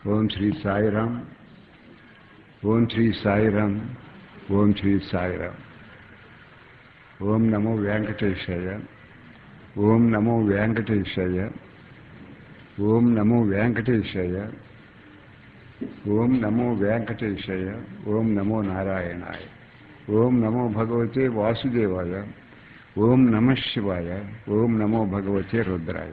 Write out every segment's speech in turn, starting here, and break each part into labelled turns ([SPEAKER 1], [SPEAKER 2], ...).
[SPEAKER 1] ఓం శ్రీ సాయిరామ్ ఓం శ్రీ సాయిరామ్ ఓం శ్రీ సాయిరామ్ ఓం నమో వెంకటేశాయ ఓం నమో వెంకటేశాయ ఓం నమో వెంకటేశాయ ఓం నమో వెంకటేశాయ ఓం నమో నారాయణాయ ఓం నమో భగవతే వాసుదేవాయ ఓం నమ శివాయ ఓం నమో భగవతే రుద్రాయ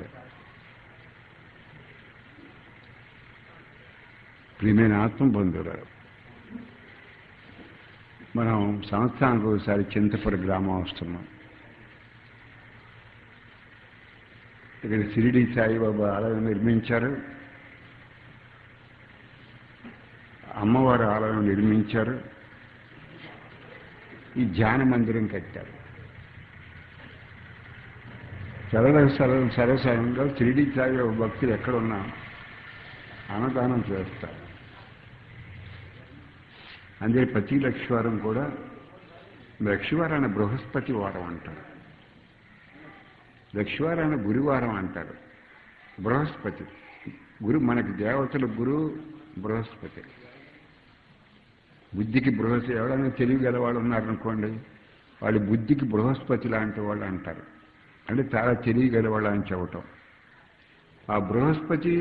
[SPEAKER 1] ప్రియమైన ఆత్మబంధువులు మనం సంవత్సరానికి ఒకసారి చింతపుర గ్రామం వస్తున్నాం ఇక్కడ షిరిడి సాయిబాబా ఆలయం నిర్మించారు అమ్మవారి ఆలయం నిర్మించారు ఈ ధ్యాన మందిరం కట్టారు సరళ సరళ సరసంగా షిరిడి సాయిబాబా భక్తులు ఎక్కడున్నా అన్నదానం చేస్తారు అందుకే ప్రతి లక్షవారం కూడా లక్షవారాన్ని బృహస్పతి వారం అంటారు లక్షవారాన్ని గురువారం అంటారు బృహస్పతి గురు మనకి దేవతల గురు బృహస్పతి బుద్ధికి బృహస్పతి ఎవరైనా తెలియగల వాళ్ళు ఉన్నారనుకోండి వాళ్ళు బుద్ధికి బృహస్పతి లాంటి వాళ్ళు అంటారు అంటే చాలా తెలియగల వాళ్ళు అని చెప్పటం ఆ బృహస్పతి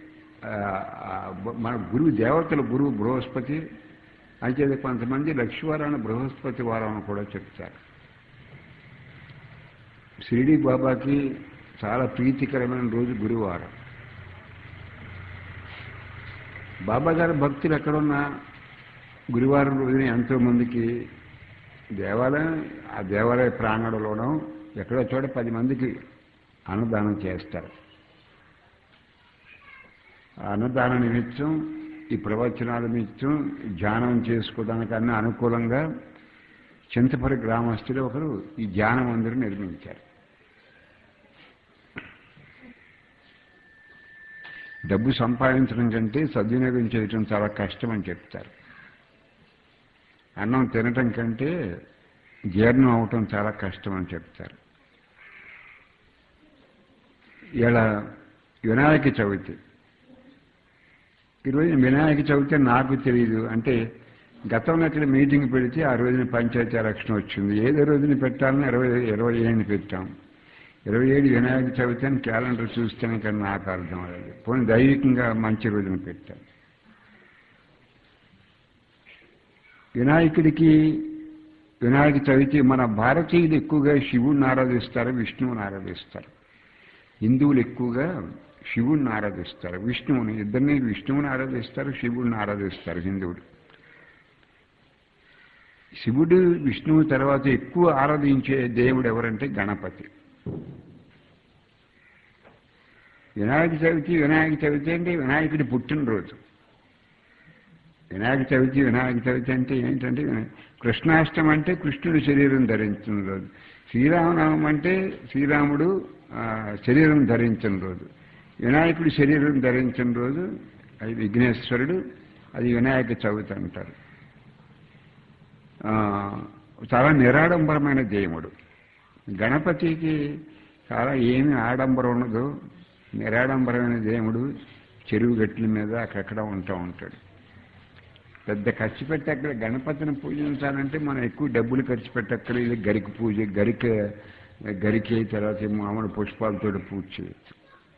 [SPEAKER 1] మన గురువు దేవతల గురువు బృహస్పతి అయితే కొంతమంది లక్ష్మీవారాన్ని బృహస్పతి వారం అని కూడా చెప్తారు షిరిడి బాబాకి చాలా ప్రీతికరమైన రోజు గురువారం బాబా గారి భక్తులు ఎక్కడున్నా గురువారం రోజున ఎంతోమందికి దేవాలయం ఆ దేవాలయ ప్రాంగణంలోనూ ఎక్కడో చోట పది మందికి అన్నదానం చేస్తారు అన్నదాన నిమిత్తం ఈ ప్రవచనాల నిమిత్తం ధ్యానం చేసుకోవడానికన్నా అనుకూలంగా చింతపరి గ్రామస్తులు ఒకరు ఈ ధ్యాన మందిరం నిర్మించారు డబ్బు సంపాదించడం కంటే సద్వినియోగం చేయటం చాలా కష్టం అని చెప్తారు అన్నం తినటం కంటే జీర్ణం అవటం చాలా కష్టం అని చెప్తారు ఇలా వినాయక చవితి ఈరోజు వినాయక చవితి నాకు తెలియదు అంటే గతంలో ఇక్కడ మీటింగ్ పెడితే ఆ రోజున పంచాయతీ ఎలక్షన్ వచ్చింది ఏదో రోజున పెట్టాలని ఇరవై ఇరవై ఏడుని పెట్టాం ఇరవై ఏడు వినాయక చవితి అని క్యాలెండర్ చూస్తేనే కానీ నాకు అర్థం అవ్వలేదు పోనీ దైవికంగా మంచి రోజున పెట్టాం వినాయకుడికి వినాయక చవితి మన భారతీయులు ఎక్కువగా శివుడిని ఆరాధిస్తారు విష్ణువుని ఆరాధిస్తారు హిందువులు ఎక్కువగా శివుణ్ణి ఆరాధిస్తారు విష్ణువుని ఇద్దరిని విష్ణువుని ఆరాధిస్తారు శివుడిని ఆరాధిస్తారు హిందువుడు శివుడు విష్ణువు తర్వాత ఎక్కువ ఆరాధించే దేవుడు ఎవరంటే గణపతి వినాయక చవితి వినాయక చవితి అంటే వినాయకుడి పుట్టినరోజు వినాయక చవితి వినాయక చవితి అంటే ఏంటంటే కృష్ణాష్టం అంటే కృష్ణుడు శరీరం ధరించిన రోజు శ్రీరామనామం అంటే శ్రీరాముడు శరీరం ధరించిన రోజు వినాయకుడి శరీరం ధరించిన రోజు అది విఘ్నేశ్వరుడు అది వినాయక చవితి అంటారు చాలా నిరాడంబరమైన దేవుడు గణపతికి చాలా ఏమి ఆడంబరం ఉండదు నిరాడంబరమైన దేవుడు చెరువు గట్ల మీద అక్కడక్కడ ఉంటూ ఉంటాడు పెద్ద ఖర్చు పెట్టి అక్కడ గణపతిని పూజించాలంటే మనం ఎక్కువ డబ్బులు ఖర్చు పెట్టక్కడ ఇది గరిక పూజ గరిక గరికే తర్వాత మామూలు పుష్పాలతో పూజ చేయొచ్చు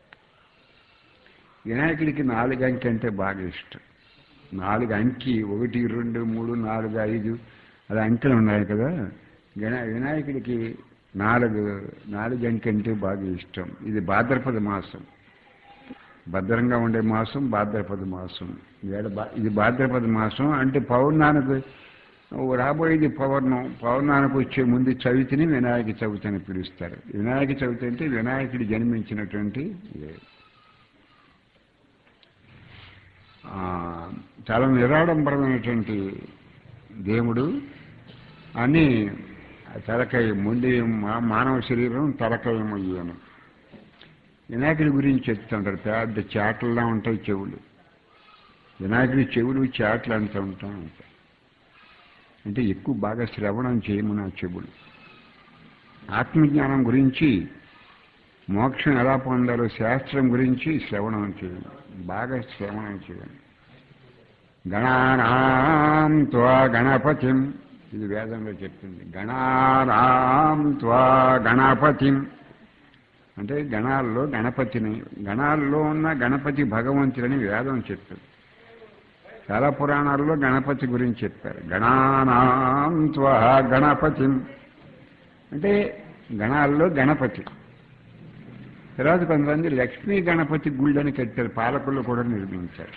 [SPEAKER 1] వినాయకుడికి నాలుగు అంకి అంటే బాగా ఇష్టం నాలుగు అంకి ఒకటి రెండు మూడు నాలుగు ఐదు అది అంకెలు ఉన్నాయి కదా వినా వినాయకుడికి నాలుగు నాలుగు అంకి అంటే బాగా ఇష్టం ఇది భాద్రపద మాసం భద్రంగా ఉండే మాసం భాద్రపద మాసం ఇది భాద్రపద మాసం అంటే పౌర్ణానికి రాబోయేది పౌర్ణం పౌర్ణానికి వచ్చే ముందు చవితిని వినాయక చవితి అని పిలుస్తారు వినాయక చవితి అంటే వినాయకుడు జన్మించినటువంటి చాలా నిరాడంబరమైనటువంటి దేవుడు అని తలకాయ ముందు మానవ శరీరం తలకాయ మొయ్యను వినాయకుడి గురించి చెప్తుంటారు పెద్ద చాటల్లా ఉంటాయి చెవులు వినాయకుడి చెవులు చాట్లు అంటూ ఉంటా ఉంటాయి అంటే ఎక్కువ బాగా శ్రవణం చేయమని ఆ చెవులు ఆత్మజ్ఞానం గురించి మోక్షం ఎలా పొందాలో శాస్త్రం గురించి శ్రవణం చేయండి బాగా శ్రవణం చేయండి గణానాం త్వా గణపతిం ఇది వేదంలో చెప్తుంది గణానాం త్వా గణపతిం అంటే గణాల్లో గణపతిని గణాల్లో ఉన్న గణపతి భగవంతుడని వేదం చెప్తుంది చాలా పురాణాల్లో గణపతి గురించి చెప్పారు గణానాం త్వా గణపతిం అంటే గణాల్లో గణపతి తర్వాత కొంతమంది లక్ష్మీ గణపతి గుళ్ళని కట్టారు పాలకులు కూడా నిర్మించారు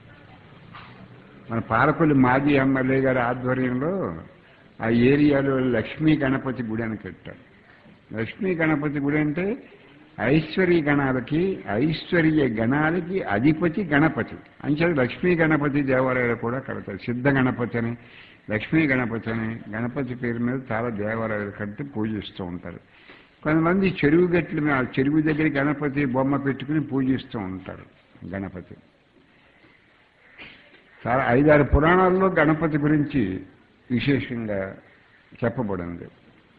[SPEAKER 1] మన పాలకులు మాజీ ఎమ్మెల్యే గారి ఆధ్వర్యంలో ఆ ఏరియాలో లక్ష్మీ గణపతి గుడి అని కట్టారు లక్ష్మీ గణపతి గుడి అంటే ఐశ్వర్య గణాలకి ఐశ్వర్య గణాలకి అధిపతి గణపతి అంచేది లక్ష్మీ గణపతి దేవాలయాలు కూడా కడతారు సిద్ధ గణపతి అని లక్ష్మీ గణపతి అని గణపతి పేరు మీద చాలా దేవాలయాలు కట్టి పూజిస్తూ ఉంటారు కొంతమంది చెరువు గట్ల మీద ఆ చెరువు దగ్గర గణపతి బొమ్మ పెట్టుకుని పూజిస్తూ ఉంటారు గణపతి చాలా ఐదారు పురాణాల్లో గణపతి గురించి విశేషంగా చెప్పబడింది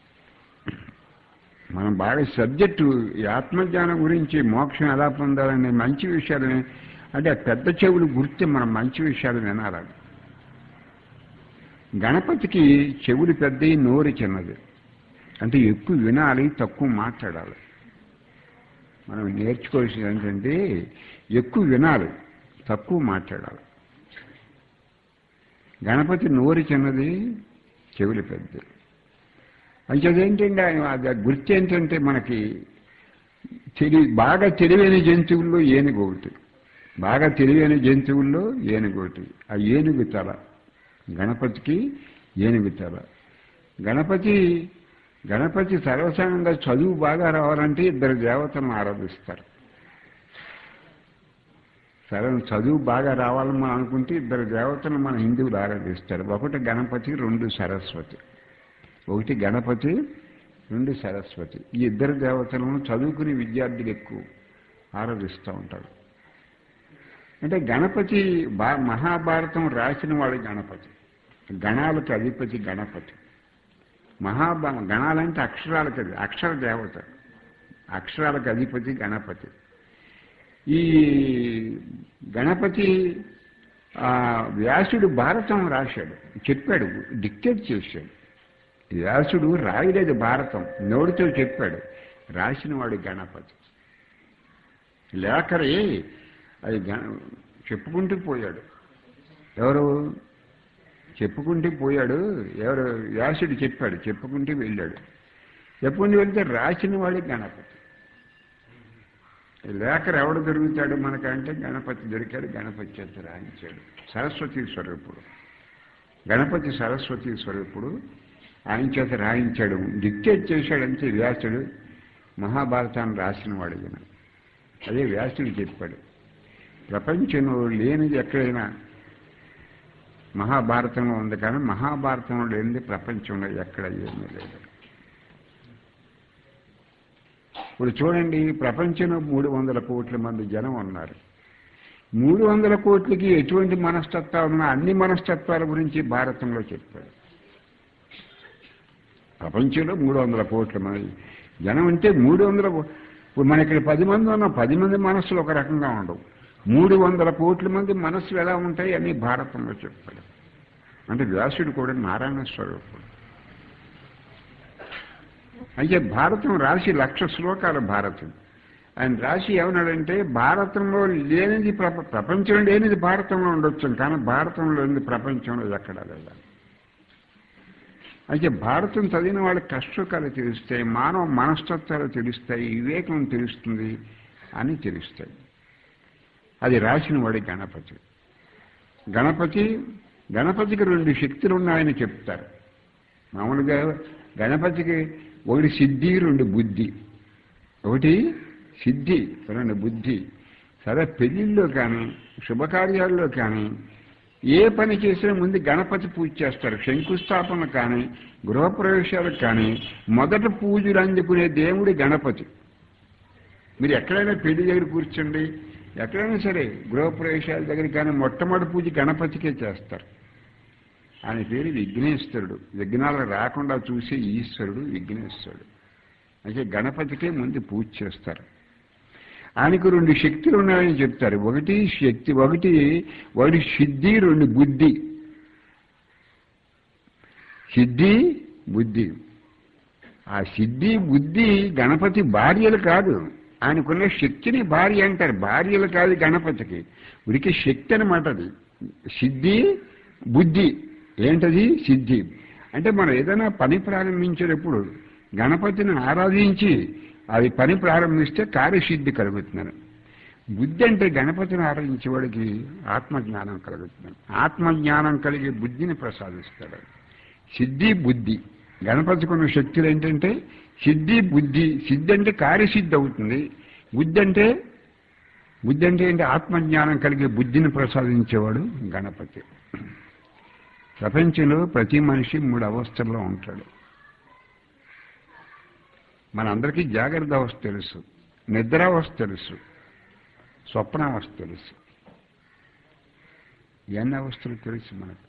[SPEAKER 1] మనం బాగా సబ్జెక్టు ఈ ఆత్మజ్ఞానం గురించి మోక్షం ఎలా పొందాలనే మంచి విషయాలని అంటే ఆ పెద్ద చెవులు గుర్తి మనం మంచి విషయాలు వినాలి గణపతికి చెవులు పెద్దవి నోరు చిన్నది అంటే ఎక్కువ వినాలి తక్కువ మాట్లాడాలి మనం నేర్చుకోవాల్సింది ఏంటంటే ఎక్కువ వినాలి తక్కువ మాట్లాడాలి గణపతి నోరు చిన్నది చెవులు పెద్దది అంటే అదేంటంటే ఆయన అది గుర్తు ఏంటంటే మనకి తెలి బాగా తెలివైన జంతువుల్లో ఏనుగు ఒకటి బాగా తెలివైన జంతువుల్లో ఏనుగు ఒకటి ఆ ఏనుగు తల గణపతికి ఏనుగు తల గణపతి గణపతి సర్వసాధారణంగా చదువు బాగా రావాలంటే ఇద్దరు దేవతలను ఆరాధిస్తారు సరే చదువు బాగా రావాలని మనం అనుకుంటే ఇద్దరు దేవతలను మన హిందువులు ఆరాధిస్తారు ఒకటి గణపతి రెండు సరస్వతి ఒకటి గణపతి రెండు సరస్వతి ఈ ఇద్దరు దేవతలను చదువుకునే విద్యార్థులు ఎక్కువ ఆరాధిస్తూ ఉంటారు అంటే గణపతి బా మహాభారతం రాసిన వాడు గణపతి గణాలకు అధిపతి గణపతి మహాభా గణాలంటే అక్షరాలకు అది అక్షర దేవత అక్షరాలకు అధిపతి గణపతి ఈ గణపతి ఆ, వ్యాసుడు భారతం రాశాడు చెప్పాడు డిక్టేట్ చేశాడు వ్యాసుడు రాయలేదు భారతం నోటితో చెప్పాడు రాసినవాడు గణపతి లేఖరి అది గణ చెప్పుకుంటూ పోయాడు ఎవరు చెప్పుకుంటూ పోయాడు ఎవరు వ్యాసుడు చెప్పాడు చెప్పుకుంటూ వెళ్ళాడు చెప్పుకుంటూ వెళ్తే రాసిన వాడి గణపతి లేఖరు ఎవడు దొరుకుతాడు మనకంటే గణపతి దొరికాడు గణపతి చేత రాయించాడు సరస్వతి స్వరూపుడు గణపతి సరస్వతి స్వరూపుడు ఆయన చేత రాయించాడు డిక్టేట్ చేశాడంటే వ్యాసుడు మహాభారతాన్ని రాసిన వాడు ఈయన అదే వ్యాసుడు చెప్పాడు ప్రపంచంలో లేనిది ఎక్కడైనా మహాభారతంలో ఉంది కానీ మహాభారతంలో లేనిది ప్రపంచంలో ఎక్కడ ఏమీ లేదు ఇప్పుడు చూడండి ప్రపంచంలో మూడు వందల కోట్ల మంది జనం ఉన్నారు మూడు వందల కోట్లకి ఎటువంటి మనస్తత్వాలు ఉన్నా అన్ని మనస్తత్వాల గురించి భారతంలో చెప్పాడు ప్రపంచంలో మూడు వందల కోట్ల మంది జనం అంటే మూడు వందల కో- ఇప్పుడు మన ఇక్కడ పది మంది ఉన్నాం పది మంది మనస్సులు ఒక రకంగా ఉండవు మూడు వందల కోట్ల మంది మనస్సులు ఎలా ఉంటాయి అని భారతంలో చెప్పాడు అంటే వ్యాసుడు కూడా నారాయణ స్వరూపుడు అయితే భారతం రాసి లక్ష శ్లోకాల భారతం ఆయన రాసి ఏమన్నాడంటే భారతంలో లేనిది ప్రప ప్రపంచంలో లేనిది భారతంలో ఉండొచ్చు కానీ భారతంలో లేనిది ప్రపంచంలో ఎక్కడా లేదా అయితే భారతం చదివిన వాళ్ళకి కష్టసుఖాలు తెలుస్తాయి మానవ మనస్తత్వాలు తెలుస్తాయి వివేకం తెలుస్తుంది అని తెలుస్తాయి అది రాసిన వాడి గణపతి గణపతి గణపతికి రెండు శక్తులు ఉన్నాయని చెప్తారు మామూలుగా గణపతికి ఒకటి సిద్ధి రెండు బుద్ధి ఒకటి సిద్ధి రెండు బుద్ధి సరే పెళ్లిళ్ళలో కానీ శుభకార్యాల్లో కానీ ఏ పని చేసినా ముందు గణపతి పూజ చేస్తారు శంకుస్థాపన కానీ గృహప్రవేశాలకు కానీ మొదట పూజలు అందుకునే దేవుడి గణపతి మీరు ఎక్కడైనా పెళ్లి దగ్గర కూర్చోండి ఎక్కడైనా సరే గృహప్రవేశాల దగ్గర కానీ మొట్టమొదటి పూజ గణపతికే చేస్తారు ఆయన పేరు విఘ్నేశ్వరుడు విఘ్నాలు రాకుండా చూసే ఈశ్వరుడు విఘ్నేశ్వరుడు అంటే గణపతికే ముందు పూజ చేస్తారు ఆయనకు రెండు శక్తులు ఉన్నాయని చెప్తారు ఒకటి శక్తి ఒకటి ఒకటి సిద్ధి రెండు బుద్ధి సిద్ధి బుద్ధి ఆ సిద్ధి బుద్ధి గణపతి భార్యలు కాదు ఆయనకున్న శక్తిని భార్య అంటారు భార్యలు కాదు గణపతికి ఉడికి శక్తి అనమాట అది సిద్ధి బుద్ధి ఏంటది సిద్ధి అంటే మనం ఏదైనా పని ప్రారంభించేటప్పుడు గణపతిని ఆరాధించి అది పని ప్రారంభిస్తే కార్యసిద్ధి కలుగుతున్నారు బుద్ధి అంటే గణపతిని ఆరాధించేవాడికి ఆత్మజ్ఞానం కలుగుతున్నాడు ఆత్మజ్ఞానం కలిగి బుద్ధిని ప్రసాదిస్తాడు సిద్ధి బుద్ధి గణపతికి ఉన్న శక్తులు ఏంటంటే సిద్ధి బుద్ధి సిద్ధి అంటే కార్యసిద్ధి అవుతుంది బుద్ధి అంటే బుద్ధి అంటే ఏంటి ఆత్మజ్ఞానం కలిగే బుద్ధిని ప్రసాదించేవాడు గణపతి ప్రపంచంలో ప్రతి మనిషి మూడు అవస్థల్లో ఉంటాడు మనందరికీ జాగ్రత్త అవస్థ తెలుసు నిద్రావస్థ తెలుసు స్వప్నావస్థ తెలుసు ఎన్ని అవస్థలు తెలుసు మనకు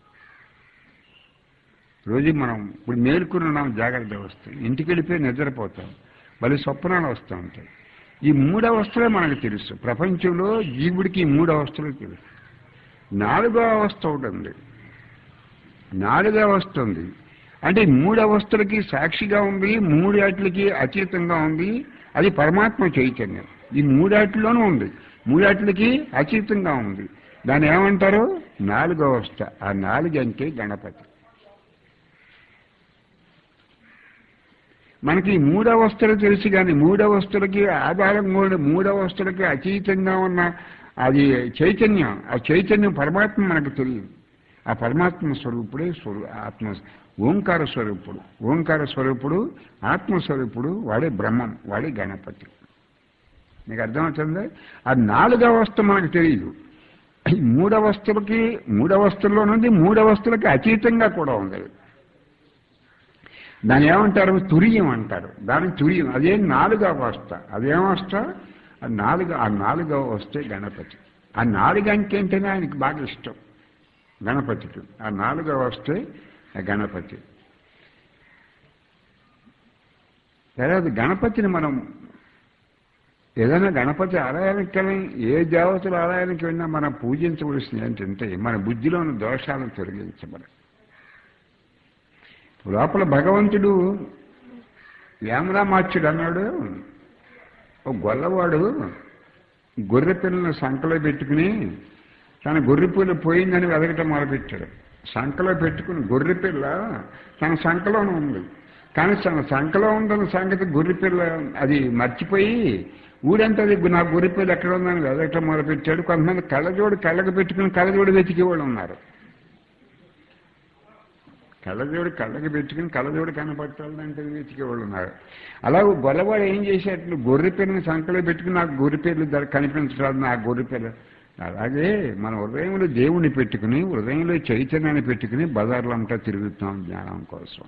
[SPEAKER 1] రోజు మనం ఇప్పుడు మేలుకుని ఉన్నాం జాగ్రత్త అవస్థ ఇంటికి వెళ్ళిపోయి నిద్రపోతాం మళ్ళీ స్వప్నాలు వస్తూ ఉంటాయి ఈ మూడు అవస్థలే మనకు తెలుసు ప్రపంచంలో జీవుడికి ఈ మూడు అవస్థలు తెలుసు నాలుగో అవస్థ ఒకటి ఉంది నాలుగో అవస్థ ఉంది అంటే ఈ మూడు అవస్థలకి సాక్షిగా ఉంది మూడాట్లకి అతీతంగా ఉంది అది పరమాత్మ చైతన్యం ఈ మూడాట్లోనూ ఉంది మూడాట్లకి అతీతంగా ఉంది దాన్ని ఏమంటారు నాలుగో అవస్థ ఆ నాలుగు అంటే గణపతి మనకి ఈ మూడవస్థలు తెలుసు కానీ మూడవస్థలకి ఆధారంగా ఉండే మూడవస్థలకి అతీతంగా ఉన్న అది చైతన్యం ఆ చైతన్యం పరమాత్మ మనకు తెలియదు ఆ పరమాత్మ స్వరూపుడే స్వరూ ఆత్మ ఓంకార స్వరూపుడు ఓంకార స్వరూపుడు ఆత్మస్వరూపుడు వాడే బ్రహ్మం వాడే గణపతి మీకు అర్థమవుతుంది ఆ నాలుగవస్థ మనకు తెలియదు ఈ మూడవస్థలకి మూడవస్థల్లో నుండి మూడవస్థలకి అతీతంగా కూడా ఉంది దాన్ని ఏమంటారు తురియం అంటారు దాని తురియం అదే నాలుగవ అవస్థ అదేమవస్థ ఆ నాలుగు ఆ నాలుగవ వస్తే గణపతి ఆ నాలుగు అంకె అంటేనే ఆయనకి బాగా ఇష్టం గణపతికి ఆ నాలుగవ వస్తే ఆ గణపతి తర్వాత గణపతిని మనం ఏదైనా గణపతి ఆలయానికి వెళ్ళి ఏ దేవతల ఆలయానికి వెళ్ళినా మనం పూజించవలసింది ఏంటంటే మన బుద్ధిలో ఉన్న దోషాలను తొలగించమని లోపల భగవంతుడు వేమరామాచ్యుడు అన్నాడు ఒక గొల్లవాడు గొర్రె పిల్లని సంకలో పెట్టుకుని తన గొర్రె పిల్ల పోయిందని వెదగటం మొదలుపెట్టాడు సంకలో పెట్టుకుని గొర్రె పిల్ల తన సంకలోనే ఉంది కానీ తన సంకలో ఉందన్న సంగతి గొర్రె పిల్ల అది మర్చిపోయి ఊరంతా అది నా గొర్రె పిల్ల ఎక్కడ ఉందని వెదగటం మొదలుపెట్టాడు కొంతమంది కళ్ళజోడు కళ్ళకు పెట్టుకుని కళ్ళజోడు వెతికేవాళ్ళు ఉన్నారు కళ్ళజోడు కళ్ళకి పెట్టుకుని కళ్ళజోడు కనపట్టాలంటే వెతికేవాళ్ళు ఉన్నారు అలా గొల్లవాడు ఏం చేసేట్లు గొర్రె పిల్లని సంకలో పెట్టుకుని నాకు గొర్రె పిల్లలు కనిపించరాదు నా గొర్రె పిల్ల అలాగే మన హృదయంలో దేవుణ్ణి పెట్టుకుని హృదయంలో చైతన్యాన్ని పెట్టుకుని బజార్లో అంతా తిరుగుతాం జ్ఞానం కోసం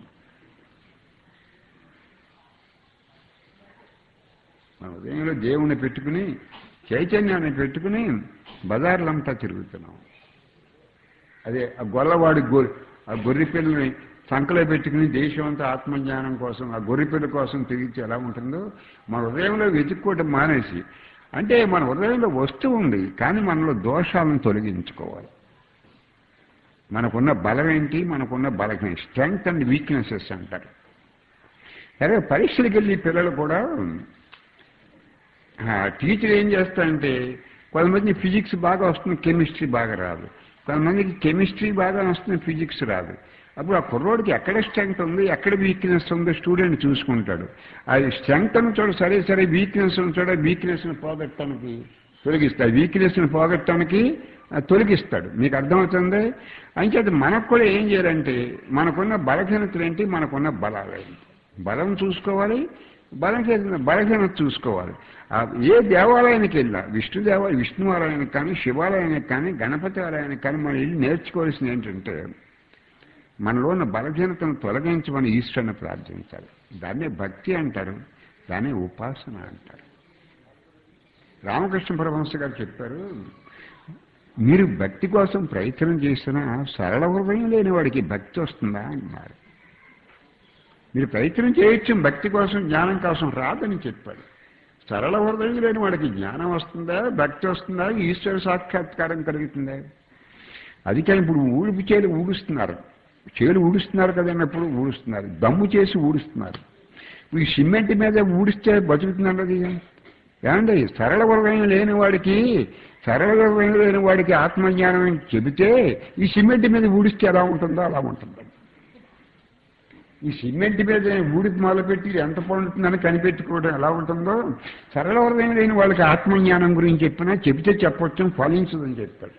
[SPEAKER 1] మన హృదయంలో దేవుణ్ణి పెట్టుకుని చైతన్యాన్ని పెట్టుకుని బజార్లంతా తిరుగుతున్నాం అదే ఆ గొల్లవాడి గొ ఆ గొర్రె పిల్లని సంకలో పెట్టుకుని దేశం అంతా ఆత్మజ్ఞానం కోసం ఆ గొర్రె పిల్ల కోసం తిరిగితే ఎలా ఉంటుందో మన హృదయంలో వెతుక్కోవటం మానేసి అంటే మన హృదయంలో వస్తువు ఉంది కానీ మనలో దోషాలను తొలగించుకోవాలి మనకున్న బలం ఏంటి మనకున్న బలహీన స్ట్రెంగ్త్ అండ్ వీక్నెసెస్ అంటారు సరే పరీక్షలకు వెళ్ళి పిల్లలు కూడా టీచర్ ఏం చేస్తారంటే కొంతమంది ఫిజిక్స్ బాగా వస్తుంది కెమిస్ట్రీ బాగా రాదు కొంతమందికి కెమిస్ట్రీ బాగా వస్తుంది ఫిజిక్స్ రాదు అప్పుడు ఆ కుర్రోడికి ఎక్కడ స్ట్రెంగ్త్ ఉంది ఎక్కడ వీక్నెస్ ఉందో స్టూడెంట్ చూసుకుంటాడు అది స్ట్రెంగ్త్ అని చూడ సరే సరే వీక్నెస్ చూడ వీక్నెస్ని పోగొట్టడానికి తొలగిస్తాడు వీక్నెస్ని పోగొట్టడానికి తొలగిస్తాడు మీకు అర్థమవుతుంది అంచేత మనకు కూడా ఏం చేయాలంటే మనకున్న బలహీనతలు ఏంటి మనకున్న బలాలు ఏంటి బలం చూసుకోవాలి బలహీన బలహీనత చూసుకోవాలి ఏ దేవాలయానికి వెళ్ళినా విష్ణు దేవ విష్ణు ఆలయానికి కానీ శివాలయానికి కానీ గణపతి ఆలయానికి కానీ మనం వెళ్ళి నేర్చుకోవాల్సింది ఏంటంటే మనలో ఉన్న బలహీనతను తొలగించమని ఈశ్వరుని ప్రార్థించాలి దాన్నే భక్తి అంటారు దాన్నే ఉపాసన అంటారు రామకృష్ణ పరమహంస గారు చెప్పారు మీరు భక్తి కోసం ప్రయత్నం చేసినా సరళ హృదయం లేని వాడికి భక్తి వస్తుందా అన్నారు మీరు ప్రయత్నం చేయొచ్చు భక్తి కోసం జ్ఞానం కోసం రాదని చెప్పాడు సరళ హృదయం లేని వాడికి జ్ఞానం వస్తుందా భక్తి వస్తుందా ఈశ్వర సాక్షాత్కారం కలుగుతుందా అది కానీ ఇప్పుడు ఊడిపి చేలు ఊడుస్తున్నారు చేలు ఊడుస్తున్నారు కదన్నప్పుడు ఊడుస్తున్నారు దమ్ము చేసి ఊడుస్తున్నారు ఈ సిమెంట్ మీద ఊడిస్తే బతుకుతుందండి ఏమండి సరళ హృదయం లేని వాడికి సరళ హృదయం లేని వాడికి ఆత్మజ్ఞానం అని చెబితే ఈ సిమెంట్ మీద ఊడిస్తే ఎలా ఉంటుందో అలా ఉంటుంది ఈ సిమెంట్ మీద ఊడి మొదలుపెట్టి ఎంత పండుతుందని కనిపెట్టుకోవడం ఎలా ఉంటుందో సరళ హృదయం లేని వాళ్ళకి ఆత్మజ్ఞానం గురించి చెప్పినా చెబితే చెప్పొచ్చు ఫలించదని చెప్పాడు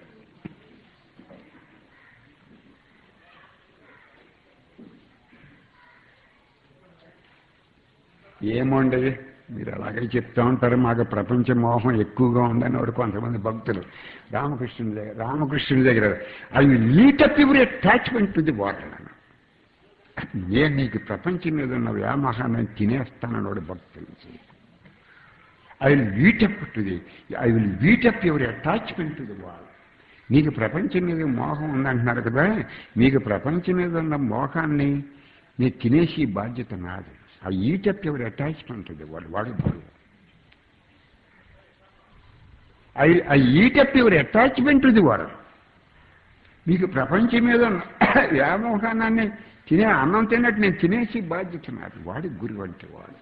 [SPEAKER 1] ఏమోండి మీరు అలాగే చెప్తా ఉంటారు మాకు ప్రపంచ మోహం ఎక్కువగా ఉందని వాడు కొంతమంది భక్తులు రామకృష్ణుని దగ్గర రామకృష్ణుని దగ్గర అవి eat up your attachment to the water నేను నీకు ప్రపంచం మీద ఉన్న వ్యామోహాన్ని తినేస్తానని వాడు భక్తులు I will eat up to the I will eat up your attachment to the wall నీకు ప్రపంచం మీద మోహం ఉందంటున్నారు కదా మీకు ప్రపంచం మీద ఉన్న మోహాన్ని నీకు తినేసి బాధ్యత నాది I eat up your attachment to the wall వాడు I I eat up your attachment to the world మీకు ప్రపంచం మీద ఉన్న వ్యామోహాన్ని తినే అన్నం తిన్నట్టు నేను తినేసి బాధ్యత నాది వాడి గురి వంటి వాడు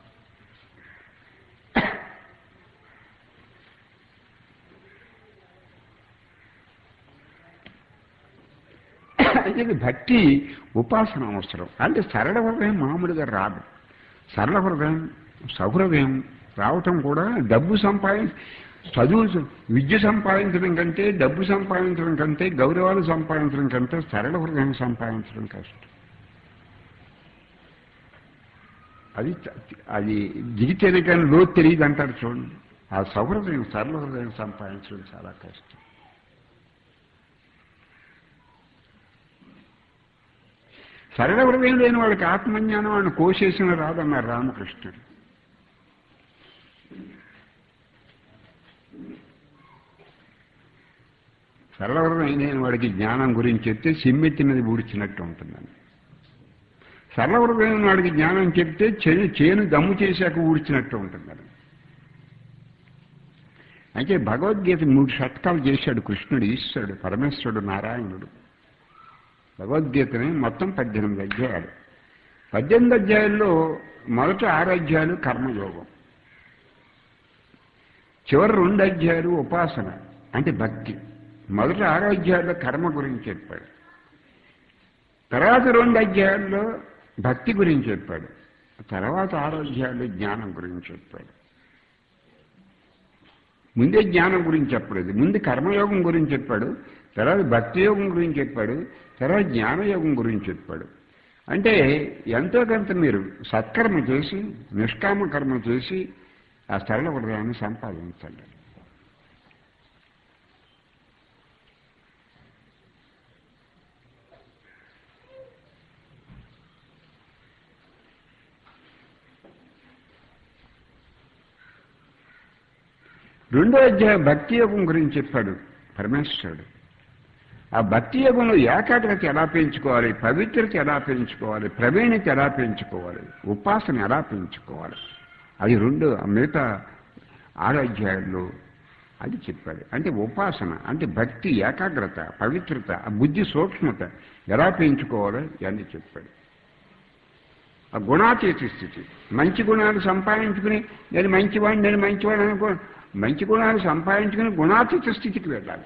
[SPEAKER 1] అయితే ఇది భక్తి ఉపాసన అవసరం అంటే సరళ హృదయం మామూలుగా రాదు సరళ హృదయం సహృదయం రావటం కూడా డబ్బు సంపాది చదువు విద్య సంపాదించడం కంటే డబ్బు సంపాదించడం కంటే గౌరవాలు సంపాదించడం కంటే సరళ హృదయం సంపాదించడం కష్టం అది అది దిగి తెలియని లోతు తెలియదు అంటారు చూడండి ఆ సౌహృదయం సరళ హృదయం సంపాదించడం చాలా కష్టం సరళ హృదయం లేని వాళ్ళకి ఆత్మజ్ఞానం అని కోసేసిన రాదన్నారు రామకృష్ణుడు సరళ హృదయం లేని వాడికి జ్ఞానం గురించి చెప్తే సిమ్మెత్తినది ఊడిచినట్టు ఉంటుందని సరళ హృదయం వాడికి జ్ఞానం చెప్తే చేను చేను దమ్ము చేశాక ఊడ్చినట్టు ఉంటుందని అయితే భగవద్గీత మూడు షట్కాలు చేశాడు కృష్ణుడు ఈశ్వరుడు పరమేశ్వరుడు నారాయణుడు భగవద్గీతని మొత్తం పద్దెనిమిది అధ్యాయాలు పద్దెనిమిది అధ్యాయాల్లో మొదటి ఆరు అధ్యాయాలు కర్మయోగం చివరి రెండు అధ్యాయాలు ఉపాసన అంటే భక్తి మొదటి ఆరు అధ్యాయాల్లో కర్మ గురించి చెప్పాడు తర్వాత రెండు అధ్యాయాల్లో భక్తి గురించి చెప్పాడు తర్వాత ఆరో అధ్యాయాల్లో జ్ఞానం గురించి చెప్పాడు ముందే జ్ఞానం గురించి చెప్పలేదు ముందు కర్మయోగం గురించి చెప్పాడు తర్వాత భక్తి యోగం గురించి చెప్పాడు తర్వాత జ్ఞానయోగం గురించి చెప్పాడు అంటే ఎంతో కొంత మీరు సత్కర్మ చేసి నిష్కామ కర్మ చేసి ఆ సరళ హృదయాన్ని సంపాదించండి రెండో అధ్యాయం భక్తి యోగం గురించి చెప్పాడు పరమేశ్వరుడు ఆ భక్తి యోగంలో ఏకాగ్రత ఎలా పెంచుకోవాలి పవిత్రత ఎలా పెంచుకోవాలి ప్రవీణత ఎలా పెంచుకోవాలి ఉపాసన ఎలా పెంచుకోవాలి అది రెండు మిగతా ఆరో అధ్యాయంలో అది చెప్పాడు అంటే ఉపాసన అంటే భక్తి ఏకాగ్రత పవిత్రత ఆ బుద్ధి సూక్ష్మత ఎలా పెంచుకోవాలో ఇవన్నీ చెప్పాడు ఆ గుణాతీత స్థితి మంచి గుణాలు సంపాదించుకుని నేను మంచివాడిని నేను మంచివాడిని అనుకో మంచి గుణాలు సంపాదించుకుని గుణాతీత స్థితికి వెళ్ళాలి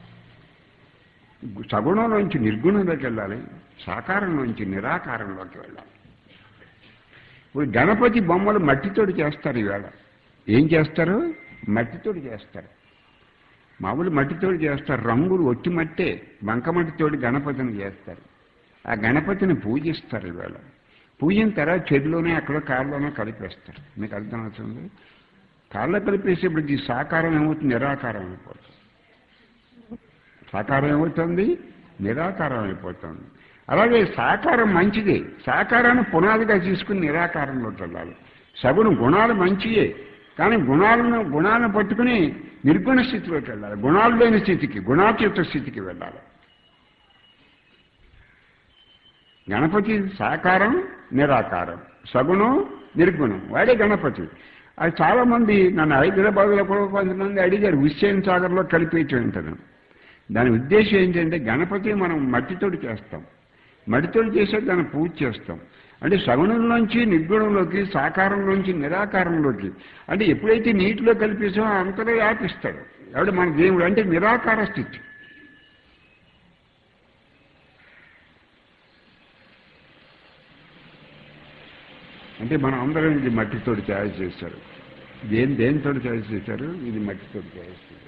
[SPEAKER 1] సగుణంలోంచి నిర్గుణంలోకి వెళ్ళాలి సాకారంలోంచి నిరాకారంలోకి వెళ్ళాలి ఇప్పుడు గణపతి బొమ్మలు మట్టితోటి చేస్తారు ఈవేళ ఏం చేస్తారు మట్టితోటి చేస్తారు మామూలు మట్టితోటి చేస్తారు రంగులు ఒట్టి మట్టే బంకమట్టితోటి గణపతిని చేస్తారు ఆ గణపతిని పూజిస్తారు ఈవేళ పూజిన తర్వాత చెడులోనే ఎక్కడో కారులోనే కలిపేస్తారు మీకు అర్థమవుతుంది కాళ్ళ కలిపేసేప్పుడు ఈ సాకారం ఏమవుతుంది నిరాకారం అయిపోతుంది సాకారం ఏమవుతుంది నిరాకారం అయిపోతుంది అలాగే సాకారం మంచిదే సాకారాన్ని పునాదిగా తీసుకుని నిరాకారంలోకి వెళ్ళాలి సగుణ గుణాలు మంచియే కానీ గుణాలను గుణాలను పట్టుకుని నిర్గుణ స్థితిలోకి వెళ్ళాలి గుణాలు లేని స్థితికి గుణాతీత స్థితికి వెళ్ళాలి గణపతి సాకారం నిరాకారం సగుణం నిర్గుణం వాడే గణపతి అది చాలా మంది నన్ను హైదరాబాద్లో కూడా కొంతమంది అడిగారు హుస్సేన్ సాగర్లో కలిపేయటం ఉంటాను దాని ఉద్దేశం ఏంటంటే గణపతి మనం మట్టితోటి చేస్తాం మట్టితోటి చేసే దాన్ని పూజ చేస్తాం అంటే సగుణంలోంచి నిర్గుణంలోకి సాకారంలోంచి నిరాకారంలోకి అంటే ఎప్పుడైతే నీటిలో కల్పిస్తామో అంతలో వ్యాపిస్తాడు ఎవడు మన దేవుడు అంటే నిరాకార స్థితి అంటే మనం అందరం ఇది మట్టితోటి తయారు చేశారు దేని దేనితో తయారు చేశారు ఇది మట్టితోటి తయారు చేశారు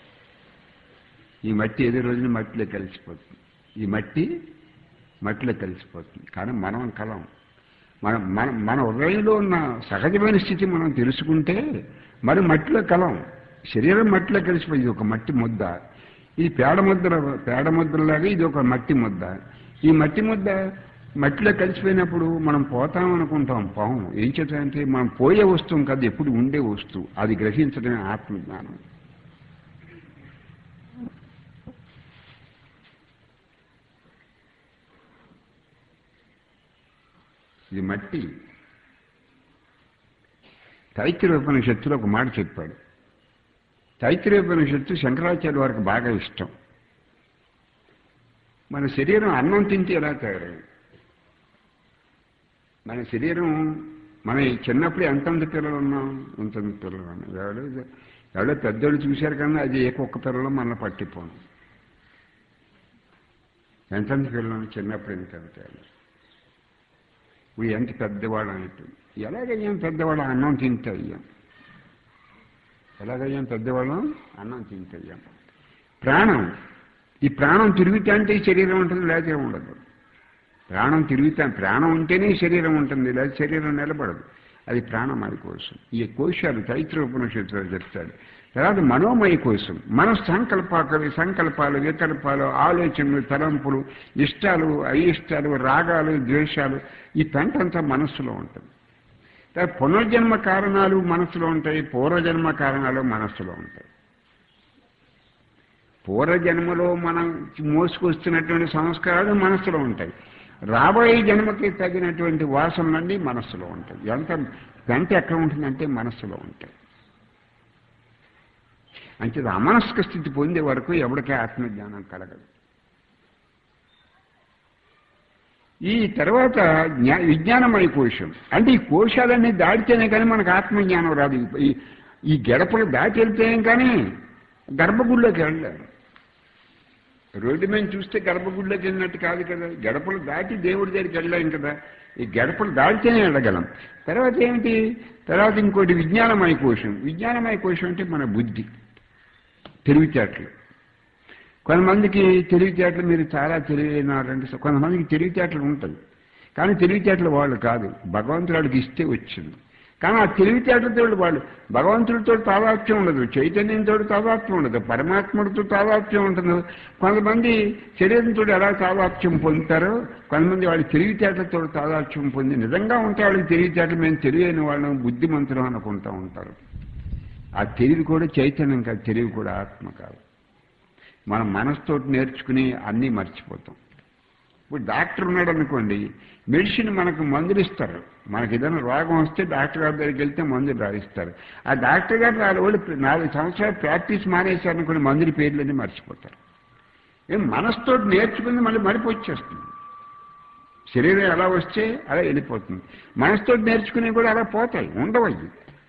[SPEAKER 1] ఈ మట్టి ఏదో రోజున మట్టిలో కలిసిపోతుంది ఈ మట్టి మట్టిలో కలిసిపోతుంది కానీ మనం కలం మన మన మన హృదయంలో ఉన్న సహజమైన స్థితి మనం తెలుసుకుంటే మరి మట్టిలో కలం శరీరం మట్టిలో కలిసిపోయింది ఇది ఒక మట్టి ముద్ద ఇది పేడ ముద్ర పేడ ముద్రలాగా ఇది ఒక మట్టి ముద్ద ఈ మట్టి ముద్ద మట్టిలో కలిసిపోయినప్పుడు మనం పోతాం అనుకుంటాం పోం ఏం చేద్దామంటే మనం పోయే వస్తువు కాదు ఎప్పుడు ఉండే వస్తువు అది గ్రహించడమే ఆత్మజ్ఞానం ఇది మట్టి తైత్రీయోపనిషత్తులో ఒక మాట చెప్పాడు తైత్రీయోపనిషత్తు శంకరాచార్య వారికి బాగా ఇష్టం మన శరీరం అన్నం తింటే ఎలా తయారైంది మన శరీరం మన చిన్నప్పుడు ఎంతంత పిల్లలు ఉన్నాం ఎంతంత పిల్లలు ఉన్నాం ఎవడో ఎవడో పెద్దోళ్ళు చూశారు కన్నా అది ఏ కుక్క పిల్లలు మన పట్టిపోను ఎంతంత పిల్లలు చిన్నప్పుడు ఎంత తయారు ఇప్పుడు ఎంత పెద్దవాడు అయిపోయింది ఎలాగయ్యాం పెద్దవాడు అన్నం తింటే అయ్యాం ఎలాగయ్యాం పెద్దవాళ్ళం అన్నం తింటే అయ్యాం ప్రాణం ఈ ప్రాణం తిరుగుతా అంటే ఈ శరీరం ఉంటుంది లేకపోతే ఉండదు ప్రాణం తిరుగుతా ప్రాణం ఉంటేనే శరీరం ఉంటుంది లేదా శరీరం నిలబడదు అది ప్రాణమయ కోసం ఈ కోశాలు చైత్ర ఉపనిషత్తులో చెప్తాడు తర్వాత మనోమయ కోసం మన సంకల్పాలు సంకల్పాలు వికల్పాలు ఆలోచనలు తలంపులు ఇష్టాలు అయిష్టాలు రాగాలు ద్వేషాలు ఈ పెంటంతా మనస్సులో ఉంటుంది తర్వాత పునర్జన్మ కారణాలు మనస్సులో ఉంటాయి పూర్వజన్మ కారణాలు మనస్సులో ఉంటాయి పూర్వజన్మలో మనం మోసుకొస్తున్నటువంటి సంస్కారాలు మనస్సులో ఉంటాయి రాబోయే జన్మకి తగినటువంటి వాసనలన్నీ మనస్సులో ఉంటాయి ఎంత గంట ఎక్కడ ఉంటుందంటే మనస్సులో ఉంటాయి అంటే అమనస్క స్థితి పొందే వరకు ఎవరికే ఆత్మజ్ఞానం కలగదు ఈ తర్వాత జ్ఞా విజ్ఞానమయ కోశం అంటే ఈ కోశాలన్నీ దాటితేనే కానీ మనకు ఆత్మజ్ఞానం రాదు ఈ ఈ గడపలు దాటి వెళ్తేనే కానీ గర్భగుడిలోకి వెళ్ళలేరు రోడ్డు మీద చూస్తే గర్భగుడిలోకి వెళ్ళినట్టు కాదు కదా గడపలు దాటి దేవుడి దగ్గరికి వెళ్ళాం కదా ఈ గడపలు దాటితేనే వెళ్ళగలం తర్వాత ఏమిటి తర్వాత ఇంకోటి విజ్ఞానమయ కోశం విజ్ఞానమయ కోశం అంటే మన బుద్ధి తెలివితేటలు కొంతమందికి తెలివితేటలు మీరు చాలా తెలివైనారంటే కొంతమందికి తెలివితేటలు ఉంటాయి కానీ తెలివితేటలు వాళ్ళు కాదు భగవంతుడు వాడికి ఇస్తే వచ్చింది కానీ ఆ తెలివితేటలతో వాళ్ళు భగవంతుడితో తాదాత్యం ఉండదు చైతన్యంతో తాదాత్యం ఉండదు పరమాత్ముడితో తాదాత్యం ఉంటుంది కొంతమంది శరీరంతో ఎలా తాదాత్యం పొందుతారో కొంతమంది వాళ్ళ తెలివితేటలతో తాదాత్యం పొంది నిజంగా ఉంటే వాళ్ళకి తెలివితేటలు మేము తెలియని వాళ్ళం బుద్ధిమంతులం అనుకుంటూ ఉంటారు ఆ తెలివి కూడా చైతన్యం కాదు తెలివి కూడా ఆత్మ కాదు మనం మనసుతోటి నేర్చుకుని అన్నీ మర్చిపోతాం ఇప్పుడు డాక్టర్ ఉన్నాడు అనుకోండి మెడిసిన్ మనకు మందులు ఇస్తారు మనకి ఏదైనా రోగం వస్తే డాక్టర్ గారి దగ్గరికి వెళ్తే మందులు రాయిస్తారు ఆ డాక్టర్ గారు నాలుగు వాళ్ళు నాలుగు సంవత్సరాలు ప్రాక్టీస్ మానేశారు అనుకోండి మందుల పేర్లన్నీ మర్చిపోతారు ఏం మనసుతోటి నేర్చుకుంది మళ్ళీ మరిపొచ్చేస్తుంది శరీరం ఎలా వస్తే అలా వెళ్ళిపోతుంది మనసుతోటి నేర్చుకునేవి కూడా అలా పోతాయి ఉండవయ్యి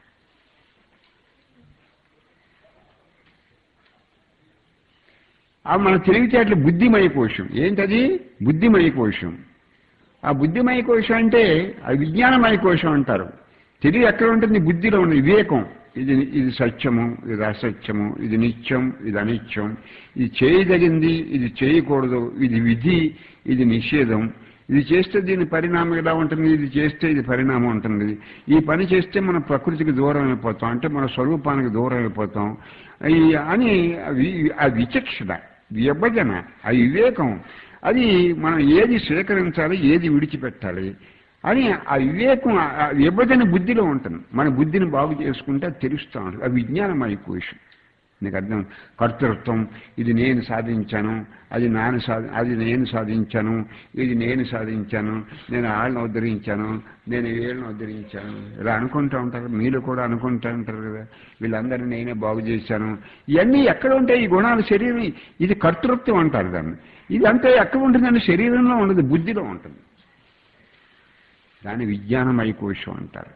[SPEAKER 1] ఆ మన తెలివితేటలు బుద్ధిమయ కోశం ఏంటది బుద్ధిమయ కోశం ఆ బుద్ధిమయ కోశం అంటే అది విజ్ఞానమయ కోశం అంటారు తెలివి ఎక్కడ ఉంటుంది బుద్ధిలో ఉంది వివేకం ఇది ఇది సత్యము ఇది అసత్యము ఇది నిత్యం ఇది అనిత్యం ఇది చేయదగింది ఇది చేయకూడదు ఇది విధి ఇది నిషేధం ఇది చేస్తే దీని పరిణామం ఎలా ఉంటుంది ఇది చేస్తే ఇది పరిణామం ఉంటుంది ఈ పని చేస్తే మన ప్రకృతికి దూరం అయిపోతాం అంటే మన స్వరూపానికి దూరం అయిపోతాం ఈ అని ఆ విచక్షణ విభజన ఆ వివేకం అది మనం ఏది స్వీకరించాలి ఏది విడిచిపెట్టాలి అని ఆ వివేకం ఆ విభజన బుద్ధిలో ఉంటుంది మన బుద్ధిని బాగు చేసుకుంటే అది తెలుస్తూ ఉంటుంది ఆ విజ్ఞానమయ కోశం నీకు అర్థం కర్తృత్వం ఇది నేను సాధించాను అది నాను సాధి అది నేను సాధించాను ఇది నేను సాధించాను నేను వాళ్ళని ఉద్ధరించాను నేను వీళ్ళని ఉద్ధరించాను ఇలా అనుకుంటూ ఉంటారు మీరు కూడా అనుకుంటూ ఉంటారు కదా వీళ్ళందరినీ నేనే బాగు చేశాను ఇవన్నీ ఎక్కడ ఉంటాయి ఈ గుణాలు శరీరం ఇది కర్తృత్వం అంటారు దాన్ని ఇది అంతా ఎక్కడ ఉంటుందండి శరీరంలో ఉండదు బుద్ధిలో ఉంటుంది దాన్ని విజ్ఞానమయ కోశం అంటారు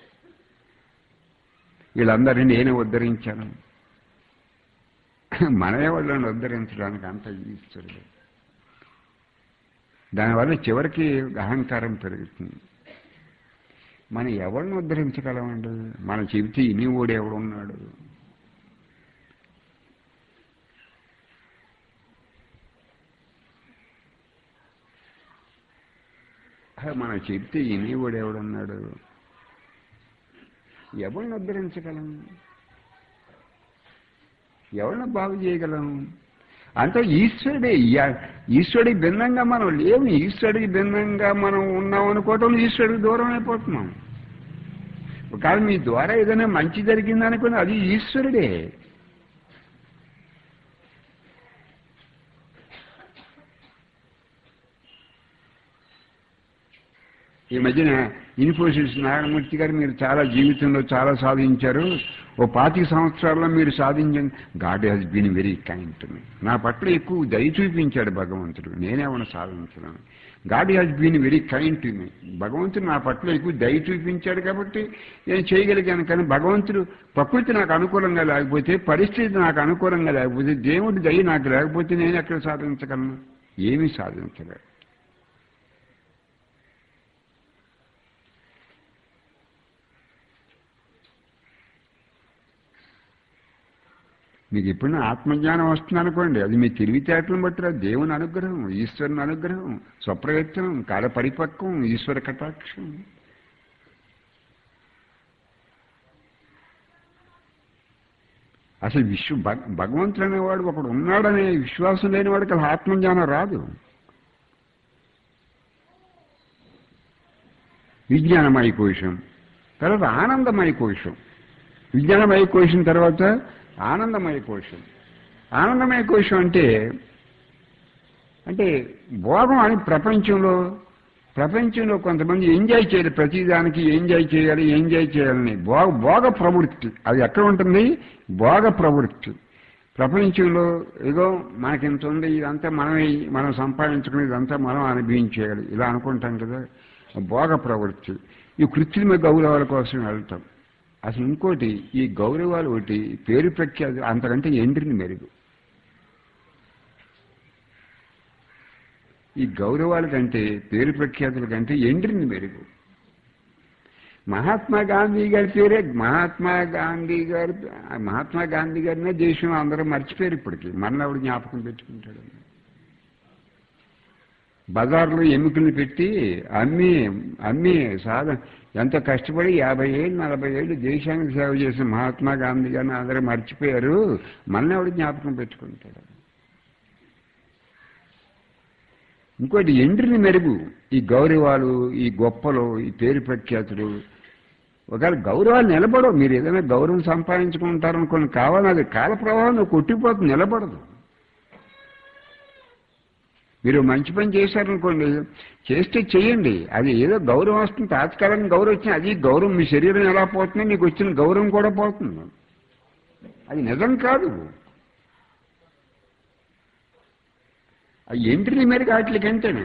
[SPEAKER 1] వీళ్ళందరినీ నేనే ఉద్ధరించాను మనమే వాళ్ళని ఉద్ధరించడానికి అంత ఈశ్వరుడు దానివల్ల చివరికి అహంకారం పెరుగుతుంది మనం ఎవరిని ఉద్ధరించగలమండి మన చెబితే ఇని ఓడి ఎవడున్నాడు మనం చెప్తే ఇనేవాడు ఎవడున్నాడు ఎవరిని ఉద్ధరించగలం ఎవరిని బాగు చేయగలం అంతా ఈశ్వరుడే యా- ఈశ్వరుడికి భిన్నంగా మనం లేవు ఈశ్వరుడికి భిన్నంగా మనం ఉన్నాం అనుకోవటం ఈశ్వరుడికి దూరం అయిపోతున్నాం ఒకవేళ మీ ద్వారా ఏదైనా మంచి జరిగిందనుకుని అది ఈశ్వరుడే ఈ మధ్యన ఇన్ఫోసిస్ నారాయణమూర్తి గారు మీరు చాలా జీవితంలో చాలా సాధించారు ఓ పాతిక సంవత్సరాల్లో మీరు సాధించండి God has been very kind to me నా పట్ల ఎక్కువ దయ చూపించాడు భగవంతుడు నేనేమన్నా సాధించను God has been very kind to me భగవంతుడు నా పట్ల ఎక్కువ దయ చూపించాడు కాబట్టి నేను చేయగలిగాను కానీ భగవంతుడు ప్రకృతి నాకు అనుకూలంగా లేకపోతే పరిస్థితి నాకు అనుకూలంగా లేకపోతే దేవుడి దయ నాకు లేకపోతే నేను ఎక్కడ సాధించగలను ఏమీ సాధించలేదు మీకు ఎప్పుడైనా ఆత్మజ్ఞానం వస్తుంది అనుకోండి అది మీ తెలివితేటలను బట్టి రాదు. దేవుని అనుగ్రహం ఈశ్వరుని అనుగ్రహం స్వప్రయత్నం కాల పరిపక్వం ఈశ్వర కటాక్షం అసలు విశ్వ భగ- భగవంతుడు అనేవాడు ఒకడు ఉన్నాడనే విశ్వాసం లేని వాడికి అసలు ఆత్మజ్ఞానం రాదు విజ్ఞానమయ కోశం తర్వాత ఆనందమయ కోశం విజ్ఞానమయ కోశం తర్వాత ఆనందమయ కోశం ఆనందమయ కోశం అంటే అంటే భోగం అని ప్రపంచంలో ప్రపంచంలో కొంతమంది ఎంజాయ్ చేయాలి ప్రతిదానికి ఎంజాయ్ చేయాలి ఎంజాయ్ చేయాలని భోగ భోగ ప్రవృత్తి అది ఎక్కడ ఉంటుంది భోగ ప్రవృత్తి ప్రపంచంలో ఏదో మనకింత ఉంది ఇదంతా మనమే మనం సంపాదించుకుని ఇదంతా మనం అనుభవించేయాలి ఇలా అనుకుంటాం కదా భోగ ప్రవృత్తి ఈ కృత్రిమ గౌరవాల కోసం వెళ్తాం అసలు ఇంకోటి ఈ గౌరవాలు ఒకటి పేరు ప్రఖ్యాతి అంతకంటే ఎండ్రిని మెరుగు ఈ గౌరవాల కంటే పేరు ప్రఖ్యాతుల కంటే ఎండ్రిని మెరుగు మహాత్మా గాంధీ గారి పేరే మహాత్మా గాంధీ గారి మహాత్మా గాంధీ గారినే దేశం అందరూ మర్చిపోయారు ఇప్పటికి మన ఎవడు జ్ఞాపకం పెట్టుకుంటాడు బజార్లో ఎముకలు పెట్టి అమ్మి అమ్మి సాధన ఎంతో కష్టపడి యాభై ఏళ్ళు నలభై ఏళ్ళు దేశానికి సేవ చేసిన మహాత్మా గాంధీ గారిని అందరూ మర్చిపోయారు మన ఎవడు జ్ఞాపకం పెట్టుకుంటాడు ఇంకోటి ఎండ్రిని మెరుగు ఈ గౌరవాలు ఈ గొప్పలు ఈ పేరు ప్రఖ్యాతులు ఒకవేళ గౌరవాలు నిలబడవు మీరు ఏదైనా గౌరవం సంపాదించుకుంటారనుకోండి కావాలి అది కాల ప్రవాహం కొట్టిపోతుంది నిలబడదు మీరు మంచి పని చేశారనుకోండి చేస్తే చేయండి అది ఏదో గౌరవం వస్తుంది తాత్కాలికంగా గౌరవం వచ్చింది అది గౌరవం మీ శరీరం ఎలా పోతుందో మీకు వచ్చిన గౌరవం కూడా పోతుంది అది నిజం కాదు ఆ ఎంట్రీ మేరకు వాటికి అంతేనే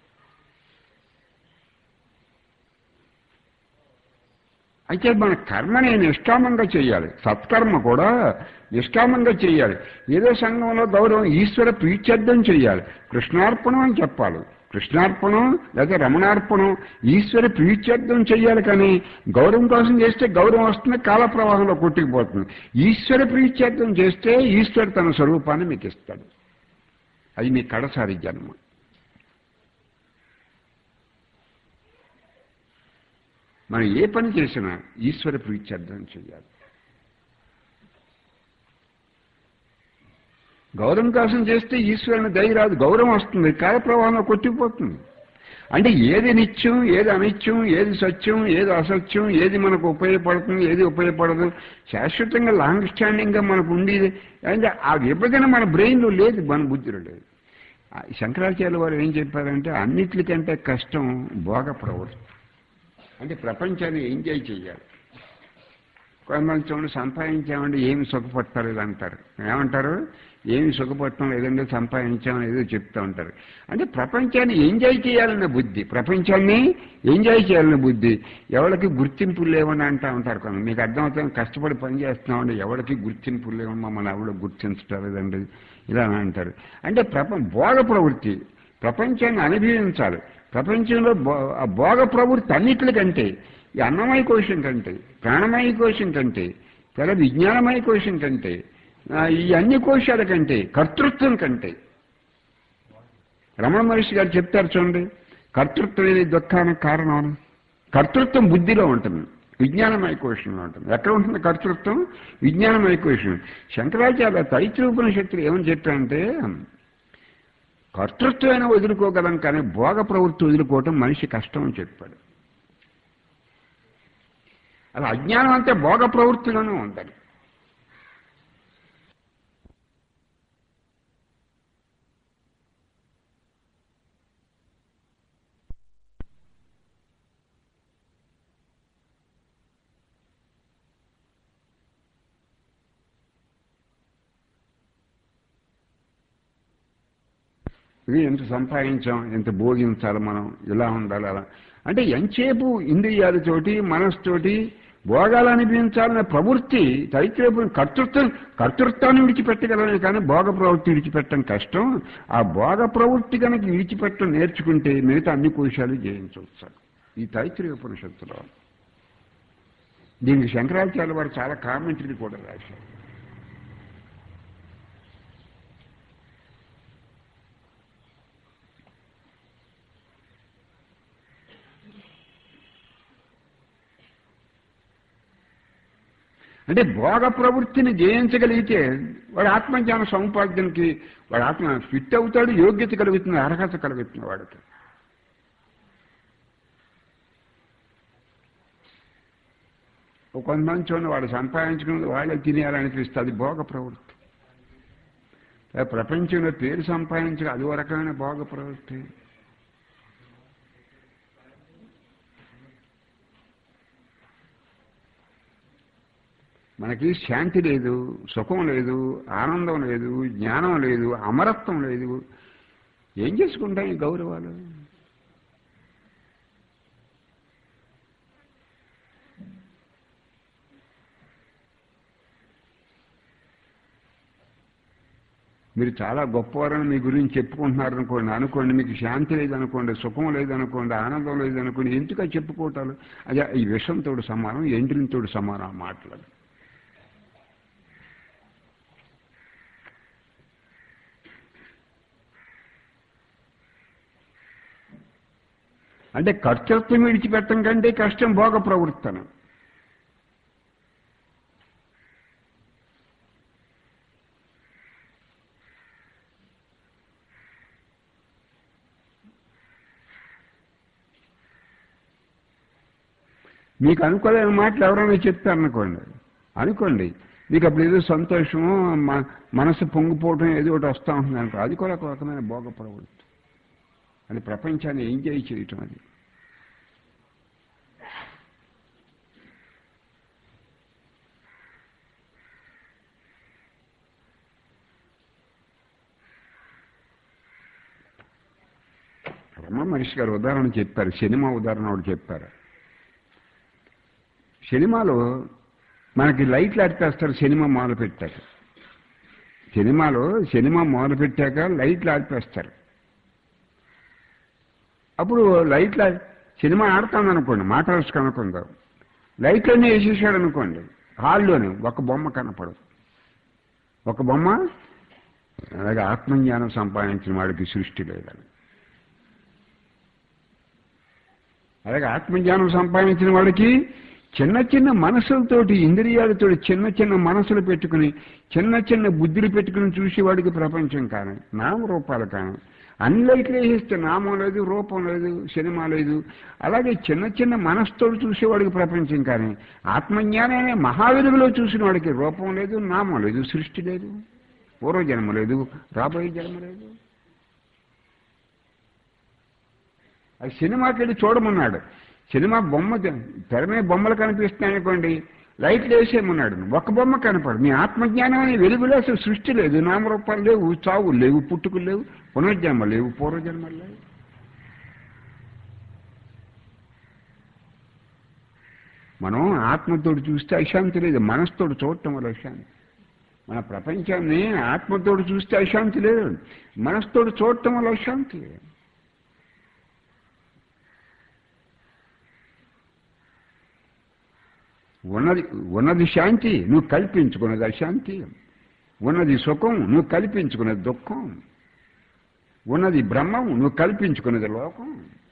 [SPEAKER 1] అయితే మన కర్మని నిష్కామంగా చేయాలి సత్కర్మ కూడా నిష్కామంగా చేయాలి ఏదో సంఘంలో గౌరవం ఈశ్వర ప్రీత్యర్థం చేయాలి కృష్ణార్పణం అని చెప్పాలి కృష్ణార్పణం లేదా రమణార్పణం ఈశ్వర ప్రీత్యర్థం చేయాలి కానీ గౌరవం కోసం చేస్తే గౌరవం వస్తుంది కాల ప్రవాహంలో కొట్టుకుపోతుంది ఈశ్వర ప్రీత్యర్థం చేస్తే ఈశ్వరు తన స్వరూపాన్ని మీకు ఇస్తాడు అది మీ కడసారి జన్మ మనం ఏ పని చేసినా ఈశ్వర ప్రీత్యర్థం చేయాలి గౌరవం కోసం చేస్తే ఈశ్వరుని దయ రాదు గౌరవం వస్తుంది కాల ప్రవాహంలో కొట్టిపోతుంది అంటే ఏది నిత్యం ఏది అనిత్యం ఏది సత్యం ఏది అసత్యం ఏది మనకు ఉపయోగపడుతుంది ఏది ఉపయోగపడదు శాశ్వతంగా లాంగ్ స్టాండింగ్గా మనకు ఉండేది అంటే ఆ విభజన మన బ్రెయిన్లో లేదు మన బుద్ధిలో లేదు ఆ శంకరాచార్య వారు ఏం చెప్పారంటే అన్నిటికంటే కష్టం భోగ ప్రవృత్తి అంటే ప్రపంచాన్ని ఎంజాయ్ చేయాలి కొంతమంది చూడండి సంపాదించామంటే ఏమి సుఖపడతారు అంటారు ఏమంటారు ఏమి సుఖపడటం లేదంటే సంపాదించామని ఏదో చెప్తూ ఉంటారు అంటే ప్రపంచాన్ని ఎంజాయ్ చేయాలన్న బుద్ధి ప్రపంచాన్ని ఎంజాయ్ చేయాలన్న బుద్ధి ఎవరికి గుర్తింపు లేవని అంటూ ఉంటారు కొంత మీకు అర్థమవుతుంది కష్టపడి పని చేస్తున్నామండి ఎవరికి గుర్తింపు లేవని మమ్మల్ని ఎవరు గుర్తించలేదండి ఇలా అని అంటారు అంటే ప్రపంచ భోగ ప్రవృత్తి ప్రపంచాన్ని అనుభవించాలి ప్రపంచంలో భో- ఆ భోగ ప్రవృత్తి అన్నిటికంటే ఈ అన్నమయ కోశం కంటే ప్రాణమయ కోశం కంటే తెల విజ్ఞానమయ కోశం కంటే ఆ, ఈ అన్ని కోశాల కంటే కర్తృత్వం కంటే రమణ మహర్షి గారు చెప్తారు చూడండి కర్తృత్వం అనేది దుఃఖానికి కారణం అని. కర్తృత్వం బుద్ధిలో ఉంటుంది విజ్ఞానమయ కోశంలో ఉంటుంది ఎక్కడ ఉంటుంది కర్తృత్వం విజ్ఞానమయ కోశం శంకరాచార్య తైత్రోపనిషత్తులు ఏమని చెప్పారంటే కర్తృత్వమైన వదులుకోగలం కానీ భోగ ప్రవృత్తి వదులుకోవటం మనిషి కష్టం అని చెప్పాడు అది అజ్ఞానం అంతే భోగ ప్రవృత్తిలోనే ఉందని ఇది ఎంత సంపాదించాం ఎంత భోగించాలి మనం ఇలా ఉండాలి అలా అంటే ఎంతసేపు ఇంద్రియాలతోటి మనసుతోటి భోగాలు అనిపించాలనే ప్రవృత్తి తైత్రేపు కర్తృత్వం కర్తృత్వాన్ని విడిచిపెట్టగలనే కానీ భోగ ప్రవృత్తి విడిచిపెట్టడం కష్టం ఆ భోగ ప్రవృత్తి కనుక విడిచిపెట్టడం నేర్చుకుంటే మిగతా అన్ని కోశాలు జయించవచ్చు ఈ తైత్రీయ ఉపనిషత్తులో దీనికి శంకరాచార్య వారు చాలా కామెంటరీ కూడా రాశారు అంటే భోగ ప్రవృత్తిని జయించగలిగితే వాడు ఆత్మజ్ఞాన సముపార్జనకి వాడు ఆత్మ ఫిట్ అవుతాడు యోగ్యత కలుగుతుంది అర్హత కలుగుతుంది వాడికి ఒక కొంతమంది చూడండి వాడు సంపాదించుకున్నది వాళ్ళే తినేయాలనిపిస్తుంది అది భోగ ప్రవృత్తి లేదా ప్రపంచంలో పేరు సంపాదించక అది ఒక రకమైన భోగ ప్రవృత్తి మనకి శాంతి లేదు సుఖం లేదు ఆనందం లేదు జ్ఞానం లేదు అమరత్వం లేదు ఏం చేసుకుంటాం ఈ గౌరవాలు మీరు చాలా గొప్పవారని మీ గురించి చెప్పుకుంటున్నారు అనుకోండి అనుకోండి మీకు శాంతి లేదనుకోండి సుఖం లేదనుకోండి ఆనందం లేదనుకోండి ఎందుకు చెప్పుకోవటాలు అదే ఈ విషంతో సమానం ఎండ్రితో సమానం ఆ మాటలు అంటే కర్తృత్వం విడిచిపెట్టడం కంటే కష్టం భోగ ప్రవృత్తనం మీకు అనుకోలేని మాటలు ఎవరైనా చెప్తారనుకోండి అనుకోండి మీకు అప్పుడు ఏదో సంతోషము మ- మనసు పొంగిపోవటం ఏదో ఒకటి వస్తూ ఉంటుంది అనుకో అది కూడా ఒక రకమైన భోగ ప్రవృత్తి అది ప్రపంచాన్ని ఎంజాయ్ చేయటం అది రమణ మహర్షి గారు ఉదాహరణ చెప్పారు సినిమా ఉదాహరణ ఒకటి చెప్పారు సినిమాలో మనకి లైట్లు ఆడిపేస్తారు సినిమా మొదలు పెట్టాక సినిమాలో సినిమా మొదలు పెట్టాక లైట్లు ఆడిపేస్తారు అప్పుడు లైట్ల సినిమా ఆడుతుంది అనుకోండి మాట్లాడుచు కనుక్కుందాం లైట్లన్నీ వేసేసాడు అనుకోండి హాల్లోనే ఒక బొమ్మ కనపడదు ఒక బొమ్మ అలాగే ఆత్మజ్ఞానం సంపాదించిన వాడికి సృష్టి లేదని అలాగే ఆత్మజ్ఞానం సంపాదించిన వాడికి చిన్న చిన్న మనసులతోటి ఇంద్రియాలతోటి చిన్న చిన్న మనసులు పెట్టుకుని చిన్న చిన్న బుద్ధులు పెట్టుకుని చూసి వాడికి ప్రపంచం కాని నామరూపాలు కాని అన్ని లైట్లు వేసేస్తే నామం లేదు రూపం లేదు సినిమా లేదు అలాగే చిన్న చిన్న మనస్తోడు చూసేవాడికి ప్రపంచం కానీ ఆత్మజ్ఞానమే మహావిలుగులో చూసిన వాడికి రూపం లేదు నామం లేదు సృష్టి లేదు పూర్వజన్మ లేదు రాబోయే జన్మ లేదు అది సినిమాకి వెళ్ళి చూడమన్నాడు సినిమా బొమ్మ తెర మీద బొమ్మలు కనిపిస్తున్నాయి అనుకోండి లైట్లు వేసేయమన్నాడు ఒక్క బొమ్మ కనపడు మీ ఆత్మజ్ఞానం అనే వెలుగులో అసలు సృష్టి లేదు నామరూపాలు లేవు చావులు లేవు పుట్టుకులు లేవు పునర్జన్మ లేవు పూర్వజన్మలు లేవు మనం ఆత్మతోడు చూస్తే అశాంతి లేదు మనసుతోడు చూడటం వల్ల అశాంతి మన ప్రపంచాన్ని ఆత్మతోడు చూస్తే అశాంతి లేదు మనసుతోడు చూడటం వల్ల అశాంతి లేదు ఉన్నది ఉన్నది శాంతి నువ్వు కల్పించుకున్నది అశాంతి ఉన్నది సుఖం నువ్వు కల్పించుకున్నది దుఃఖం ఉన్నది బ్రహ్మం నువ్వు కల్పించుకున్నది లోకం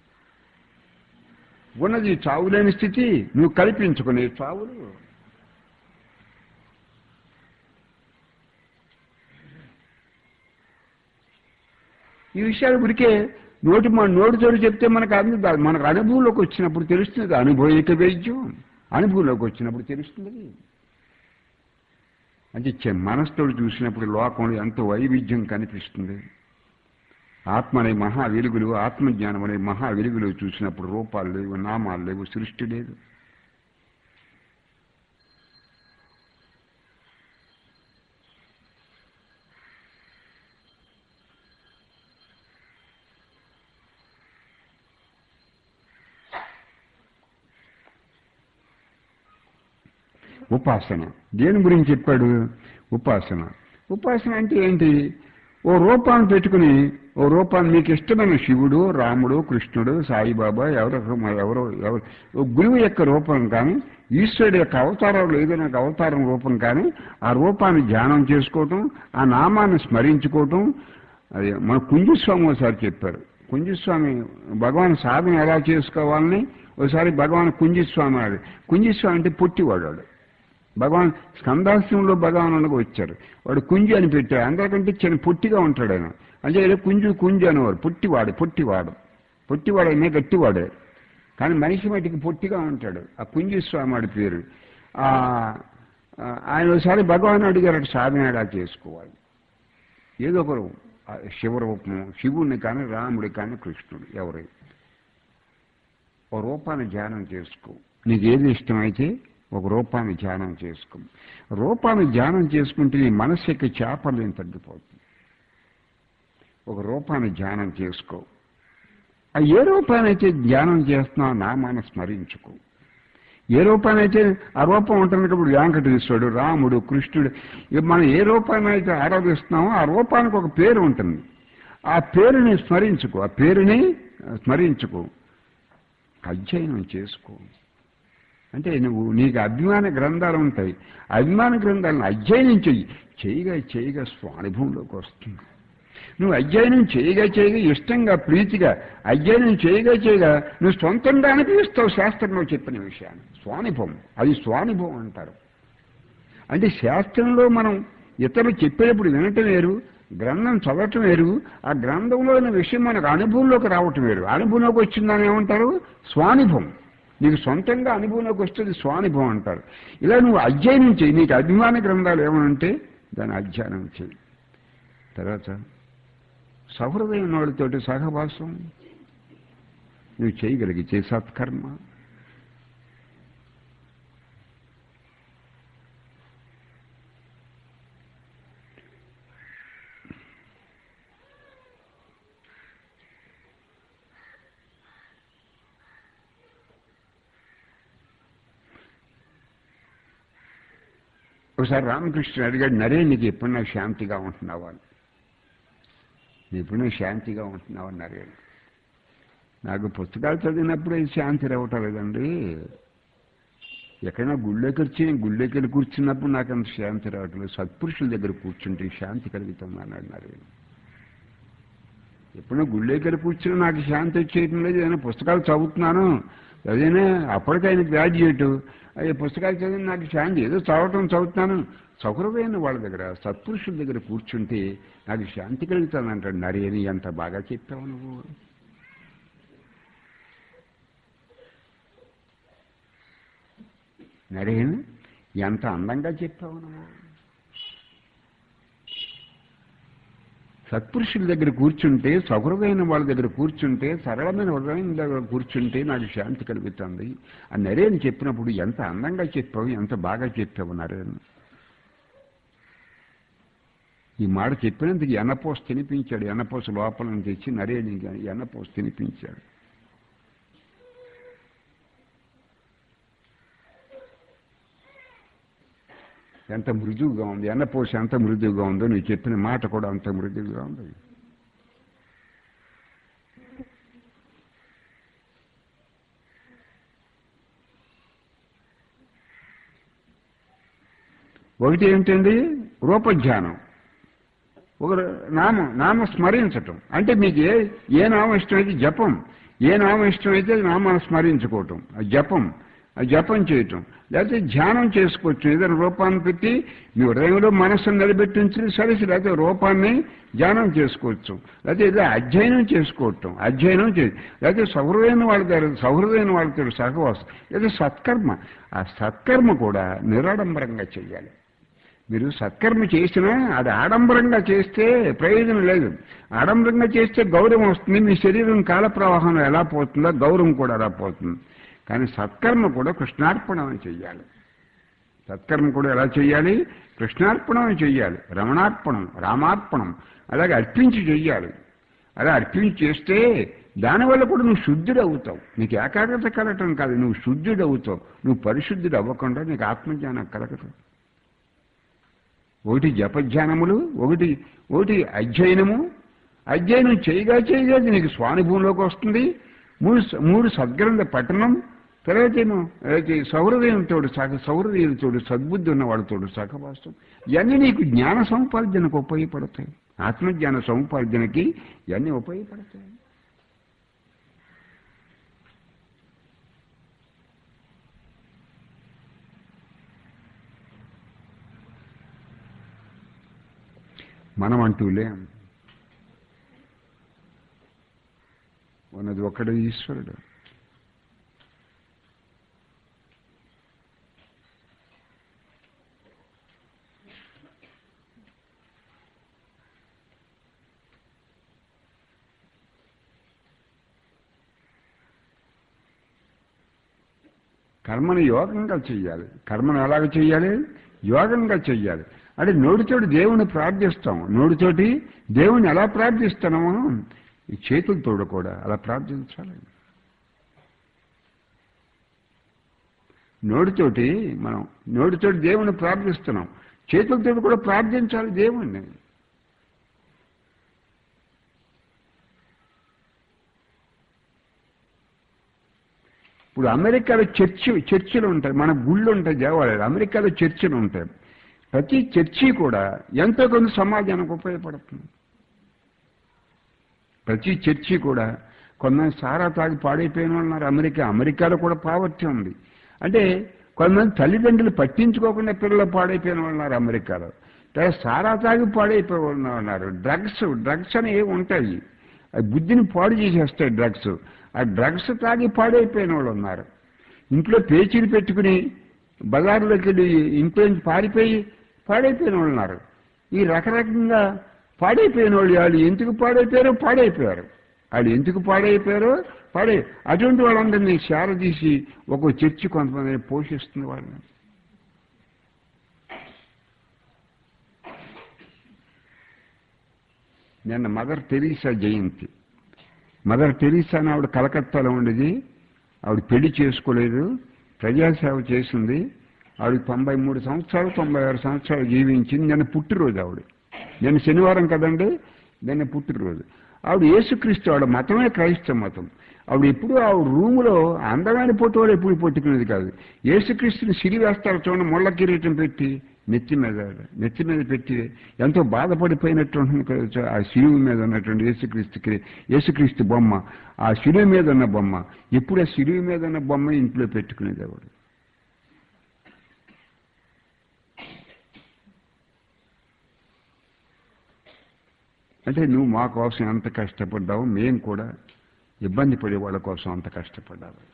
[SPEAKER 1] ఉన్నది చావులేని స్థితి నువ్వు కల్పించుకునే చావులు ఈ విషయాలు గురికే నోటి మన నోటితోటి చెప్తే మనకు అందు మనకు అనుభవంలోకి వచ్చినప్పుడు తెలుస్తుంది అనుభవిక వైద్యం అనుభవంలోకి వచ్చినప్పుడు తెలుస్తుంది అంటే చె- మనసుతోడు చూసినప్పుడు లోకంలో ఎంతో వైవిధ్యం కనిపిస్తుంది ఆత్మ అనే మహా వెలుగులు ఆత్మజ్ఞానం అనే మహా వెలుగులు చూసినప్పుడు రూపాలు లేవు నామాలు లేవు సృష్టి లేదు ఉపాసన దేని గురించి చెప్పాడు ఉపాసన ఉపాసన అంటే ఏంటి ఓ రూపాన్ని పెట్టుకుని ఓ రూపాన్ని మీకు ఇష్టమైన శివుడు రాముడు కృష్ణుడు సాయిబాబా ఎవరో ఎవరో ఎవరు ఓ గురువు యొక్క రూపం కానీ ఈశ్వరుడు యొక్క అవతారంలో ఏదైనా ఒక అవతారం రూపం కానీ ఆ రూపాన్ని ధ్యానం చేసుకోవటం ఆ నామాన్ని స్మరించుకోవటం అది మన కుంజస్వామి ఒకసారి చెప్పారు కుంజస్వామి భగవాన్ సాధన ఎలా చేసుకోవాలని ఒకసారి భగవాన్ కుంజస్వామి అన్నాడు కుంజస్వామి అంటే పుట్టివాడు వాడు భగవాన్ స్కందాశ్రమంలో భగవానుడికి వచ్చారు వాడు కుంజు అని పెట్టారు అందరికంటే చిన్న పుట్టిగా ఉంటాడు ఆయన అంటే ఏదో కుంజు కుంజు అనేవారు పుట్టివాడు పుట్టివాడు పుట్టివాడు అయినా గట్టివాడే కానీ మనిషి మట్టికి పొట్టిగా ఉంటాడు ఆ కుంజు స్వామి వాడి పేరు ఆ, ఆ, ఆయన ఒకసారి భగవాన్ అడిగారు సాధన ఎలా చేసుకోవాలి ఏదో ఒకరు ఆ శివరూపం శివుణ్ణి కానీ రాముడి కానీ కృష్ణుడు ఎవరు ఓ రూపాన్ని ధ్యానం చేసుకో నీకు ఏది ఇష్టమైతే ఒక రూపాన్ని ధ్యానం చేసుకో రూపాన్ని ధ్యానం చేసుకుంటే నీ మనసు యొక్క చేపలేం తగ్గిపోతుంది ఒక రూపాన్ని ధ్యానం చేసుకో ఆ ఏ రూపానైతే ధ్యానం చేస్తున్నావు నామాన్ని స్మరించుకో ఏ రూపానైతే ఆ రూపం ఉంటుంది కాబట్టి వెంకటేశ్వరుడు రాముడు కృష్ణుడు ఇక మనం ఏ రూపాన్ని అయితే ఆరాధిస్తున్నామో ఆ రూపానికి ఒక పేరు ఉంటుంది ఆ పేరుని స్మరించుకో ఆ పేరుని స్మరించుకో అధ్యయనం చేసుకో అంటే నువ్వు నీకు అభిమాన గ్రంథాలు ఉంటాయి అభిమాన గ్రంథాలను అధ్యయనం చెయ్యి చేయగా చేయగా స్వానుభవంలోకి వస్తుంది నువ్వు అధ్యయనం చేయగా చేయగా ఇష్టంగా ప్రీతిగా అధ్యయనం చేయగా చేయగా నువ్వు సొంతంగా అనిపిస్తావు శాస్త్రంలో చెప్పిన విషయాన్ని స్వానుభవం అది స్వానుభవం అంటారు అంటే శాస్త్రంలో మనం ఇతరులు చెప్పేటప్పుడు వినటం వేరు గ్రంథం చదవటం వేరు ఆ గ్రంథంలో ఉన్న విషయం మనకు అనుభవంలోకి రావటం వేరు అనుభవంలోకి వచ్చిందని ఏమంటారు స్వానుభవం నీకు సొంతంగా అనుభవంలోకి వస్తుంది స్వానుభవం అంటారు ఇలా నువ్వు అధ్యయనం చేయి నీకు అభిమాన గ్రంథాలు ఏమనంటే దాన్ని అధ్యయనం చేయి తర్వాత సహృదయం వాళ్ళతోటి సహవాసం నువ్వు చేయగలిగితే సత్కర్మ ఒకసారి రామకృష్ణ అడిగాడు నరే నీకు ఎప్పుడన్నా శాంతిగా ఉంటున్నావా అని "నువ్వు ఎప్పుడన్నా శాంతిగా ఉంటున్నావా నరే నాకు పుస్తకాలు చదివినప్పుడు ఇది శాంతి రావటం లేదండి ఎక్కడైనా గుళ్ళోకి వచ్చి గుళ్ళోకి వెళ్ళి కూర్చున్నప్పుడు నాకు అంత శాంతి రావట్లేదు సత్పురుషుల దగ్గర కూర్చుంటే శాంతి కలుగుతుంది అన్నాడు నరేన్ ఎప్పుడో గుళ్ళేకెళ్ళి కూర్చుని నాకు శాంతి వచ్చేయటం లేదు ఏదైనా పుస్తకాలు చదువుతున్నాను అదేనా అప్పటికైనా గ్రాడ్యుయేట్ అయ్యే పుస్తకాలు చదివి నాకు శాంతి ఏదో చదవటం చదువుతున్నాను సౌకర్యమైన వాళ్ళ దగ్గర సత్పురుషుల దగ్గర కూర్చుంటే నాకు శాంతి కలుగుతానంటాడు నరేని ఎంత బాగా చెప్పావు నువ్వు నరేన్ ఎంత అందంగా చెప్పావు నువ్వు సత్పురుషుల దగ్గర కూర్చుంటే సౌకర్యమైన వాళ్ళ దగ్గర కూర్చుంటే సరళమైన హృదయం దగ్గర కూర్చుంటే నాకు శాంతి కలుగుతుంది ఆ నరేన్ చెప్పినప్పుడు ఎంత అందంగా చెప్పావు ఎంత బాగా చెప్పావు నరేన్ ఈ మాట చెప్పినందుకు ఎన్నపోస తినిపించాడు ఎన్నపోస లోపల నుంచి తెచ్చి నరేని ఎన్నపోస తినిపించాడు ఎంత మృదువుగా ఉంది ఎన్నపోస ఎంత మృదువుగా ఉందో నువ్వు చెప్పిన మాట కూడా అంత మృదువుగా ఉంది ఒకటి ఏంటండి రూపధ్యానం ఒక నామం నామ స్మరించటం అంటే మీకు ఏ ఏ నామం ఇష్టమైతే జపం ఏ నామం ఇష్టమైతే నామాన్ని స్మరించుకోవటం ఆ జపం ఆ జపం చేయటం లేకపోతే ధ్యానం చేసుకోవచ్చు ఏదైనా రూపాన్ని పెట్టి మీ హృదయంలో మనస్సును నిలబెట్టి ఉంచి సరే లేకపోతే రూపాన్ని ధ్యానం చేసుకోవచ్చు లేకపోతే ఏదో అధ్యయనం చేసుకోవటం అధ్యయనం చే లేకపోతే సౌహృదైన వాళ్ళ దగ్గర సౌహృదైన వాళ్ళతో సహవాసం లేదా సత్కర్మ ఆ సత్కర్మ కూడా నిరాడంబరంగా చేయాలి మీరు సత్కర్మ చేసినా అది ఆడంబరంగా చేస్తే ప్రయోజనం లేదు ఆడంబరంగా చేస్తే గౌరవం వస్తుంది మీ శరీరం కాల ప్రవాహంలో ఎలా పోతుందో గౌరవం కూడా అలా పోతుంది కానీ సత్కర్మ కూడా కృష్ణార్పణం చెయ్యాలి సత్కర్మ కూడా ఎలా చెయ్యాలి కృష్ణార్పణం చెయ్యాలి రమణార్పణం రామార్పణం అలాగే అర్పించి చెయ్యాలి అలా అర్పించి చేస్తే దానివల్ల కూడా నువ్వు శుద్ధుడు అవుతావు నీకు ఏకాగ్రత కలగటం కాదు నువ్వు శుద్ధుడు అవుతావు నువ్వు పరిశుద్ధుడు అవ్వకుండా నీకు ఆత్మజ్ఞానం కలగటం ఒకటి జపధ్యానములు ఒకటి ఒకటి అధ్యయనము అధ్యయనం చేయగా చేయగా అది నీకు స్వానుభవంలోకి వస్తుంది మూడు మూడు సద్గ్రంథ పఠనం తర్వాత ఏమో సౌహృదయంతో సహ సౌహృదయంతో సద్బుద్ధి ఉన్న వాళ్ళతోడు సహవాసం ఇవన్నీ నీకు జ్ఞాన సముపార్జనకు ఉపయోగపడతాయి ఆత్మజ్ఞాన సముపార్జనకి ఇవన్నీ ఉపయోగపడతాయి మనం అంటూ లేం ఉన్నది ఒక్కడు ఈశ్వరుడు కర్మను యోగంగా చెయ్యాలి కర్మను ఎలాగ చెయ్యాలి యోగంగా చెయ్యాలి అంటే నోటితోటి దేవుని ప్రార్థిస్తాం నోటితోటి దేవుని ఎలా ప్రార్థిస్తున్నామో ఈ చేతులతోడు కూడా అలా ప్రార్థించాలి నోటితోటి మనం నోటితోటి దేవుని ప్రార్థిస్తున్నాం చేతులతోటి కూడా ప్రార్థించాలి దేవుణ్ణి ఇప్పుడు అమెరికాలో చర్చి చర్చిలు ఉంటాయి మన గుళ్ళు ఉంటాయి దేవాలయాలు అమెరికాలో చర్చిలు ఉంటాయి ప్రతి చర్చి కూడా ఎంతో కొంత సమాజానికి ఉపయోగపడుతుంది ప్రతి చర్చి కూడా కొంతమంది సారా తాగి పాడైపోయిన వాళ్ళు ఉన్నారు అమెరికా అమెరికాలో కూడా పావర్టీ ఉంది అంటే కొంతమంది తల్లిదండ్రులు పట్టించుకోకుండా పిల్లలు పాడైపోయిన వాళ్ళు ఉన్నారు అమెరికాలో తర్వాత సారా తాగి పాడైపోయి వాళ్ళు ఉన్నారు డ్రగ్స్ డ్రగ్స్ అనేవి ఉంటాయి అవి బుద్ధిని పాడు చేసేస్తాయి డ్రగ్స్ ఆ డ్రగ్స్ తాగి పాడైపోయిన వాళ్ళు ఉన్నారు ఇంట్లో పేచీలు పెట్టుకుని బజార్లోకి వెళ్ళి ఇంట్లో నుంచి పారిపోయి పాడైపోయిన వాళ్ళు ఉన్నారు ఈ రకరకంగా పాడైపోయిన వాళ్ళు వాళ్ళు ఎందుకు పాడైపోయారో పాడైపోయారు వాళ్ళు ఎందుకు పాడైపోయారో పాడే అటువంటి వాళ్ళందరినీ శారదీసి ఒక చర్చి కొంతమందిని పోషిస్తుంది వాళ్ళని నిన్న మదర్ టెరీసా జయంతి మదర్ టెరీసా అని ఆవిడ కలకత్తాలో ఉండేది ఆవిడ పెళ్లి చేసుకోలేదు ప్రజాసేవ చేసింది ఆవిడ తొంభై మూడు సంవత్సరాలు తొంభై ఆరు సంవత్సరాలు జీవించింది నిన్న పుట్టినరోజు ఆవిడ నిన్న శనివారం కదండి నిన్న పుట్టినరోజు ఆవిడ యేసుక్రీస్తు ఆవిడ మతమే క్రైస్తవ మతం ఆవిడ ఎప్పుడు ఆవిడ రూములో అందమైన పొట్టువాడు ఎప్పుడు పొట్టుకునేది కాదు యేసుక్రీస్తుని సిరి వేస్తారు చూడండి ముళ్ళ కిరీటం పెట్టి నెత్తి మీద నెత్తి మీద పెట్టి ఎంతో బాధపడిపోయినట్టు ఉంటుంది కదా, ఆ శిలువు మీద ఉన్నటువంటి యేసుక్రీస్తు కి- యేసుక్రీస్తు బొమ్మ ఆ శిలువు మీద ఉన్న బొమ్మ ఎప్పుడు ఆ శిలువు మీద ఉన్న బొమ్మ ఇంట్లో పెట్టుకునేది ఆవిడ అంటే నువ్వు మా కోసం ఎంత కష్టపడ్డావు మేము కూడా ఇబ్బంది పడే వాళ్ళ కోసం అంత కష్టపడ్డావు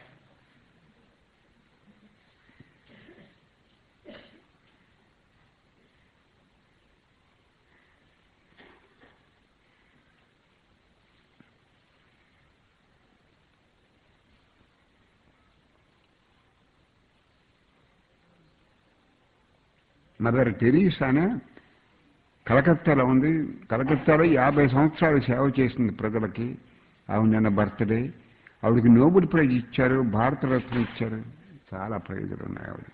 [SPEAKER 1] మదర్ టెరీసానే కలకత్తాలో ఉంది కలకత్తాలో యాభై సంవత్సరాలు సేవ చేసింది ప్రజలకి ఆవిడ నిన్న బర్త్డే ఆవిడకి నోబెల్ ప్రైజ్ ఇచ్చారు భారతరత్న ఇచ్చారు చాలా ప్రైజులు ఉన్నాయి ఆవిడ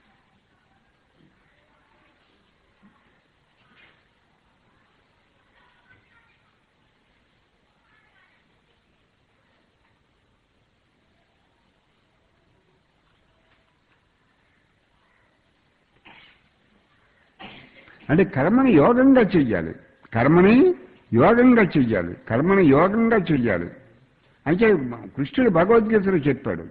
[SPEAKER 1] అంటే కర్మని యోగంగా చెయ్యాలి కర్మని యోగంగా చెయ్యాలి కర్మని యోగంగా చెయ్యాలి అంటే కృష్ణుడు భగవద్గీతలో చెప్పాడు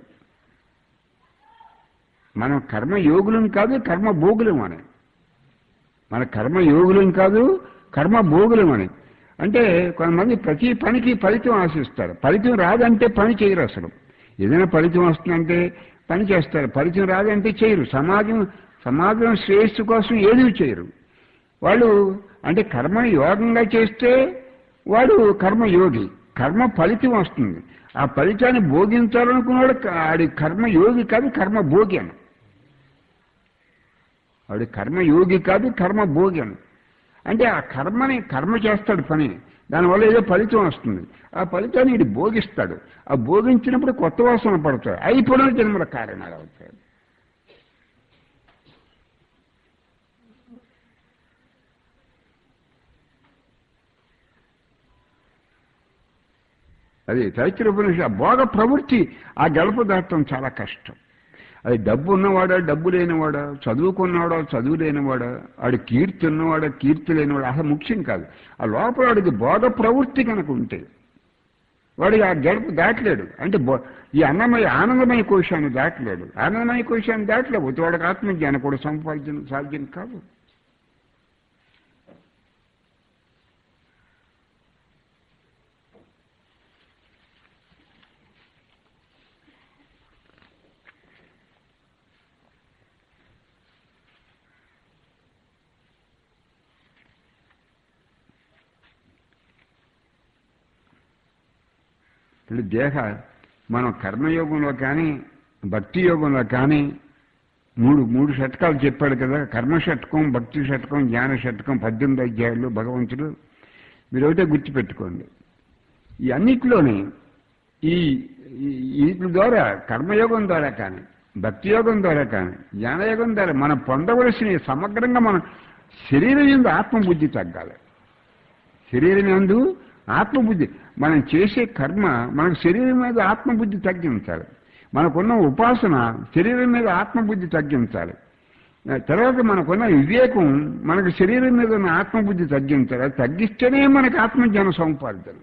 [SPEAKER 1] మనం కర్మ యోగులం కాదు కర్మ భోగులం అని మన కర్మ యోగులం కాదు కర్మ భోగులం అని అంటే కొంతమంది ప్రతి పనికి ఫలితం ఆశిస్తారు ఫలితం రాదంటే పని చేయరు అసలు ఏదైనా ఫలితం వస్తుందంటే పని చేస్తారు ఫలితం రాదంటే చేయరు సమాజం సమాజం శ్రేయస్సు కోసం ఏది చేయరు వాళ్ళు అంటే కర్మని యోగంగా చేస్తే వాడు కర్మయోగి కర్మ ఫలితం వస్తుంది ఆ ఫలితాన్ని భోగించాలనుకున్నాడు ఆడి కర్మ యోగి కాదు కర్మ భోగి అని ఆవిడ కర్మయోగి కాదు కర్మ భోగి అని అంటే ఆ కర్మని కర్మ చేస్తాడు పని దానివల్ల ఏదో ఫలితం వస్తుంది ఆ ఫలితాన్ని ఇది భోగిస్తాడు ఆ భోగించినప్పుడు కొత్త వాసన పడతాడు అవి పునర్జన్మల కారణాలు అవుతాయి అది చైత్రోపనిష భోగ ప్రవృత్తి ఆ గడప దాటడం చాలా కష్టం అది డబ్బు ఉన్నవాడా డబ్బు లేనివాడా చదువుకున్నవాడా చదువు లేనివాడా ఆడు కీర్తి ఉన్నవాడా కీర్తి లేనివాడా అసలు ముఖ్యం కాదు ఆ లోపల వాడికి భోగ ప్రవృత్తి కనుక ఉంటే వాడికి ఆ గడప దాటలేడు అంటే బో- ఈ అన్నమయ ఆనందమయ కోశాన్ని దాటలేడు ఆనందమయ కోశాన్ని దాటలేకపోతే వాడికి ఆత్మజ్ఞానం కూడా సంపాదించడం సాధ్యం కాదు ఇప్పుడు దేహ మనం కర్మయోగంలో కానీ భక్తి యోగంలో కానీ మూడు మూడు షట్కాలు చెప్పాడు కదా కర్మ షట్కం భక్తి షట్కం జ్ఞాన షట్కం పద్దెనిమిది అధ్యాయులు భగవంతుడు మీరు ఒకటే గుర్తుపెట్టుకోండి ఈ అన్నిటిలోని ఈ ఈ- వీటి ద్వారా కర్మయోగం ద్వారా కానీ భక్తి యోగం ద్వారా కానీ జ్ఞానయోగం ద్వారా మనం పొందవలసిన సమగ్రంగా మనం శరీరం ఎందు ఆత్మబుద్ధి తగ్గాలి శరీరం యందు ఆత్మబుద్ధి మనం చేసే కర్మ మనకు శరీరం మీద ఆత్మబుద్ధి తగ్గించాలి మనకున్న ఉపాసన శరీరం మీద ఆత్మబుద్ధి తగ్గించాలి ఆ తర్వాత మనకున్న వివేకం మనకు శరీరం మీద ఉన్న ఆత్మబుద్ధి తగ్గించాలి అది తగ్గిస్తేనే మనకు ఆత్మజ్ఞానం సముపార్జన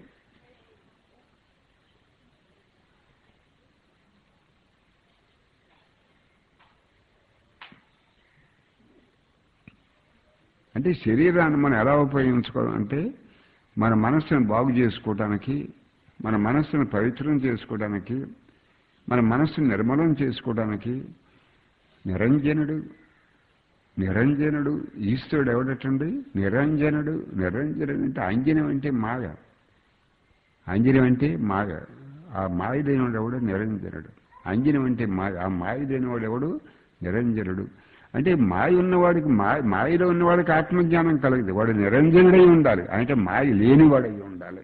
[SPEAKER 1] అంటే శరీరాన్ని మనం ఎలా ఉపయోగించుకోవాలంటే మన మనస్సును బాగు చేసుకోవడానికి మన మనస్సును పవిత్రం చేసుకోవడానికి మన మనస్సును నిర్మలం చేసుకోవడానికి నిరంజనుడు నిరంజనుడు ఈశ్వరుడు ఎవడటండి నిరంజనుడు నిరంజనుడు అంటే అంజనం అంటే మాయ అంజనం అంటే మాయ ఆ మాయ లేనివాడు ఎవడు నిరంజనుడు అంజనం అంటే మాయ ఆ మాయ లేనివాడు ఎవడు నిరంజనుడు అంటే మాయ ఉన్నవాడికి మాయ మాయలో ఉన్నవాడికి ఆత్మజ్ఞానం కలగదు వాడు నిరంజనుడై ఉండాలి అంటే మాయ లేనివాడై ఉండాలి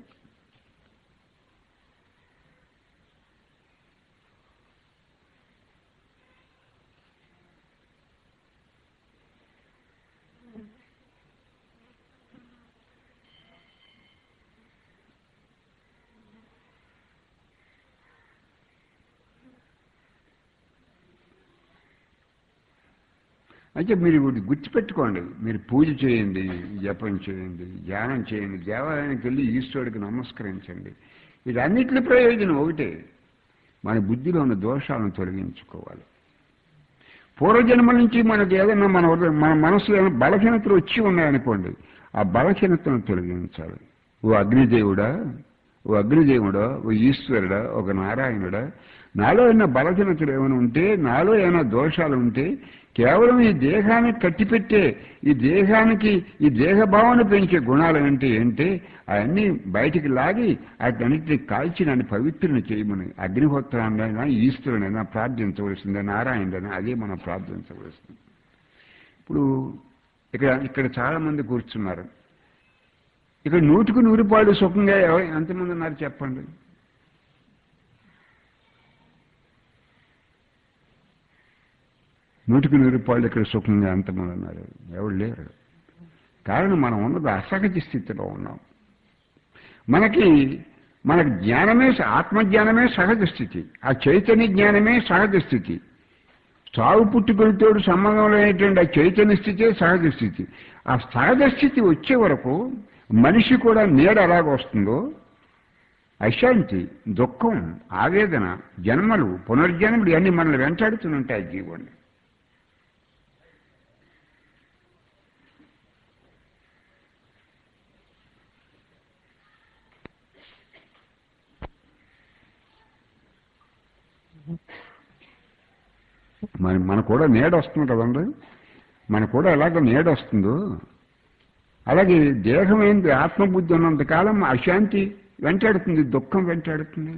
[SPEAKER 1] అయితే మీరు ఒకటి గుర్తుపెట్టుకోండి మీరు పూజ చేయండి జపం చేయండి ధ్యానం చేయండి దేవాలయానికి వెళ్ళి ఈశ్వరుడికి నమస్కరించండి వీటన్నిటి ప్రయోజనం ఒకటే మన బుద్ధిలో ఉన్న దోషాలను తొలగించుకోవాలి పూర్వజన్మల నుంచి మనకి ఏదైనా మన హృదయం- మన మనసులో ఏమైనా బలహీనతలు వచ్చి ఉన్నాయనుకోండి ఆ బలహీనతను తొలగించాలి ఓ అగ్నిదేవుడా ఓ అగ్నిదేవుడా ఓ ఈశ్వరుడా ఒక నారాయణుడా నాలో ఏమైనా బలహీనతలు ఏమైనా ఉంటే నాలో ఏమైనా దోషాలు ఉంటే కేవలం ఈ దేహానికి కట్టిపెట్టే ఈ దేహానికి ఈ దేహభావన పెంచే గుణాలు అంటే ఏంటి అవన్నీ బయటికి లాగి వాటన్నిటిని కాల్చి నన్ను పవిత్రుని చేయమని అగ్నిహోత్రాన్నైనా ఈశ్వరునైనా ప్రార్థించవలసిందే నారాయణుడైనా అదే మనం ప్రార్థించవలసింది ఇప్పుడు ఇక్కడ ఇక్కడ చాలా మంది కూర్చున్నారు ఇక్కడ నూటికి నూరు పాళ్ళు సుఖంగా ఎవ- ఎంతమంది ఉన్నారు చెప్పండి నూటికి నూరు పాళ్ళు ఇక్కడ సుఖంగా ఎంతమంది ఉన్నారు ఎవరు లేరు కారణం మనం ఉన్నది అసహజ స్థితిలో ఉన్నాం మనకి మనకి జ్ఞానమే ఆత్మజ్ఞానమే సహజ స్థితి ఆ చైతన్య జ్ఞానమే సహజ స్థితి చావు పుట్టుకలతోడు సంబంధం లేనటువంటి ఆ చైతన్య స్థితే సహజ స్థితి ఆ సహజ స్థితి వచ్చే వరకు మనిషి కూడా నీడ ఎలాగ వస్తుందో అశాంతి దుఃఖం ఆవేదన జన్మలు పునర్జన్మలు ఇవన్నీ మనల్ని వెంటాడుతుంటాయి జీవుడిని మన మన కూడా నీడ వస్తుంది కదండి మన కూడా ఎలాగ నీడ వస్తుందో అలాగే దేహం ఏంది ఆత్మబుద్ధి ఉన్నంత కాలం అశాంతి వెంటాడుతుంది దుఃఖం వెంటాడుతుంది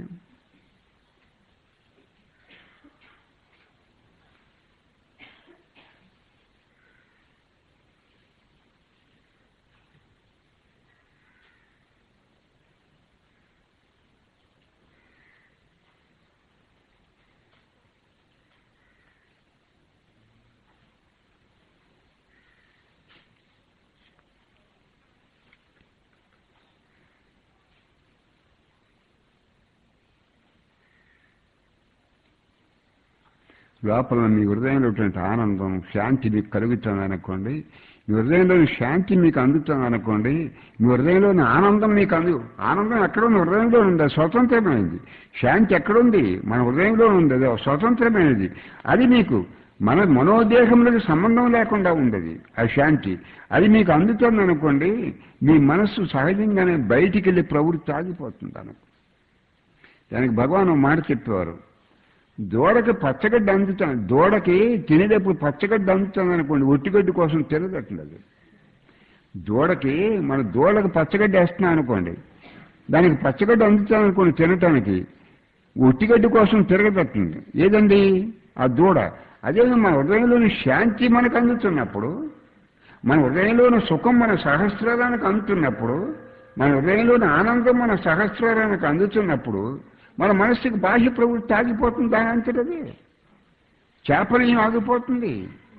[SPEAKER 1] లోపల మీ హృదయంలో ఉన్నటువంటి ఆనందం శాంతి మీకు కలుగుతుంది అనుకోండి మీ హృదయంలోని శాంతి మీకు అందుతుంది అనుకోండి మీ హృదయంలోని ఆనందం మీకు అందు ఆనందం ఎక్కడుంది హృదయంలో ఉంది అది స్వతంత్రమైనది శాంతి ఎక్కడుంది మన హృదయంలో ఉంది అది స్వతంత్రమైనది అది మీకు మన మనోదేహంలోకి సంబంధం లేకుండా ఉండదు ఆ శాంతి అది మీకు అందుతుంది అనుకోండి మీ మనస్సు సహజంగానే బయటికి వెళ్ళి ప్రవృత్తి ఆగిపోతుంది అనుకో దానికి భగవాన్ ఒక మాట చెప్పేవారు దూడకి పచ్చగడ్డ అందుతాను దూడకి తినేటప్పుడు పచ్చగడ్డ అందుతుంది అనుకోండి ఒట్టిగడ్డి కోసం తినదట్లేదు దూడకి మన దూడకి పచ్చగడ్డ వేస్తున్నాం అనుకోండి దానికి పచ్చగడ్డ అందుతాను అనుకోండి తినటానికి ఒట్టిగడ్డి కోసం తిరగదట్టుంది ఏదండి ఆ దూడ అదే మన హృదయంలోని శాంతి మనకు అందుతున్నప్పుడు మన హృదయంలోని సుఖం మన సహస్రానికి అందుతున్నప్పుడు మన హృదయంలోని ఆనందం మన సహస్రానికి అందుతున్నప్పుడు మన మనస్సుకి బాహ్య ప్రవృత్తి ఆగిపోతుంది దాని అంతటది చేపలయం ఆగిపోతుంది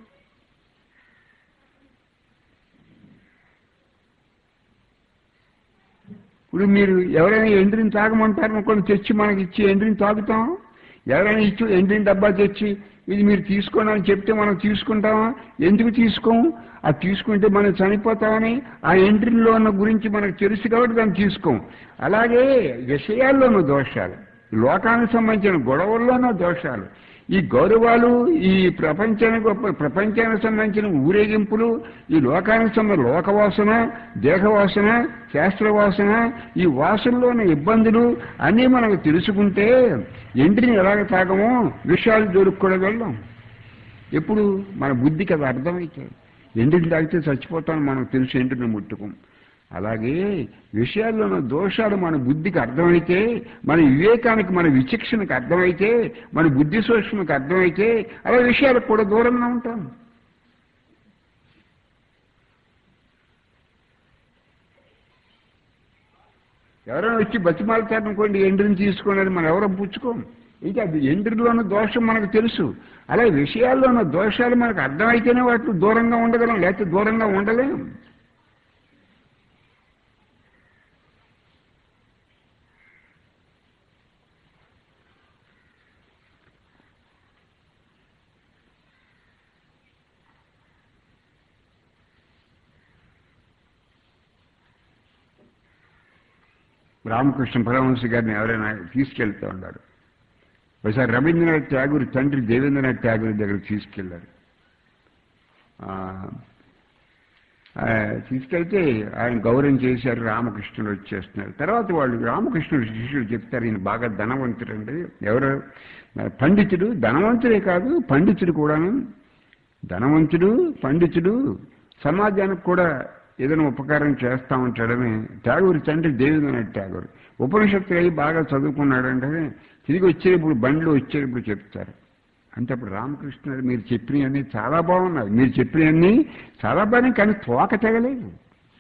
[SPEAKER 1] ఇప్పుడు మీరు ఎవరైనా ఎండ్రిని తాగమంటారు అనుకోండి తెచ్చి మనకి ఇచ్చి ఎండ్రిని తాగుతాం ఎవరైనా ఇచ్చి ఎండ్రిని డబ్బా తెచ్చి ఇది మీరు తీసుకోండి అని చెప్తే మనం తీసుకుంటామా ఎందుకు తీసుకోము అది తీసుకుంటే మనం చనిపోతామని ఆ ఎంట్రీలో ఉన్న గురించి మనకు తెలుసు కాబట్టి దాన్ని తీసుకోం అలాగే విషయాల్లోనూ దోషాలు లోకానికి సంబంధించిన గొడవల్లోనూ దోషాలు ఈ గౌరవాలు ఈ ప్రపంచానికి ప్రపంచానికి సంబంధించిన ఊరేగింపులు ఈ లోకానికి సంబంధించిన లోకవాసన దేహవాసన శాస్త్రవాసన ఈ వాసనలోని ఇబ్బందులు అన్నీ మనకు తెలుసుకుంటే ఎంట్రీని ఎలాగ తాగమో విషయాలు జోలికి కూడా వెళ్ళాం ఎప్పుడు మన బుద్ధికి అది అర్థమైతే ఎండిని తాగితే చచ్చిపోతాను మనకు తెలుసు ఎండిని ముట్టుకోం అలాగే విషయాల్లో ఉన్న దోషాలు మన బుద్ధికి అర్థమైతే మన వివేకానికి మన విచక్షణకు అర్థమైతే మన బుద్ధి సూక్ష్మకు అర్థమైతే అలా విషయాలకు కూడా దూరంగా ఉంటాం ఎవరైనా వచ్చి బతిమాలుతారనుకోండి ఎండ్రిని తీసుకోండి మనం ఎవరో పుచ్చుకోం ఇక అది ఎండ్రిలో ఉన్న దోషం మనకు తెలుసు అలాగే విషయాల్లో ఉన్న దోషాలు మనకు అర్థమైతేనే వాటికి దూరంగా ఉండగలం లేకపోతే దూరంగా ఉండలేం రామకృష్ణ పరమహంస గారిని ఎవరైనా తీసుకెళ్తూ ఉన్నారు ఒకసారి రవీంద్రనాథ్ ట్యాగూర్ తండ్రి దేవేంద్రనాథ్ ట్యాగూర్ దగ్గరికి తీసుకెళ్లారు ఆ, ఆ, తీసుకెళ్తే ఆయన గౌరవం చేశారు రామకృష్ణుడు వచ్చేస్తున్నారు తర్వాత వాళ్ళు రామకృష్ణుడు శిష్యుడు చెప్తారు ఈయన బాగా ధనవంతుడండి ఎవరు మరి పండితుడు ధనవంతుడే కాదు పండితుడు కూడాను ధనవంతుడు పండితుడు సమాజానికి కూడా ఏదైనా ఉపకారం చేస్తా ఉంటాడని ట్యాగూర్ తండ్రి దేవేంద్రనాథ్ ట్యాగూర్ ఉపనిషత్తులు అయి బాగా చదువుకున్నాడంటే తిరిగి వచ్చేటప్పుడు బండ్లు వచ్చేటప్పుడు చెప్తారు అంటే అప్పుడు రామకృష్ణ మీరు చెప్పినవన్నీ చాలా బాగున్నాయి మీరు చెప్పినవన్నీ చాలా బాగున్నాయి కానీ తోక తెగలేదు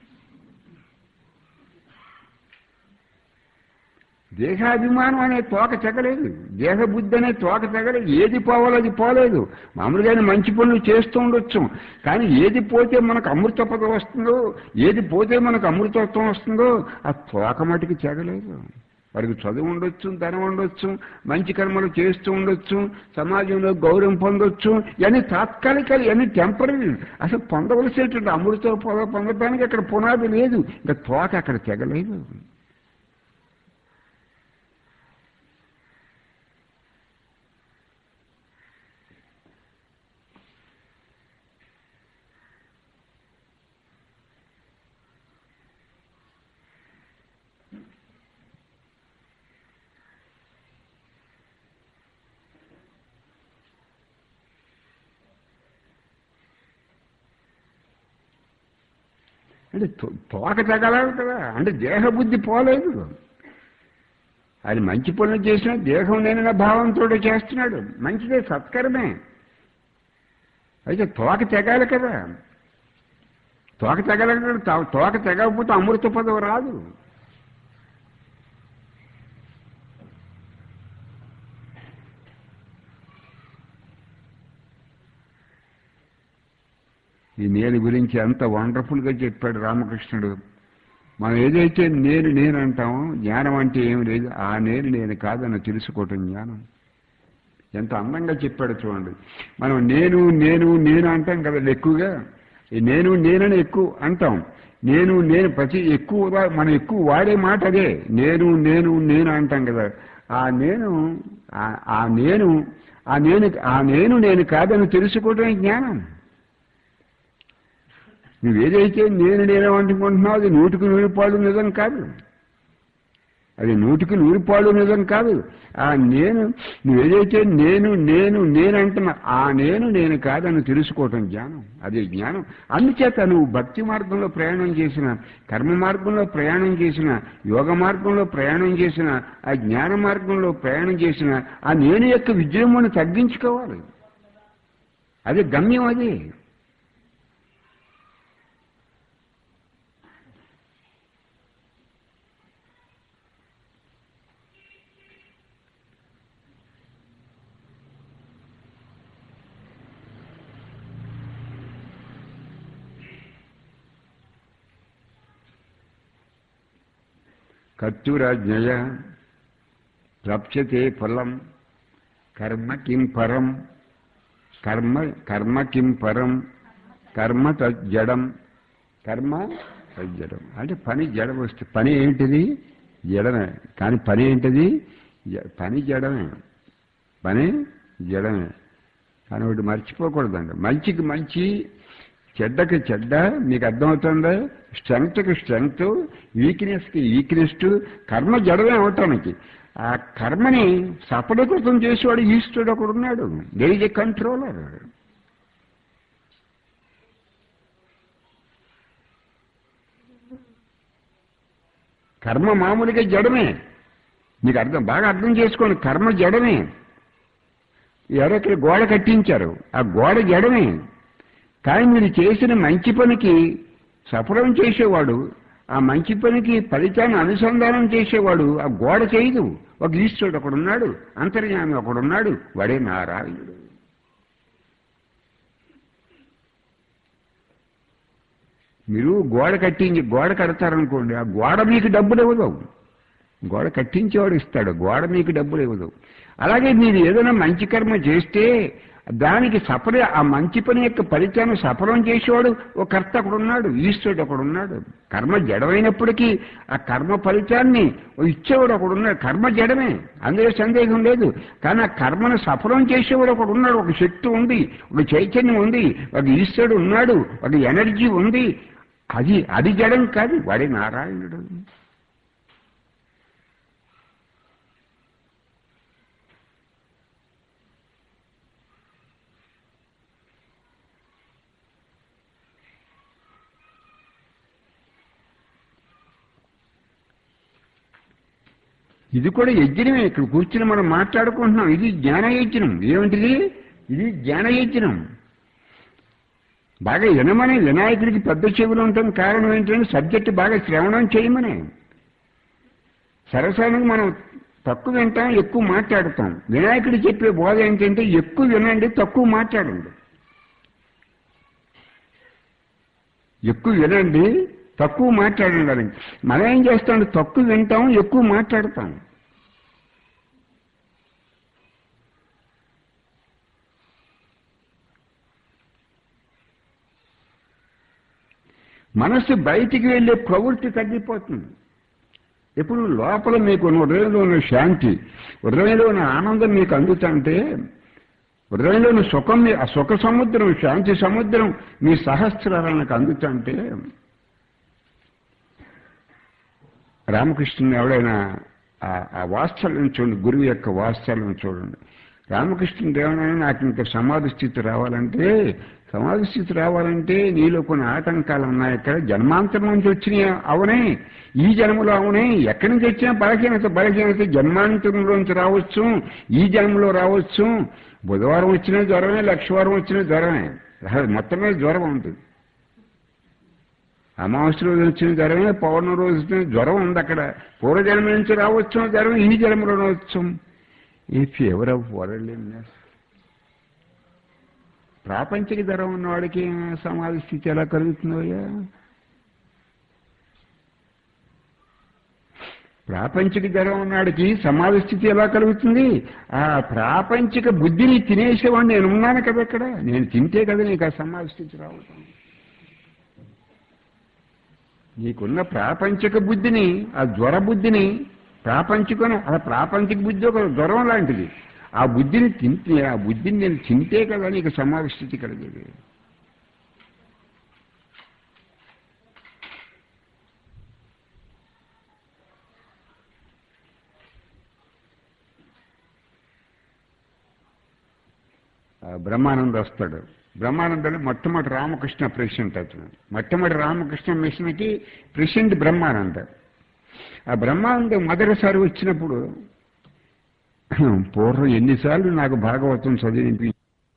[SPEAKER 1] దేహాభిమానం అనే తోక తెగలేదు దేహబుద్ధి అనే తోక తెగలేదు ఏది పోవాలో అది పోలేదు మామూలుగానే మంచి పనులు చేస్తూ ఉండొచ్చు కానీ ఏది పోతే మనకు అమృత పదం వస్తుందో ఏది పోతే మనకు అమృతత్వం వస్తుందో ఆ తోక మటుకు తెగలేదు వారికి చదువు ఉండొచ్చు ధనం ఉండొచ్చు మంచి కర్మలు చేస్తూ ఉండొచ్చు సమాజంలో గౌరవం పొందొచ్చు ఇవన్నీ తాత్కాలికాలు ఇవన్నీ టెంపరీ అసలు పొందవలసినటువంటి అమృత పొద పొందడానికి అక్కడ పునాది లేదు ఇంకా తోక అక్కడ తెగలేదు అంటే తో- తోక తగలదు కదా అంటే దేహబుద్ధి పోలేదు అది మంచి పనులు చేసినా దేహం నేనన్న భావంతో చేస్తున్నాడు మంచిదే సత్కరమే అయితే తోక తెగాలి కదా తోక తెగలక తోక తెగకపోతే అమృత పదవి రాదు ఈ నేను గురించి ఎంత వండర్ఫుల్గా చెప్పాడు రామకృష్ణుడు మనం ఏదైతే నేను నేను అంటామో జ్ఞానం అంటే ఏమి లేదు ఆ నేను నేను కాదని తెలుసుకోవటం జ్ఞానం ఎంత అందంగా చెప్పాడు చూడండి మనం నేను నేను నేను అంటాం కదా ఎక్కువగా ఈ నేను నేనని ఎక్కువ అంటాం నేను నేను ప్రతి ఎక్కువ వా- మనం ఎక్కువ వాడే మాట అదే నేను నేను నేను అంటాం కదా ఆ నేను ఆ- ఆ నేను ఆ నేను ఆ నేను నేను కాదని తెలుసుకోవటమే జ్ఞానం నువ్వేదైతే నేను నేను అనుకుంటున్నావు అది నూటికి నూరు పాలు నిజం కాదు అది నూటికి నూరు పాలు నిజం కాదు ఆ నేను నువ్వేదైతే నేను నేను నేను అంటున్నా ఆ నేను నేను కాదని తెలుసుకోవటం జ్ఞానం అదే జ్ఞానం అందుచేత నువ్వు భక్తి మార్గంలో ప్రయాణం చేసిన కర్మ మార్గంలో ప్రయాణం చేసిన యోగ మార్గంలో ప్రయాణం చేసిన ఆ జ్ఞాన మార్గంలో ప్రయాణం చేసిన ఆ నేను యొక్క విజృంభణ తగ్గించుకోవాలి అదే గమ్యం అదే కర్తూరాజ్ఞయ రప్యతే ఫలం కర్మ కిం పరం కర్మ కర్మ కిం పరం కర్మ తజ్జడం కర్మ తజ్జడం అంటే పని జడం వస్తే పని ఏంటిది జడమే కానీ పని ఏంటిది జ- పని జడమే పని జడమే కానీ ఒకటి మర్చిపోకూడదండి మంచికి మంచి చెడ్డకి చెడ్డ మీకు అర్థమవుతుందా స్ట్రెంగ్త్కి స్ట్రెంగ్త్ వీక్నెస్కి వీక్నెస్ కర్మ జడమే అవటానికి ఆ కర్మని సఫలీకృతం చేసేవాడు ఈశ్వరుడు ఒకడు ఉన్నాడు దేర్ ఇస్ ఎ కంట్రోలర్ కర్మ మామూలుగా జడమే మీకు అర్థం బాగా అర్థం చేసుకోండి కర్మ జడమే ఎవరొకరు గోడ కట్టించారు ఆ గోడ జడమే కానీ మీరు చేసిన మంచి పనికి సఫలం చేసేవాడు ఆ మంచి పనికి ఫలితాన్ని అనుసంధానం చేసేవాడు ఆ గోడ చేయదు ఒక ఈశ్వరుడు ఒకడున్నాడు అంతర్యామి ఒకడున్నాడు వాడే నారాయణుడు మీరు గోడ కట్టించి గోడ కడతారనుకోండి ఆ గోడ మీకు డబ్బులు ఇవ్వదు గోడ కట్టించేవాడు ఇస్తాడు గోడ మీకు డబ్బులు ఇవ్వదు అలాగే మీరు ఏదైనా మంచి కర్మ చేస్తే దానికి సఫల ఆ మంచి పని యొక్క ఫలితాన్ని సఫలం చేసేవాడు ఒక కర్త ఒకడు ఉన్నాడు ఈశ్వరుడు ఒకడు ఉన్నాడు కర్మ జడమైనప్పటికీ ఆ కర్మ ఫలితాన్ని ఓ ఇచ్చేవాడు ఒకడు ఉన్నాడు కర్మ జడమే అందులో సందేహం లేదు కానీ ఆ కర్మను సఫలం చేసేవాడు ఒకడు ఉన్నాడు ఒక శక్తి ఉంది ఒక చైతన్యం ఉంది ఒక ఈశ్వరుడు ఉన్నాడు ఒక ఎనర్జీ ఉంది అది అది జడం కాదు వాడే నారాయణుడు ఇది కూడా యజ్ఞమే ఇక్కడ కూర్చుని మనం మాట్లాడుకుంటున్నాం ఇది జ్ఞాన యజ్ఞం ఏమిటిది ఇది జ్ఞాన యజ్ఞం బాగా వినమని వినాయకుడికి పెద్ద చెవులు ఉంటుంది కారణం ఏంటంటే సబ్జెక్ట్ బాగా శ్రవణం చేయమని సరసానికి మనం తక్కువ వింటాం ఎక్కువ మాట్లాడతాం వినాయకుడు చెప్పే బోధ ఏంటంటే ఎక్కువ వినండి తక్కువ మాట్లాడండి ఎక్కువ వినండి తక్కువ మాట్లాడండి మనం ఏం చేస్తాం తక్కువ వింటాం ఎక్కువ మాట్లాడతాం మనస్సు బయటికి వెళ్ళే ప్రవృత్తి తగ్గిపోతుంది ఇప్పుడు లోపల మీకు ఉన్న హృదయంలో ఉన్న శాంతి హృదయంలో ఉన్న ఆనందం మీకు అందుతుంటే హృదయంలో ఉన్న సుఖం మీ- ఆ సుఖ సముద్రం శాంతి సముద్రం మీ సహస్రాలకు అందుతుంటే రామకృష్ణుని ఎవడైనా ఆ- ఆ వాత్సల్యం చూడండి గురువు యొక్క వాత్సల్యం చూడండి రామకృష్ణుడు ఏమైనా నాకు ఇంకా సమాధి స్థితి రావాలంటే సమాధి స్థితి రావాలంటే నీలో కొన్ని ఆటంకాలు ఉన్నాయి ఇక్కడ జన్మాంతరం నుంచి వచ్చినాయి అవునే ఈ జన్మలో అవునే ఎక్కడి నుంచి వచ్చినా బలహీనత బలహీనత జన్మాంతరంలోంచి రావచ్చు ఈ జన్మలో రావచ్చు బుధవారం వచ్చిన జ్వరమే లక్షవారం వచ్చిన జ్వరమే మొత్తం మీద జ్వరం ఉంటుంది అమావాస్య రోజు వచ్చిన జ్వరమే పౌర్ణమి రోజు వచ్చిన జ్వరం ఉంది అక్కడ పూర్వజన్మ నుంచి రావచ్చు జ్వరం ఈ జన్మలో వచ్చు ఈ ఫీవర్ ఆఫ్ వరల్డ్నెస్ ప్రాపంచిక జ్వరం ఉన్నవాడికి సమాధి స్థితి ఎలా కలుగుతుందోయా ప్రాపంచిక జ్వరం ఉన్నవాడికి సమాధి స్థితి ఎలా కలుగుతుంది ఆ ప్రాపంచిక బుద్ధిని తినేసేవాడిని నేను ఉన్నాను కదా ఇక్కడ నేను తింటే కదా నీకు ఆ సమాధి స్థితి రావటం నీకున్న ప్రాపంచిక బుద్ధిని ఆ జ్వర బుద్ధిని ప్రాపంచికను ఆ ప్రాపంచిక బుద్ధి ఒక జ్వరం లాంటిది ఆ బుద్ధిని తింటే ఆ బుద్ధిని నేను తింటే కదా నీకు సమాధి స్థితి కలిగేది ఆ బ్రహ్మానంద వస్తాడు బ్రహ్మానందని మొట్టమొదటి రామకృష్ణ ప్రెసిడెంట్ అతను మొట్టమొదటి రామకృష్ణ మిషన్కి ప్రెసిడెంట్ బ్రహ్మానంద ఆ బ్రహ్మానంద మొదటిసారి వచ్చినప్పుడు పూర్వం ఎన్నిసార్లు నాకు భాగవతం చదివింపి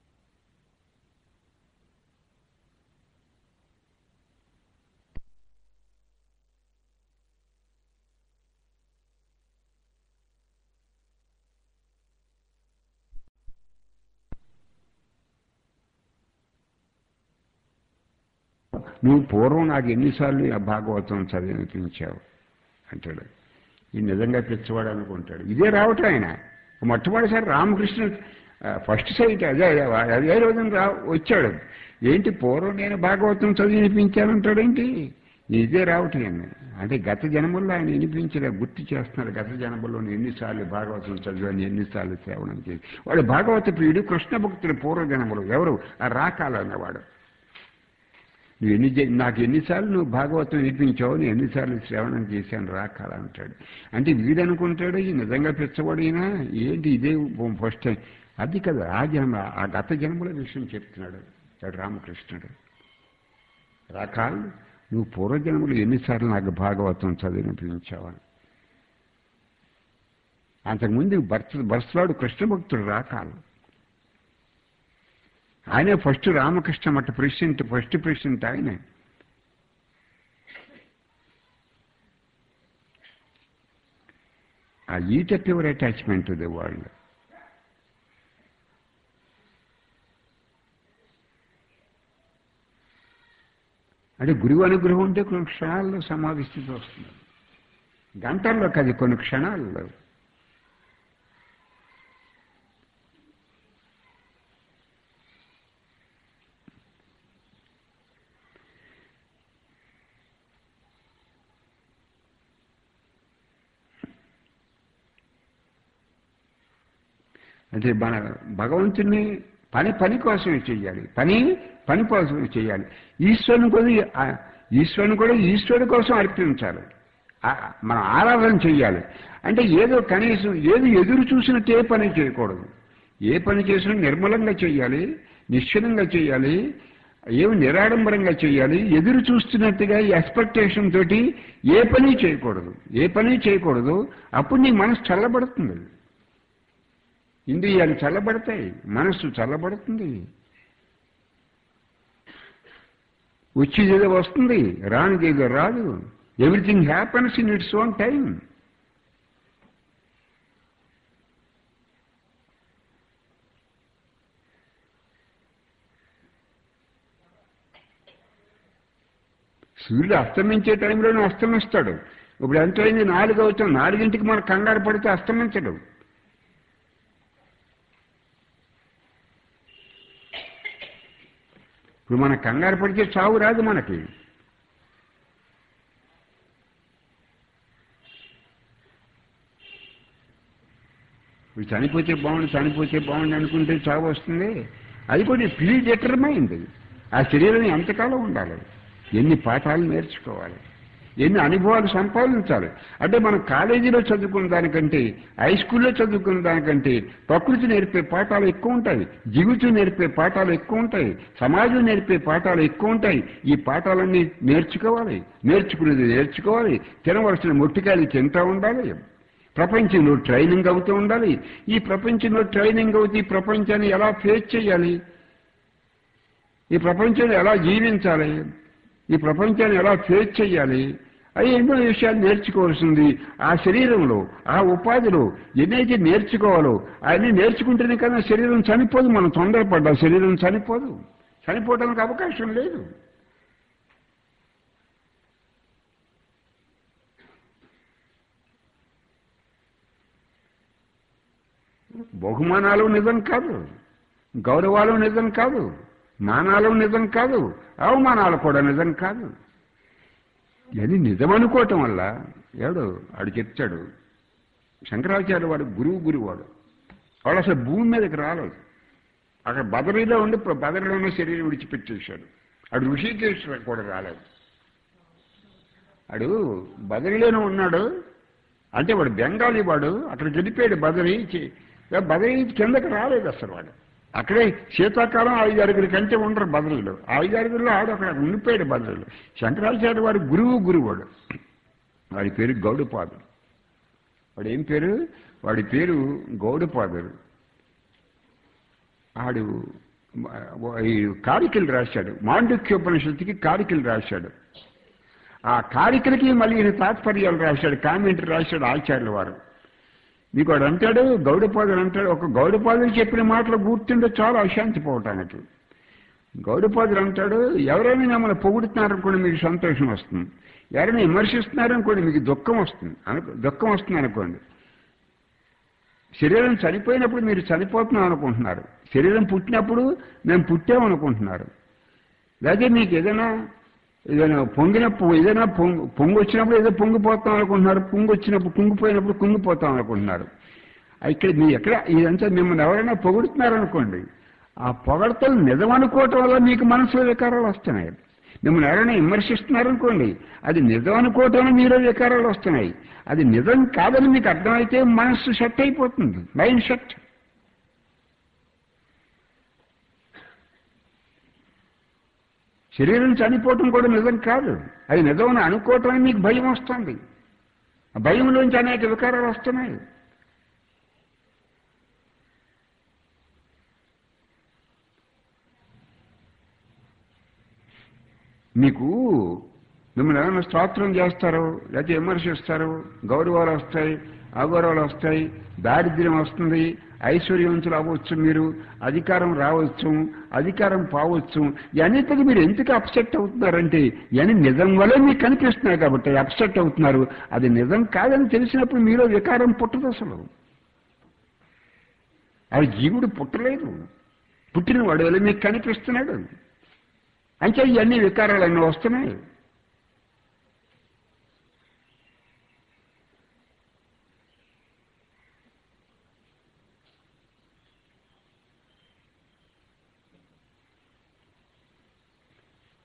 [SPEAKER 1] నువ్వు పూర్వం నాకు ఎన్నిసార్లు ఆ భాగవతం చదివినిపించావు అంటాడు ఈ నిజంగా పిచ్చవాడు అనుకుంటాడు ఇదే రావటం ఆయన మొట్టమొదటిసారి రామకృష్ణ ఫస్ట్ సైట్ అదే అదే రోజున రా వచ్చాడు ఏంటి పూర్వం నేను భాగవతం చదివి వినిపించానంటాడేంటి ఇదే రావటం ఆయన అంటే గత జన్మల్లో ఆయన వినిపించలే గుర్తు చేస్తున్నాడు గత జన్మల్లో నేను ఎన్నిసార్లు భాగవతం చదివాను ఎన్నిసార్లు శ్రవణం చేసి వాడు భాగవత ప్రియుడు కృష్ణ భక్తుడు పూర్వ జన్మలు ఎవరు ఆ రాకాలన్నవాడు నువ్వు ఎన్ని జ- నాకు ఎన్నిసార్లు నువ్వు భాగవతం వినిపించావు నేను ఎన్నిసార్లు శ్రవణం చేశాను రాకాల అంటాడు అంటే వీడనుకుంటాడు ఈ నిజంగా పిచ్చవాడినా ఏంటి ఇదే ఫస్ట్ టైం అది కదా ఆ జన్మ ఆ గత జన్మల విషయం చెప్తున్నాడు వాడు రామకృష్ణుడు రాకాల్ నువ్వు పూర్వజన్మలు ఎన్నిసార్లు నాకు భాగవతం చదివినిపించావని అంతకుముందు భర్త భర్తలాడు కృష్ణ భక్తుడు రాకాలు ఆయనే first Ramakrishna Math president first president ఆయనే ఆ eat pure attachment to the world అంటే గురువు అనుగ్రహం ఉంటే కొన్ని క్షణాల్లో సమాధి స్థితి వస్తుంది గంటల్లో కాదు కొన్ని క్షణాల్లో అంటే మన భగవంతుని పని పని కోసమే చెయ్యాలి పని పని కోసమే చేయాలి ఈశ్వరుని కూడా ఆ ఈశ్వరుని కూడా ఈశ్వరుడి కోసం అర్పించాలి ఆ- మనం ఆరాధన చెయ్యాలి అంటే ఏదో కనీసం ఏది ఎదురు చూసినట్టు ఏ పని చేయకూడదు ఏ పని చేసినా నిర్మలంగా చేయాలి నిశ్చలంగా చేయాలి ఏమి నిరాడంబరంగా చేయాలి ఎదురు చూస్తున్నట్టుగా ఎక్స్పెక్టేషన్ తోటి ఏ పని చేయకూడదు ఏ పని చేయకూడదు అప్పుడు నీ మనసు చల్లబడుతుంది ఇంద్రియాలు చల్లబడతాయి మనస్సు చల్లబడుతుంది వచ్చేది ఏదో వస్తుంది రానిది ఏదో రాదు everything happens in its own time సూర్యుడు అస్తమించే టైంలోనే అస్తమిస్తాడు ఇప్పుడు ఎంత అయింది నాలుగు అవుతుంది నాలుగింటికి మనం కంగారు పడితే అస్తమించడు ఇప్పుడు మన కంగారు పడితే చావు రాదు మనకి ఇప్పుడు చనిపోతే బాగుండు చనిపోతే బాగుండు అనుకుంటే చావు వస్తుంది అది కూడా ప్లీ డిటర్మైంది ఆ శరీరం ఎంతకాలం ఉండాలి ఎన్ని పాఠాలు నేర్చుకోవాలి ఎన్ని అనుభవాలు సంపాదించాలి అంటే మనం కాలేజీలో చదువుకున్న దానికంటే హై స్కూల్లో చదువుకున్న దానికంటే ప్రకృతి నేర్పే పాఠాలు ఎక్కువ ఉంటాయి జీవితం నేర్పే పాఠాలు ఎక్కువ ఉంటాయి సమాజం నేర్పే పాఠాలు ఎక్కువ ఉంటాయి ఈ పాఠాలన్నీ నేర్చుకోవాలి నేర్చుకునేది నేర్చుకోవాలి తినవలసిన మొట్టికాయలు తింటూ ఉండాలి ప్రపంచంలో ట్రైనింగ్ అవుతూ ఉండాలి ఈ ప్రపంచంలో ట్రైనింగ్ అవుతూ ఈ ప్రపంచాన్ని ఎలా ఫేస్ చేయాలి ఈ ప్రపంచాన్ని ఎలా జీవించాలి ఈ ప్రపంచాన్ని ఎలా ఫేస్ చేయాలి అవి ఎన్నో విషయాలు నేర్చుకోవాల్సింది ఆ శరీరంలో ఆ ఉపాధిలో ఎన్నైతే నేర్చుకోవాలో అవన్నీ నేర్చుకుంటేనే కదా శరీరం చనిపోదు మనం తొందరపడ్డా శరీరం చనిపోదు చనిపోవడానికి అవకాశం లేదు బహుమానాలు నిజం కాదు గౌరవాలు నిజం కాదు మానాలు నిజం కాదు అవమానాలు కూడా నిజం కాదు ఇది నిజం అనుకోవటం వల్ల ఎవడు ఆడు చెప్తాడు శంకరాచార్య వాడు గురువు గురువు వాడు వాడు అసలు భూమి మీదకి రాలేదు అక్కడ బదరీలో ఉండి ఇప్పుడు బదరీలో ఉన్న శరీరం విడిచిపెట్టేశాడు ఆడు ఋషికేశ్వర కూడా రాలేదు ఆడు బదరిలోనే ఉన్నాడు అంటే వాడు బెంగాలీ వాడు అక్కడ గెలిపాడు బదరి బదరి కిందకి రాలేదు అసలు వాడు అక్కడే శీతాకాలం ఐదు అరుగురి కంటే ఉండరు బదరీలో ఐదు అరుగురిలో ఆడు అక్కడ ఉండిపోయాడు బదరీలో శంకరాచార్య వాడు గురువు గురువాడు వాడి పేరు గౌడపాదుడు వాడు ఏం పేరు వాడి పేరు గౌడపాదుడు ఆడు ఈ కారికలు రాశాడు మాండుక్యోపనిషత్తుకి కారికలు రాశాడు ఆ కారికలకి మళ్ళీ ఈయన తాత్పర్యాలు రాశాడు కామెంటరీ రాశాడు ఆచార్యుల వారు మీకు వాడు అంటాడు గౌడపాదుడు అంటాడు ఒక గౌడపాదుడు చెప్పిన మాటలు గుర్తుండే చాలా అశాంతి పోవటానికి గౌడపాదుడు అంటాడు ఎవరైనా మిమ్మల్ని పొగుడుతున్నారనుకోండి మీకు సంతోషం వస్తుంది ఎవరైనా విమర్శిస్తున్నారనుకోండి మీకు దుఃఖం వస్తుంది అనుకో దుఃఖం వస్తుంది అనుకోండి శరీరం చనిపోయినప్పుడు మీరు చనిపోతున్నాం అనుకుంటున్నారు శరీరం పుట్టినప్పుడు మేము పుట్టామనుకుంటున్నారు లేదా మీకు ఏదైనా ఏదైనా పొంగినప్పుడు ఏదైనా పొంగు పొంగు వచ్చినప్పుడు ఏదో పొంగిపోతాం అనుకుంటున్నారు పొంగు వచ్చినప్పుడు కుంగిపోయినప్పుడు కుంగిపోతాం అనుకుంటున్నారు ఇక్కడ మీరు ఎక్కడ ఇదంతా మిమ్మల్ని ఎవరైనా పొగుడుతున్నారనుకోండి ఆ పొగడతలు నిజం అనుకోవటం వల్ల మీకు మనసులో వికారాలు వస్తున్నాయి మిమ్మల్ని ఎవరైనా విమర్శిస్తున్నారనుకోండి అది నిజం అనుకోవటం వల్ల మీలో వికారాలు వస్తున్నాయి అది నిజం కాదని మీకు అర్థమైతే మనస్సు సెట్ అయిపోతుంది మైండ్ సెట్ శరీరం చనిపోవటం కూడా నిజం కాదు అది నిజమని అనుకోవటం మీకు భయం వస్తుంది ఆ భయంలోంచి అనేక వికారాలు వస్తున్నాయి మీకు మిమ్మల్ని ఏమైనా స్తోత్రం చేస్తారు లేకపోతే విమర్శిస్తారు గౌరవాలు వస్తాయి అగౌరవాలు వస్తాయి దారిద్ర్యం వస్తుంది ఐశ్వర్యవంతులు అవ్వచ్చు మీరు అధికారం రావచ్చు అధికారం పోవచ్చు ఇవన్నిటికీ మీరు ఎందుకు అప్సెట్ అవుతున్నారంటే ఇవన్నీ నిజం వల్లే మీకు కనిపిస్తున్నాయి కాబట్టి అప్సెట్ అవుతున్నారు అది నిజం కాదని తెలిసినప్పుడు మీలో వికారం పుట్టదు అసలు అది జీవుడు పుట్టలేదు పుట్టిన వాడు వల్ల మీకు కనిపిస్తున్నాడు అంటే ఇవన్నీ వికారాలు అన్నీ వస్తున్నాయి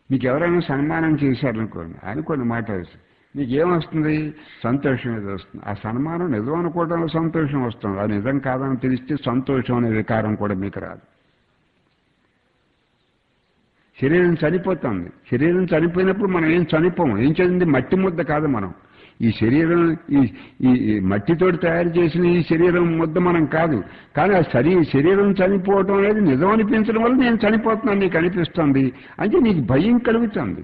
[SPEAKER 1] మీకు ఎవరైనా సన్మానం చేశారనుకోండి అనుకోండి మాట వేసి. మీకు ఏమొస్తుంది సంతోషం ఏదో వస్తుంది ఆ సన్మానం నిజం అనుకోవడంలో సంతోషం వస్తుంది అది నిజం కాదని తెలిస్తే సంతోషం అనే వికారం కూడా మీకు రాదు శరీరం చనిపోతుంది శరీరం చనిపోయినప్పుడు మనం ఏం చనిపోము ఏం చదివింది మట్టి ముద్ద కాదు మనం ఈ శరీరం ఈ ఈ ఈ మట్టితోటి తయారు చేసిన ఈ శరీరం ముద్ద మనం కాదు కానీ ఆ శరీ శరీరం చనిపోవటం అనేది నిజం అనిపించడం వల్ల నేను చనిపోతున్నాను నీకు అనిపిస్తుంది అంటే నీకు భయం కలుగుతుంది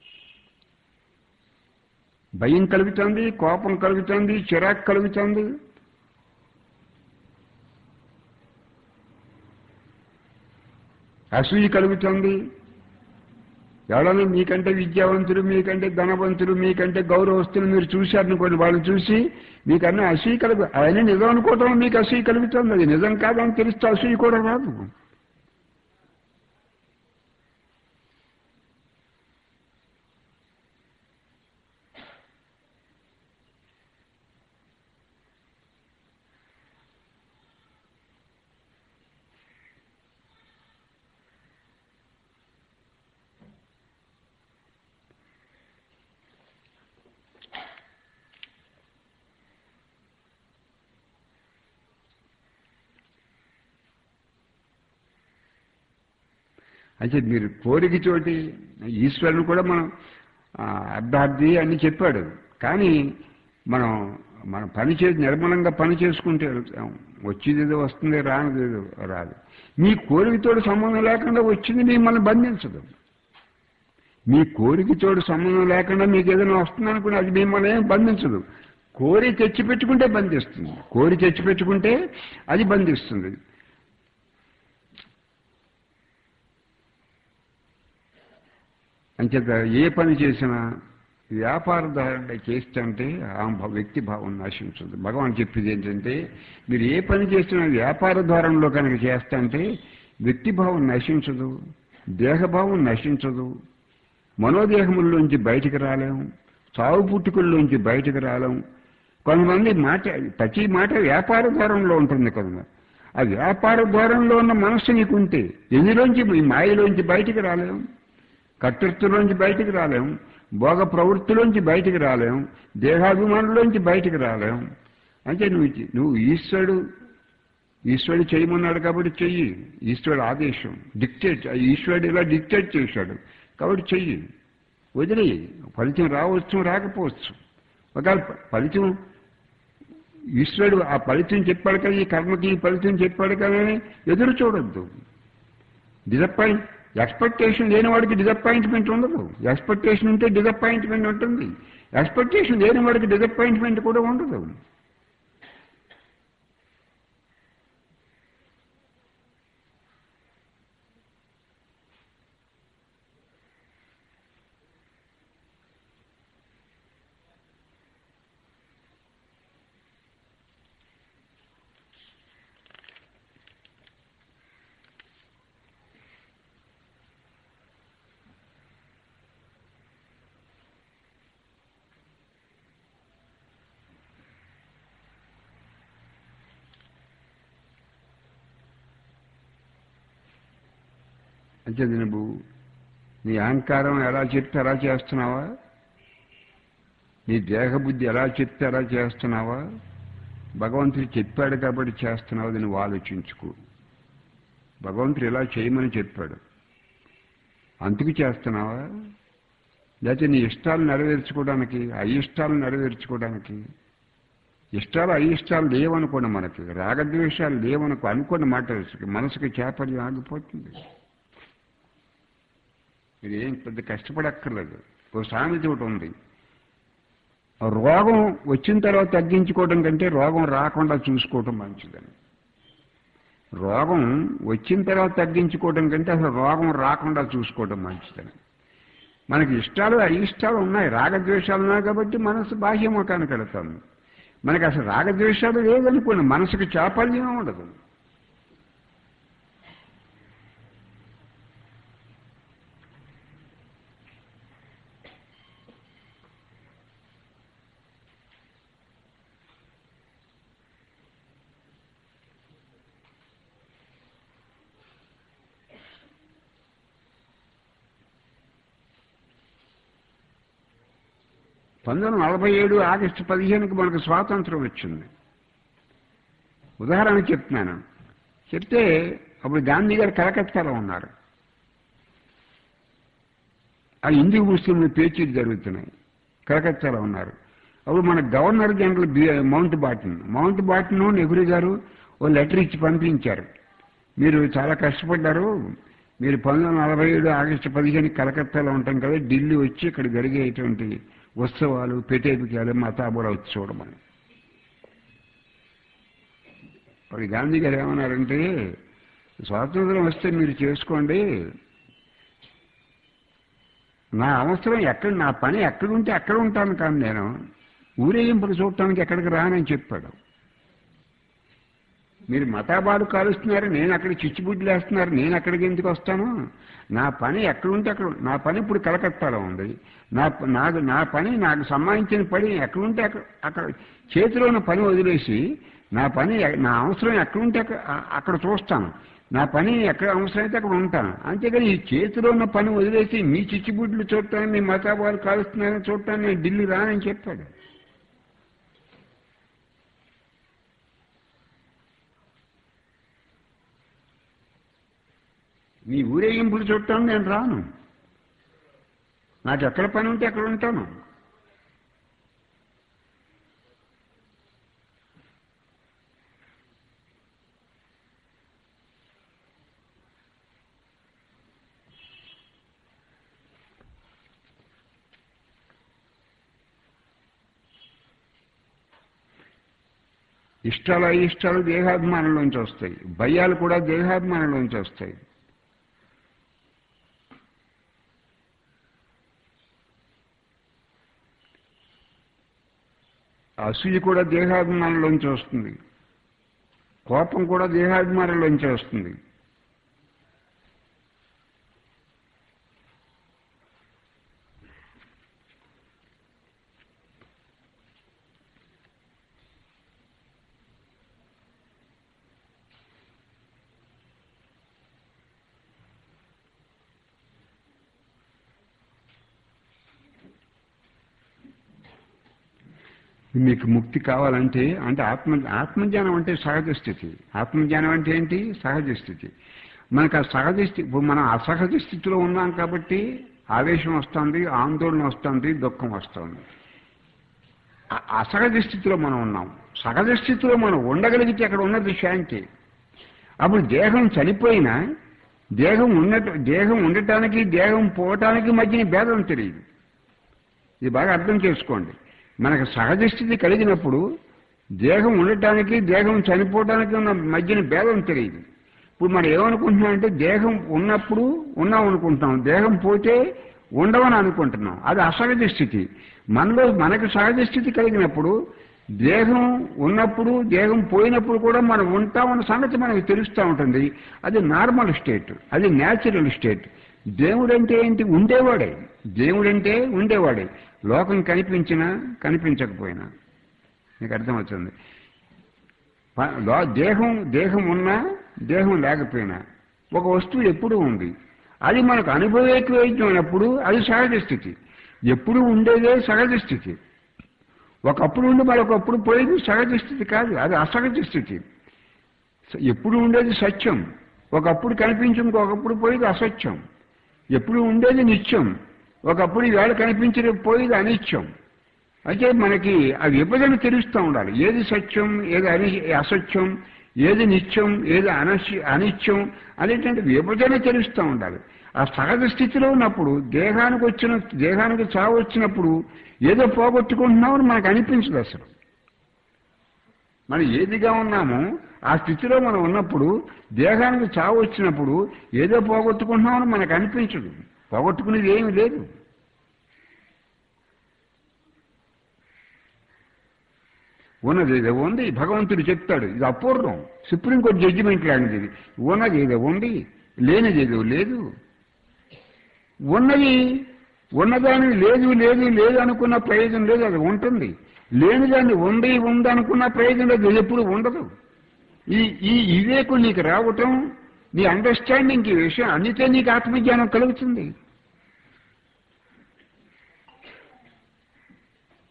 [SPEAKER 1] భయం కలుగుతుంది కోపం కలుగుతుంది చిరాకు కలుగుతుంది అసూయ కలుగుతుంది ఎవరైనా మీకంటే విద్యావంతులు మీకంటే ధనవంతులు మీకంటే గౌరవస్తులు మీరు చూశారనుకోండి వాళ్ళు చూసి మీకన్నా అసూయ కలుగు అవన్నీ నిజం అనుకోవటం మీకు అసూయ కలుగుతుంది అది నిజం కాదని తెలిస్తే అసూయ కూడా రాదు అయితే మీరు కోరిక చోటి ఈశ్వరుని కూడా మనం ఆ, అర్ధార్థి అని చెప్పాడు కానీ మనం మన పని చేసి నిర్మలంగా పని చేసుకుంటే వచ్చేది ఏదో వస్తుంది రానిది ఏదో రాదు మీ కోరికతోటి సంబంధం లేకుండా వచ్చింది మిమ్మల్ని బంధించదు మీ కోరికతోటి సంబంధం లేకుండా మీకు ఏదైనా వస్తుంది అనుకుని అది మిమ్మల్ని ఏం బంధించదు కోరి తెచ్చిపెట్టుకుంటే బంధిస్తుంది కోరి తెచ్చిపెట్టుకుంటే అది బంధిస్తుంది అంచేత ఏ పని చేసినా వ్యాపారధారణ చేస్తుంటే ఆ భ- వ్యక్తి భావం నశించదు భగవాన్ చెప్పేది ఏంటంటే మీరు ఏ పని చేసినా వ్యాపార ద్వారంలో కనుక చేస్తుంటే వ్యక్తి భావం నశించదు దేహభావం నశించదు మనోదేహముల్లోంచి బయటికి రాలేము చావు పుట్టుకల్లోంచి బయటికి రాలేము కొంతమంది మాట ప్రతి మాట వ్యాపార ద్వారంలో ఉంటుంది కదా ఆ వ్యాపార ద్వారంలో ఉన్న మనస్సు నీకుంటే ఎన్నిలోంచి ఈ మాయలోంచి బయటికి రాలేము కర్తృత్వంలోంచి బయటికి రాలేం భోగ ప్రవృత్తిలోంచి బయటికి రాలేం దేహాభిమానంలోంచి బయటికి రాలేం అంటే నువ్వు నువ్వు ఈశ్వరుడు ఈశ్వరుడు చేయమన్నాడు కాబట్టి చెయ్యి ఈశ్వరుడు ఆదేశం డిక్టేట్ ఆ ఈశ్వరుడు ఇలా డిక్టేట్ చేశాడు కాబట్టి చెయ్యి వదిలి ఫలితం రావచ్చు రాకపోవచ్చు ఒకవేళ ఫ- ఫలితం ఈశ్వరుడు ఆ ఫలితం చెప్పాడు కదా ఈ కర్మకి ఈ ఫలితం చెప్పాడు కదా అని ఎదురు చూడొద్దు డిసప్పాయింట్ ఎక్స్పెక్టేషన్ లేని వాడికి డిసప్పాయింట్మెంట్ ఉండదు ఎక్స్పెక్టేషన్ ఉంటే డిసప్పాయింట్మెంట్ ఉంటుంది ఎక్స్పెక్టేషన్ లేని వాడికి డిసప్పాయింట్మెంట్ కూడా ఉండదు అంటే నువ్వు నీ అహంకారం ఎలా చెప్తే అలా చేస్తున్నావా నీ దేహబుద్ధి ఎలా చెప్తే అలా చేస్తున్నావా భగవంతుడు చెప్పాడు కాబట్టి చేస్తున్నావు అది నువ్వు ఆలోచించుకో భగవంతుడు ఇలా చేయమని చెప్పాడు అందుకు చేస్తున్నావా లేకపోతే నీ ఇష్టాలు నెరవేర్చుకోవడానికి అయిష్టాలు నెరవేర్చుకోవడానికి ఇష్టాలు అయిష్టాలు లేవనుకోండి మనకి రాగద్వేషాలు లేవనుకో అనుకోండి మాట మనసుకి చేపడి ఆగిపోతుంది మీరు ఏం పెద్ద కష్టపడక్కర్లేదు ఓ సామెత ఒకటి ఉంది రోగం వచ్చిన తర్వాత తగ్గించుకోవడం కంటే రోగం రాకుండా చూసుకోవటం మంచిదని రోగం వచ్చిన తర్వాత తగ్గించుకోవడం కంటే అసలు రోగం రాకుండా చూసుకోవడం మంచిదని మనకి ఇష్టాలు అయిష్టాలు ఉన్నాయి రాగద్వేషాలు ఉన్నాయి కాబట్టి మనసు బాహ్యముఖానికి వెళతాను మనకి అసలు రాగద్వేషాలు లేదనుకోండి మనసుకి చాపల్యం ఉండదు పంతొమ్మిది వందల నలభై ఏడు ఆగస్టు పదిహేనుకి మనకు స్వాతంత్రం వచ్చింది ఉదాహరణ చెప్తున్నాను చెప్తే అప్పుడు గాంధీ గారు కలకత్తాలో ఉన్నారు ఆ హిందూ ముస్లింలు పేచీలు జరుగుతున్నాయి కలకత్తాలో ఉన్నారు అప్పుడు మన governor general B Mountbatten Mountbatten Nehru garu ఓ లెటర్ ఇచ్చి పంపించారు మీరు చాలా కష్టపడ్డారు మీరు పంతొమ్మిది వందల నలభై ఏడు ఆగస్టు పదిహేను కలకత్తాలో ఉంటాం కదా ఢిల్లీ వచ్చి ఇక్కడ జరిగేటువంటి ఉత్సవాలు పెట్టేపికాలు మతాబుల వచ్చి చూడమని మరి గాంధీ గారు ఏమన్నారంటే స్వాతంత్రం వస్తే మీరు చేసుకోండి నా అవసరం ఎక్కడ నా పని ఎక్కడ ఉంటే అక్కడ ఉంటాను కానీ నేను ఊరేగింపులు చూడటానికి ఎక్కడికి రానని చెప్పాడు మీరు మతాబాలు కాలుస్తున్నారు నేను అక్కడ చిచ్చుబుడ్లు వేస్తున్నారు నేను అక్కడికి ఎందుకు వస్తాను నా పని ఎక్కడ ఉంటే అక్కడ నా పని ఇప్పుడు కలకత్తాలో ఉంది నా నాకు నా పని నాకు సంబంధించిన పని ఎక్కడ ఉంటే అక్కడ అక్కడ చేతిలో ఉన్న పని వదిలేసి నా పని నా అవసరం ఎక్కడ ఉంటే అక్కడ అక్కడ చూస్తాను నా పని ఎక్కడ అవసరమైతే అక్కడ ఉంటాను అంతేగాని ఈ చేతిలో ఉన్న పని వదిలేసి మీ చిచ్చుబుడ్లు చూడటానికి మీ మతాబాలు కాలుస్తున్నారని చూడటానికి నేను ఢిల్లీ రానని చెప్పాడు మీ ఊరేగింపులు చుట్టాను నేను రాను నాకు ఎక్కడ పని ఉంటే అక్కడ ఉంటాను ఇష్టాలు అయిష్టాలు దేహాభిమానంలోంచి వస్తాయి భయాలు కూడా దేహాభిమానంలోంచి వస్తాయి అసూయ కూడా దేహాభిమానంలోంచి వస్తుంది కోపం కూడా దేహాభిమానంలోంచి వస్తుంది మీకు ముక్తి కావాలంటే అంటే ఆత్మ ఆత్మజ్ఞానం అంటే సహజ స్థితి ఆత్మజ్ఞానం అంటే ఏంటి సహజ స్థితి మనకు ఆ సహజ స్థితి ఇప్పుడు మనం అసహజ స్థితిలో ఉన్నాం కాబట్టి ఆవేశం వస్తుంది ఆందోళన వస్తుంది దుఃఖం వస్తుంది ఆ అసహజ స్థితిలో మనం ఉన్నాం సహజ స్థితిలో మనం ఉండగలిగితే అక్కడ ఉన్నది శాంతి అప్పుడు దేహం చనిపోయినా దేహం ఉన్నట్టు దేహం ఉండటానికి దేహం పోవటానికి మధ్యన భేదం తెలియదు ఇది బాగా అర్థం చేసుకోండి మనకు సహజ స్థితి కలిగినప్పుడు దేహం ఉండటానికి దేహం చనిపోవటానికి ఉన్న మధ్యన భేదం తెలియదు ఇప్పుడు మనం ఏమనుకుంటున్నాం అంటే దేహం ఉన్నప్పుడు ఉన్నాం అనుకుంటున్నాం దేహం పోతే ఉండవని అనుకుంటున్నాం అది అసహజ స్థితి మనలో మనకు సహజ స్థితి కలిగినప్పుడు దేహం ఉన్నప్పుడు దేహం పోయినప్పుడు కూడా మనం ఉంటామన్న సంగతి మనకు తెలుస్తూ ఉంటుంది అది నార్మల్ స్టేట్ అది న్యాచురల్ స్టేట్ దేవుడంటే ఏంటి ఉండేవాడే దేవుడంటే ఉండేవాడే లోకం కనిపించినా కనిపించకపోయినా మీకు అర్థమవుతుంది దేహం దేహం ఉన్నా దేహం లేకపోయినా ఒక వస్తువు ఎప్పుడూ ఉంది అది మనకు అనుభవేకమైనప్పుడు అది సహజ స్థితి ఎప్పుడు ఉండేదే సహజ స్థితి ఒకప్పుడు ఉండి మరొకప్పుడు పోయేది సహజ స్థితి కాదు అది అసహజ స్థితి ఎప్పుడు ఉండేది సత్యం ఒకప్పుడు కనిపించి ఇంకొకప్పుడు పోయేది అసత్యం ఎప్పుడు ఉండేది నిత్యం ఒకప్పుడు ఈవేళ కనిపించిన పోయేది అనిత్యం అయితే మనకి ఆ విభజన తెలుస్తూ ఉండాలి ఏది సత్యం ఏది అని అసత్యం ఏది నిత్యం ఏది అనస్య అనిత్యం అనేటువంటి విభజన తెలుస్తూ ఉండాలి ఆ సహజ స్థితిలో ఉన్నప్పుడు దేహానికి వచ్చిన దేహానికి చావు వచ్చినప్పుడు ఏదో పోగొట్టుకుంటున్నామని మనకు అనిపించదు అసలు మనం ఏదిగా ఉన్నామో ఆ స్థితిలో మనం ఉన్నప్పుడు దేహానికి చావు వచ్చినప్పుడు ఏదో పోగొట్టుకుంటున్నామని మనకు అనిపించదు పోగొట్టుకునేది ఏమీ లేదు ఉన్నది ఏదో ఉంది భగవంతుడు చెప్తాడు ఇది అపూర్వం సుప్రీంకోర్టు జడ్జిమెంట్ లాంటిది ఇది ఉన్నది ఏదో ఉంది లేనిది ఏదో లేదు ఉన్నది ఉన్నదాన్ని లేదు లేదు లేదు అనుకున్న ప్రయోజనం లేదు అది ఉంటుంది లేనిదాన్ని ఉంది ఉంది అనుకున్న ప్రయోజనం లేదు అది ఎప్పుడు ఉండదు ఈ ఈ వివేకం నీకు రావటం నీ అండర్స్టాండింగ్ ఈ విషయం అన్నితే నీకు ఆత్మజ్ఞానం కలుగుతుంది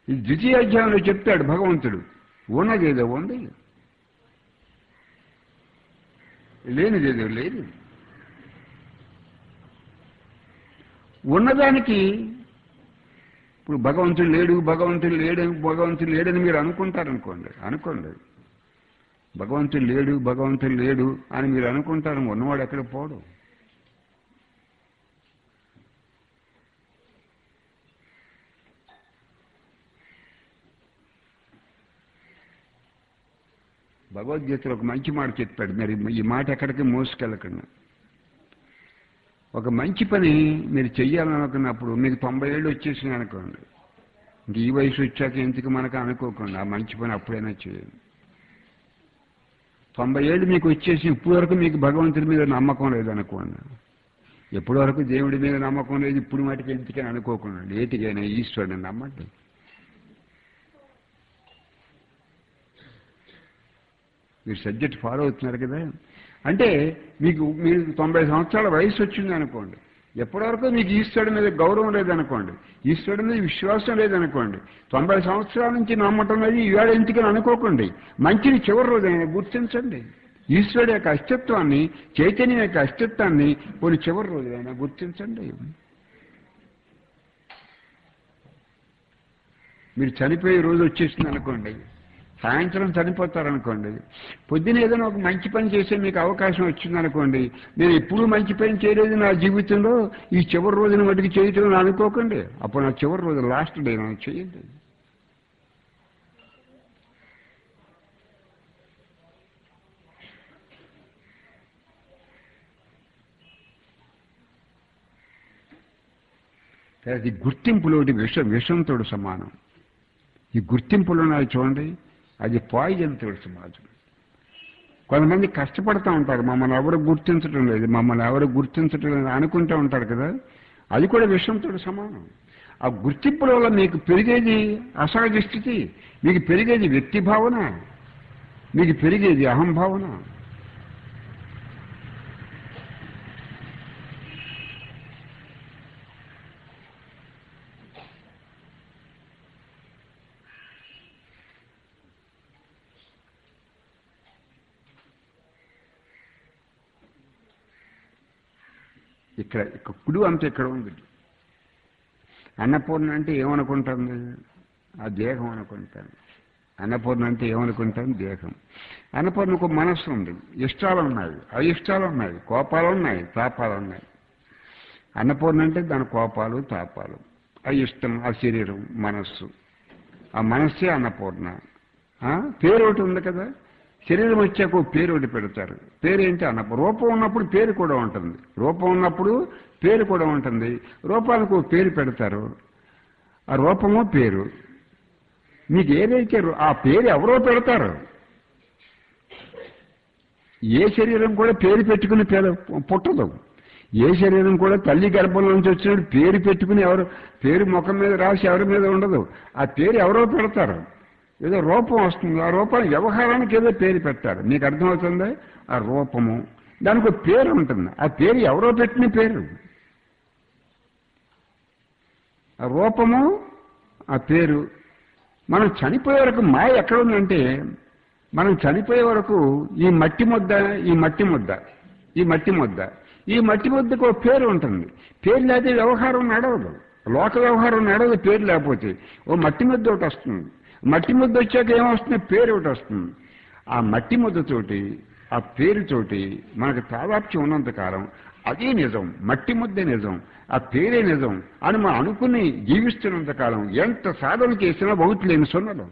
[SPEAKER 1] ఈ ద్వితీయ అధ్యాయంలో చెప్తాడు భగవంతుడు ఉన్నదేదో ఉంది లేనిదేదో లేదు ఉన్నదానికి ఇప్పుడు భగవంతుడు లేడు భగవంతుడు లేడు భగవంతుడు లేడని మీరు అనుకుంటారనుకోండి అనుకోండి భగవంతుడు లేడు భగవంతుడు లేడు అని మీరు అనుకుంటారు ఉన్నవాడు ఎక్కడ పోడు భగవద్గీతలో ఒక మంచి మాట చెప్పాడు మరి ఈ మాట ఎక్కడికి మోసుకెళ్ళకుండా ఒక మంచి పని మీరు చెయ్యాలనుకున్నప్పుడు మీకు తొంభై ఏళ్ళు వచ్చేసినాయి అనుకోండి ఇంక ఈ వయసు వచ్చాక ఎందుకు మనకు అనుకోకుండా ఆ మంచి పని అప్పుడైనా చేయండి తొంభై ఏళ్ళు మీకు వచ్చేసి ఇప్పుడు వరకు మీకు భగవంతుడి మీద నమ్మకం లేదనుకోండి ఎప్పటి వరకు దేవుడి మీద నమ్మకం లేదు ఇప్పుడు మటుకు ఎందుకని అనుకోకుండా ఏటికైనా ఈశ్వరుని నమ్మండి మీరు సబ్జెక్ట్ ఫాలో అవుతున్నారు కదా అంటే మీకు మీరు తొంభై సంవత్సరాల వయసు వచ్చింది అనుకోండి ఎప్పటివరకు మీకు ఈశ్వరుడి మీద గౌరవం లేదనుకోండి ఈశ్వరుడి మీద విశ్వాసం లేదనుకోండి తొంభై సంవత్సరాల నుంచి నమ్మటం లేదు ఈవేళ ఎందుకని అనుకోకండి మంచిని చివరి రోజైనా గుర్తించండి ఈశ్వరుడు యొక్క అస్తిత్వాన్ని చైతన్యం యొక్క అస్తిత్వాన్ని కొన్ని చివరి రోజులైనా గుర్తించండి మీరు చనిపోయే రోజు వచ్చేసింది అనుకోండి సాయంత్రం చనిపోతారనుకోండి పొద్దున ఏదైనా ఒక మంచి పని చేసే మీకు అవకాశం వచ్చిందనుకోండి నేను ఎప్పుడూ మంచి పని చేయలేదు నా జీవితంలో ఈ చివరి రోజున మటుకు చేయటం అనుకోకండి అప్పుడు నా చివరి రోజు లాస్ట్ డే నాకు చేయండి అది గుర్తింపులోటి విష విషంతో సమానం ఈ గుర్తింపులు ఉన్నాయి చూడండి అది పాయిజన్ తోటి సమాజం కొంతమంది కష్టపడుతూ ఉంటారు మమ్మల్ని ఎవరు గుర్తించడం లేదు మమ్మల్ని ఎవరు గుర్తించడం లేదు అనుకుంటూ ఉంటారు కదా అది కూడా విషంతో సమానం ఆ గుర్తింపుల వల్ల మీకు పెరిగేది అసహజ స్థితి మీకు పెరిగేది వ్యక్తి భావన మీకు పెరిగేది అహంభావన ఇక్కడ ఇక్కడ కుడు అంత ఇక్కడ ఉంది అన్నపూర్ణ అంటే ఏమనుకుంటుంది ఆ దేహం అనుకుంటాను అన్నపూర్ణ అంటే ఏమనుకుంటాను దేహం అన్నపూర్ణకు మనస్సు ఉంది ఇష్టాలు ఉన్నాయి అయిష్టాలు ఉన్నాయి కోపాలు ఉన్నాయి తాపాలు ఉన్నాయి అన్నపూర్ణ అంటే దాని కోపాలు తాపాలు ఆ ఇష్టం ఆ శరీరం మనస్సు ఆ మనస్సే అన్నపూర్ణ ఆ? పేరు ఒకటి ఉంది కదా శరీరం వచ్చాక ఓ పేరు ఒకటి పెడతారు పేరేంటి అన్నప్పుడు రూపం ఉన్నప్పుడు పేరు కూడా ఉంటుంది రూపం ఉన్నప్పుడు పేరు కూడా ఉంటుంది రూపానికి ఒక పేరు పెడతారు ఆ రూపము పేరు మీకు ఏదైతే రూ- ఆ పేరు ఎవరో పెడతారు ఏ శరీరం కూడా పేరు పెట్టుకుని పేరు పుట్టదు ఏ శరీరం కూడా తల్లి గర్భం నుంచి వచ్చినప్పుడు పేరు పెట్టుకుని ఎవరు పేరు ముఖం మీద రాసి ఎవరి మీద ఉండదు ఆ పేరు ఎవరో పెడతారు ఏదో రూపం వస్తుంది ఆ రూపానికి వ్యవహారానికి ఏదో పేరు పెట్టారు మీకు అర్థమవుతుందా ఆ రూపము దానికి ఒక పేరు ఉంటుంది ఆ పేరు ఎవరో పెట్టిన పేరు ఆ రూపము ఆ పేరు మనం చనిపోయే వరకు మాయ ఎక్కడ ఉందంటే మనం చనిపోయే వరకు ఈ మట్టి ముద్ద ఈ మట్టి ముద్ద ఈ మట్టి ముద్ద ఈ మట్టి ముద్దకు ఒక పేరు ఉంటుంది పేరు లేకపోతే వ్యవహారం నడవదు లోక వ్యవహారం నడవదు పేరు లేకపోతే ఓ మట్టి ముద్ద ఒకటి వస్తుంది మట్టి ముద్ద వచ్చాక ఏమొస్తుంది పేరు ఒకటి వస్తుంది ఆ మట్టి ముద్దతోటి ఆ పేరుతోటి మనకు తాదాప్యం ఉన్నంత కాలం అదే నిజం మట్టి ముద్దే నిజం ఆ పేరే నిజం అని మనం అనుకుని జీవిస్తున్నంత కాలం ఎంత సాధన చేసినా బహుత్ లేని సున్నలు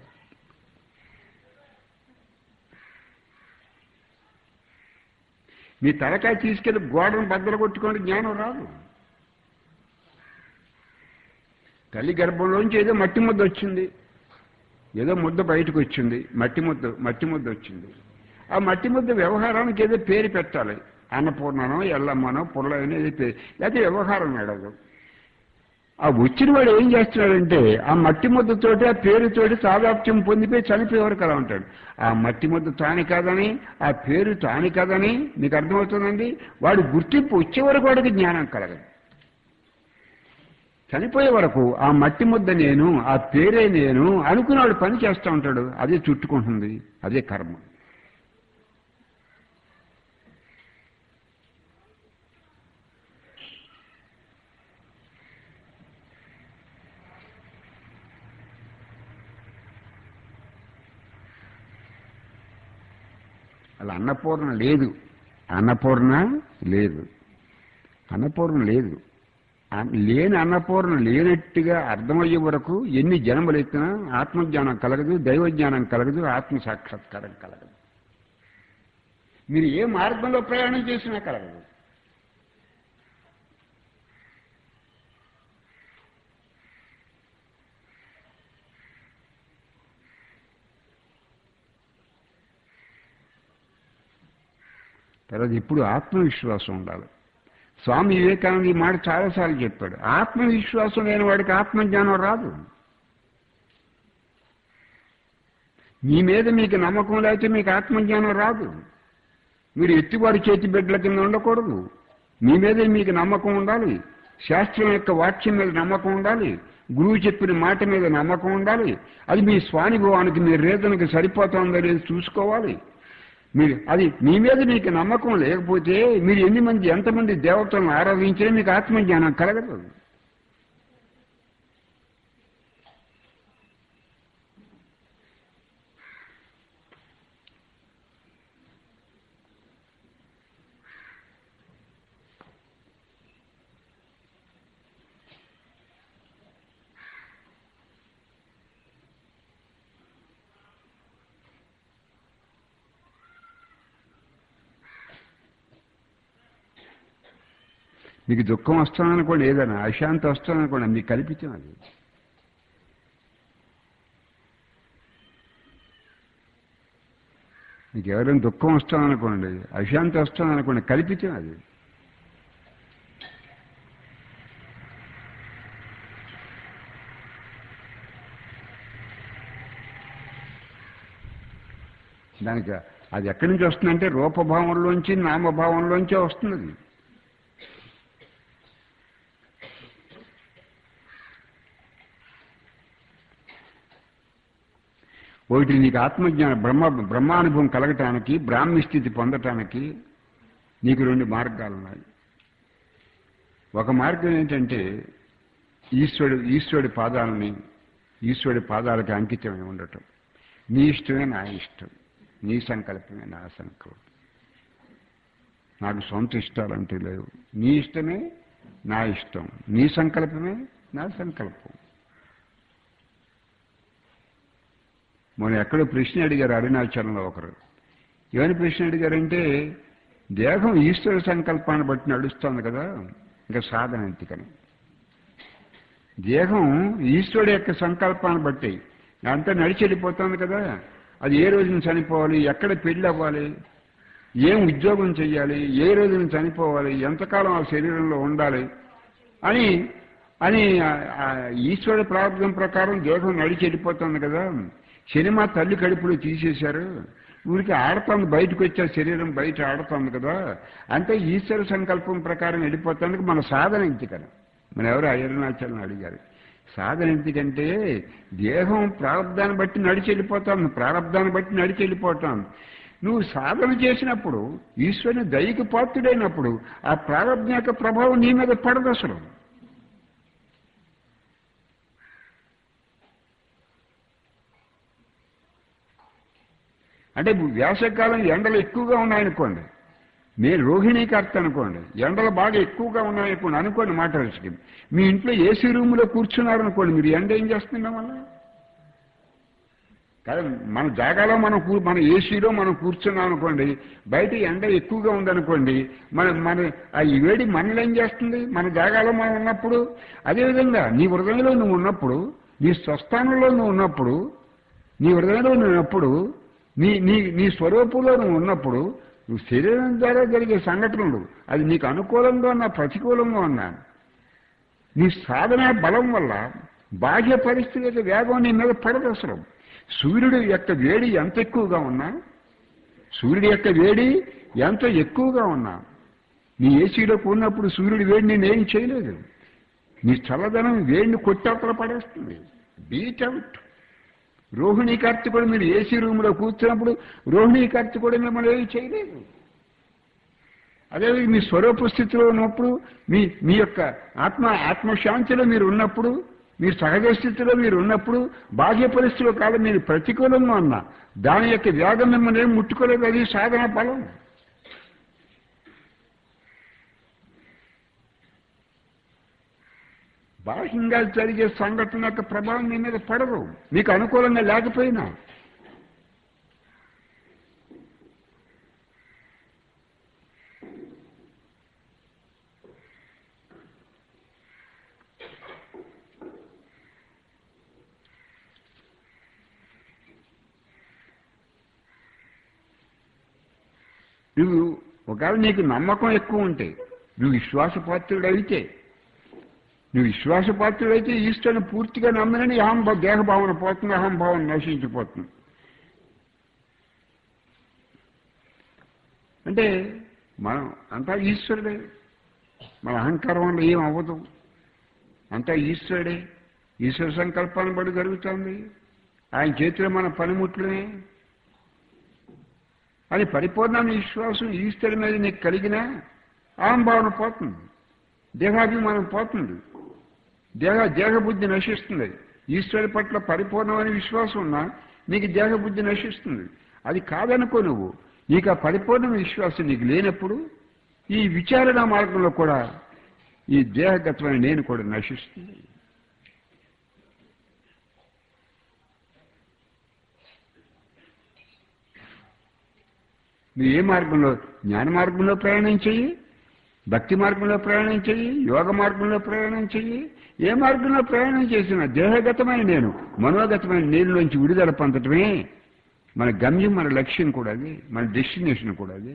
[SPEAKER 1] మీ తలకాయ తీసుకెళ్లి గోడను బద్దలు కొట్టుకోండి జ్ఞానం రాదు తల్లి గర్భంలోంచి ఏదో మట్టి ముద్ద వచ్చింది ఏదో ముద్ద బయటకు వచ్చింది మట్టి ముద్ద మట్టి ముద్ద వచ్చింది ఆ మట్టి ముద్ద వ్యవహారానికి ఏదో పేరు పెట్టాలి అన్నపూర్ణనో ఎల్లమ్మనో పుల్లనో ఏదో పేరు లేకపోతే వ్యవహారం నడదు ఆ వచ్చిన వాడు ఏం చేస్తున్నాడంటే ఆ మట్టి ముద్దతోటి ఆ పేరుతోటి సాదాప్త్యం పొందిపోయి చనిపోయే వరకు అలా ఉంటాడు ఆ మట్టి ముద్ద తాని కాదని ఆ పేరు తాని కాదని మీకు అర్థమవుతుందండి వాడు గుర్తింపు వచ్చే వరకు వాడికి జ్ఞానం కలగదు చనిపోయే వరకు ఆ మట్టి ముద్ద నేను ఆ పేరే నేను అనుకున్నాడు పని చేస్తూ ఉంటాడు అదే చుట్టుకుంటుంది అదే కర్మ అలా అన్నపూర్ణ లేదు అన్నపూర్ణ లేదు అన్నపూర్ణ లేదు ఆ- లేని అన్నపూర్ణ లేనట్టుగా అర్థమయ్యే వరకు ఎన్ని జన్మలు ఎత్తినా ఆత్మజ్ఞానం కలగదు దైవజ్ఞానం కలగదు ఆత్మ సాక్షాత్కారం కలగదు మీరు ఏ మార్గంలో ప్రయాణం చేసినా కలగదు తర్వాత ఇప్పుడు ఆత్మవిశ్వాసం ఉండాలి స్వామి వివేకానంద ఈ మాట చాలాసార్లు చెప్పాడు ఆత్మవిశ్వాసం లేని వాడికి ఆత్మజ్ఞానం రాదు మీ మీద మీకు నమ్మకం లేకపోతే మీకు ఆత్మజ్ఞానం రాదు మీరు ఎత్తివారి చేతి బిడ్డల కింద ఉండకూడదు మీ మీద మీకు నమ్మకం ఉండాలి శాస్త్రం యొక్క వాక్యం మీద నమ్మకం ఉండాలి గురువు చెప్పిన మాట మీద నమ్మకం ఉండాలి అది మీ స్వానుభవానికి మీ రేతనకి సరిపోతుందో లేదో చూసుకోవాలి మీరు అది మీ మీద మీకు నమ్మకం లేకపోతే మీరు ఎన్ని మంది ఎంతమంది దేవతలను ఆరాధించినా మీకు ఆత్మజ్ఞానం కలగదు మీకు దుఃఖం వస్తుందనుకోండి ఏదైనా అశాంతి వస్తుందనుకోండి మీకు కల్పించం అది మీకు ఎవరైనా దుఃఖం వస్తుందనుకోండి అశాంతి వస్తుందనుకోండి కల్పించం అది దానికి అది ఎక్కడి నుంచి వస్తుందంటే రూపభావంలోంచి నామభావంలోంచే వస్తుంది అది ఒకటి నీకు ఆత్మజ్ఞాన బ్రహ్మ బ్రహ్మానుభవం కలగటానికి బ్రాహ్మీ స్థితి పొందటానికి నీకు రెండు మార్గాలు ఉన్నాయి ఒక మార్గం ఏంటంటే ఈశ్వరుడు ఈశ్వరుడి పాదాలని ఈశ్వరుడి పాదాలకి అంకితమై ఉండటం నీ ఇష్టమే నా ఇష్టం నీ సంకల్పమే నా సంకల్పం నాకు సొంత ఇష్టాలంటే లేవు నీ ఇష్టమే నా ఇష్టం నీ సంకల్పమే నా సంకల్పం మొన్న ఎక్కడో ప్రశ్న అడిగారు అరుణాచలంలో ఒకరు ఏమని ప్రశ్న అడిగారంటే దేహం ఈశ్వర సంకల్పాన్ని బట్టి నడుస్తోంది కదా ఇంకా సాధన ఎంతికని దేహం ఈశ్వరుడు యొక్క సంకల్పాన్ని బట్టి అంతా నడిచి వెళ్ళిపోతుంది కదా అది ఏ రోజున చనిపోవాలి ఎక్కడ పెళ్ళి అవ్వాలి ఏం ఉద్యోగం చెయ్యాలి ఏ రోజున చనిపోవాలి ఎంతకాలం ఆ శరీరంలో ఉండాలి అని అని ఆ- ఆ ఈశ్వరుడు ప్రార్థన ప్రకారం దేహం నడిచి వెళ్ళిపోతుంది కదా సినిమా తల్లి కడుపులో తీసేశారు ఊరికి ఆడుతోంది బయటకు వచ్చే శరీరం బయట ఆడుతోంది కదా అంటే ఈశ్వర సంకల్పం ప్రకారం వెళ్ళిపోతానికి మన సాధన ఎందుకని మన ఎవరు అరుణాచలం అడిగారు సాధన ఎందుకంటే దేహం ప్రారంధాన్ని బట్టి నడిచి వెళ్ళిపోతాను ప్రారంధాన్ని బట్టి నడిచి వెళ్ళిపోతాను నువ్వు సాధన చేసినప్పుడు ఈశ్వరుని దయకి పాత్రుడైనప్పుడు ఆ ప్రారంభం యొక్క ప్రభావం నీ మీద పడదు అసలు అంటే ఇప్పుడు వేసవికాలం ఎండలు ఎక్కువగా ఉన్నాయనుకోండి నేను రోహిణీ కర్త అనుకోండి ఎండలు బాగా ఎక్కువగా ఉన్నాయనుకోండి అనుకోండి మాట వరుసకి మీ ఇంట్లో ఏసీ రూమ్లో కూర్చున్నారనుకోండి మీరు ఎండ ఏం చేస్తున్నాం వల్ల కాదు మన జాగాలో మనం కూ మన ఏసీలో మనం కూర్చున్నాం అనుకోండి బయట ఎండ ఎక్కువగా ఉందనుకోండి మన మన ఆ ఈ వేడి మనల్ని ఏం చేస్తుంది మన జాగాలో మనం ఉన్నప్పుడు అదేవిధంగా నీ హృదయంలో నువ్వు ఉన్నప్పుడు నీ స్వస్థానంలో నువ్వు ఉన్నప్పుడు నీ హృదయంలో నువ్వు ఉన్నప్పుడు నీ నీ నీ స్వరూపంలో నువ్వు ఉన్నప్పుడు నువ్వు శరీరం ద్వారా జరిగే సంఘటనలు అది నీకు అనుకూలంగా ఉన్నా ప్రతికూలంగా ఉన్నా నీ సాధన బలం వల్ల బాహ్య పరిస్థితి యొక్క వేగం నీ మీద పడదు అసలు సూర్యుడు యొక్క వేడి ఎంత ఎక్కువగా ఉన్నా సూర్యుడి యొక్క వేడి ఎంత ఎక్కువగా ఉన్నా నీ ఏసీలో ఉన్నప్పుడు సూర్యుడి వేడి నేనేం చేయలేదు నీ చల్లదనం వేడిని కొట్టవతల పడేస్తుంది బీట్ అవుట్ రోహిణీ కర్త కూడా మీరు ఏసీ రూమ్లో కూర్చున్నప్పుడు రోహిణీ కర్త కూడా మిమ్మల్ని ఏమి చేయలేదు అదే మీ స్వరూప స్థితిలో ఉన్నప్పుడు మీ మీ యొక్క ఆత్మ ఆత్మశాంతిలో మీరు ఉన్నప్పుడు మీరు సహజ స్థితిలో మీరు ఉన్నప్పుడు బాహ్య పరిస్థితిలో కాదు మీరు ప్రతికూలంగా ఉన్నా దాని యొక్క వేగం మిమ్మల్ని ఏం ముట్టుకోలేదు అది సాధన బలం బాహ్యంగా జరిగే సంఘటన యొక్క ప్రభావం మీ మీద పడదు మీకు అనుకూలంగా లేకపోయినా నువ్వు ఒకవేళ నీకు నమ్మకం ఎక్కువ ఉంటే నువ్వు విశ్వాసపాత్రుడైతే నువ్వు విశ్వాసపాత్రుడైతే ఈశ్వరుని పూర్తిగా నమ్మినని అహం దేహభావన పోతుంది అహంభావన నశించిపోతుంది అంటే మనం అంతా ఈశ్వరుడే మన అహంకారం వల్ల ఏం అవ్వదు అంతా ఈశ్వరుడే ఈశ్వర సంకల్పాన్ని బడి జరుగుతుంది ఆయన చేతిలో మన పనిముట్లమే అని పరిపూర్ణమైన విశ్వాసం ఈశ్వరు మీద నీకు కలిగినా అహంభావన పోతుంది దేహాభిమానం పోతుంది దేహ దేహబుద్ధి నశిస్తుంది ఈశ్వరు పట్ల పరిపూర్ణమైన విశ్వాసం ఉన్నా నీకు దేహబుద్ధి నశిస్తుంది అది కాదనుకో నువ్వు నీకు ఆ పరిపూర్ణమైన విశ్వాసం నీకు లేనప్పుడు ఈ విచారణ మార్గంలో కూడా ఈ దేహగతమైన నేను కూడా నశిస్తుంది నువ్వు ఏ మార్గంలో జ్ఞాన మార్గంలో ప్రయాణం చెయ్యి భక్తి మార్గంలో ప్రయాణం చెయ్యి యోగ మార్గంలో ప్రయాణం చెయ్యి ఏ మార్గంలో ప్రయాణం చేసినా దేహగతమైన నేను మనోగతమైన నేను నుంచి విడుదల పొందటమే మన గమ్యం మన లక్ష్యం కూడా అది మన డెస్టినేషన్ కూడా అది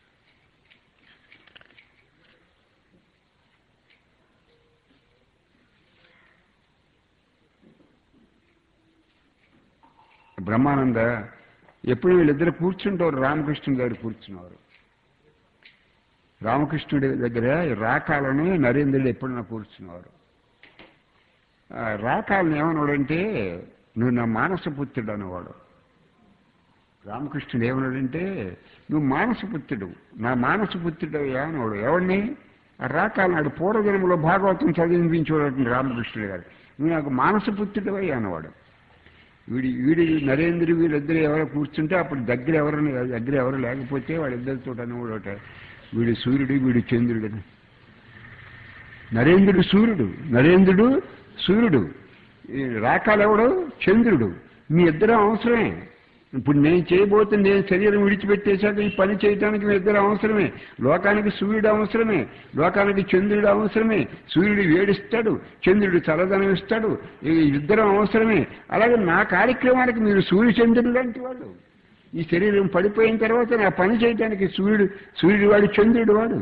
[SPEAKER 1] బ్రహ్మానంద ఎప్పుడు వీళ్ళిద్దరు కూర్చుంటారు రామకృష్ణుడి దగ్గర కూర్చున్నారు రామకృష్ణుడి దగ్గర రాకాలని నరేంద్రుడు ఎప్పుడైనా కూర్చున్నారు ఆ రాకాలని ఏమన్నాడంటే నువ్వు నా మానసపుత్రుడు అనేవాడు రామకృష్ణుడు ఏమన్నాడంటే నువ్వు మానసపుత్రుడు నా మానసపుత్రుడు అనేవాడు ఎవరిని ఆ రాకాలనాడు పూర్వజన్మలో భాగవతం చదివించేవాడు రామకృష్ణుడు గారు నువ్వు నాకు మానసపుత్రుడు అనేవాడు వీడి వీడి నరేంద్ర వీళ్ళిద్దరు ఎవరో కూర్చుంటే అప్పుడు దగ్గర ఎవరు దగ్గర ఎవరు లేకపోతే వాళ్ళిద్దరితో అనేవాడట వీడి సూర్యుడు వీడి చంద్రుడు నరేంద్రుడు సూర్యుడు నరేంద్రుడు సూర్యుడు ఈ రాకాలెవడు చంద్రుడు మీ ఇద్దరు అవసరమే ఇప్పుడు నేను చేయబోతే నేను శరీరం విడిచిపెట్టేశాక ఈ పని చేయడానికి మీ ఇద్దరు అవసరమే లోకానికి సూర్యుడు అవసరమే లోకానికి చంద్రుడు అవసరమే సూర్యుడు వేడిస్తాడు చంద్రుడు చల్లదనం ఇస్తాడు ఈ ఇద్దరు అవసరమే అలాగే నా కార్యక్రమానికి మీరు సూర్య చంద్రుడు లాంటి వాళ్ళు ఈ శరీరం పడిపోయిన తర్వాత నా పని చేయడానికి సూర్యుడు సూర్యుడు వాడు చంద్రుడు వాడు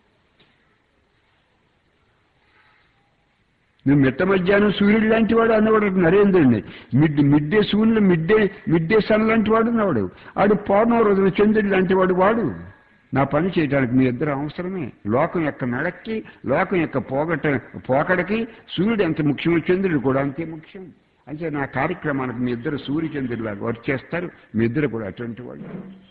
[SPEAKER 1] నువ్వు మిట్ట మధ్యాహ్నం సూర్యుడు లాంటి వాడు అన్నవాడు నరేంద్రుడిని మిడ్ మిడ్డే సూర్యుడు మిడ్డే మిడ్డే సన్ లాంటి వాడు అన్నవాడు ఆడు పౌర్ణవ రోజున చంద్రుడు లాంటి వాడు వాడు నా పని చేయడానికి మీ ఇద్దరు అవసరమే లోకం యొక్క నడక్కి లోకం యొక్క పోగట పోకడకి సూర్యుడు ఎంత ముఖ్యమో చంద్రుడు కూడా అంతే ముఖ్యం అంటే నా కార్యక్రమానికి మీ ఇద్దరు సూర్య చంద్రులాగా వర్క్ చేస్తారు మీ ఇద్దరు కూడా అటువంటి వాళ్ళు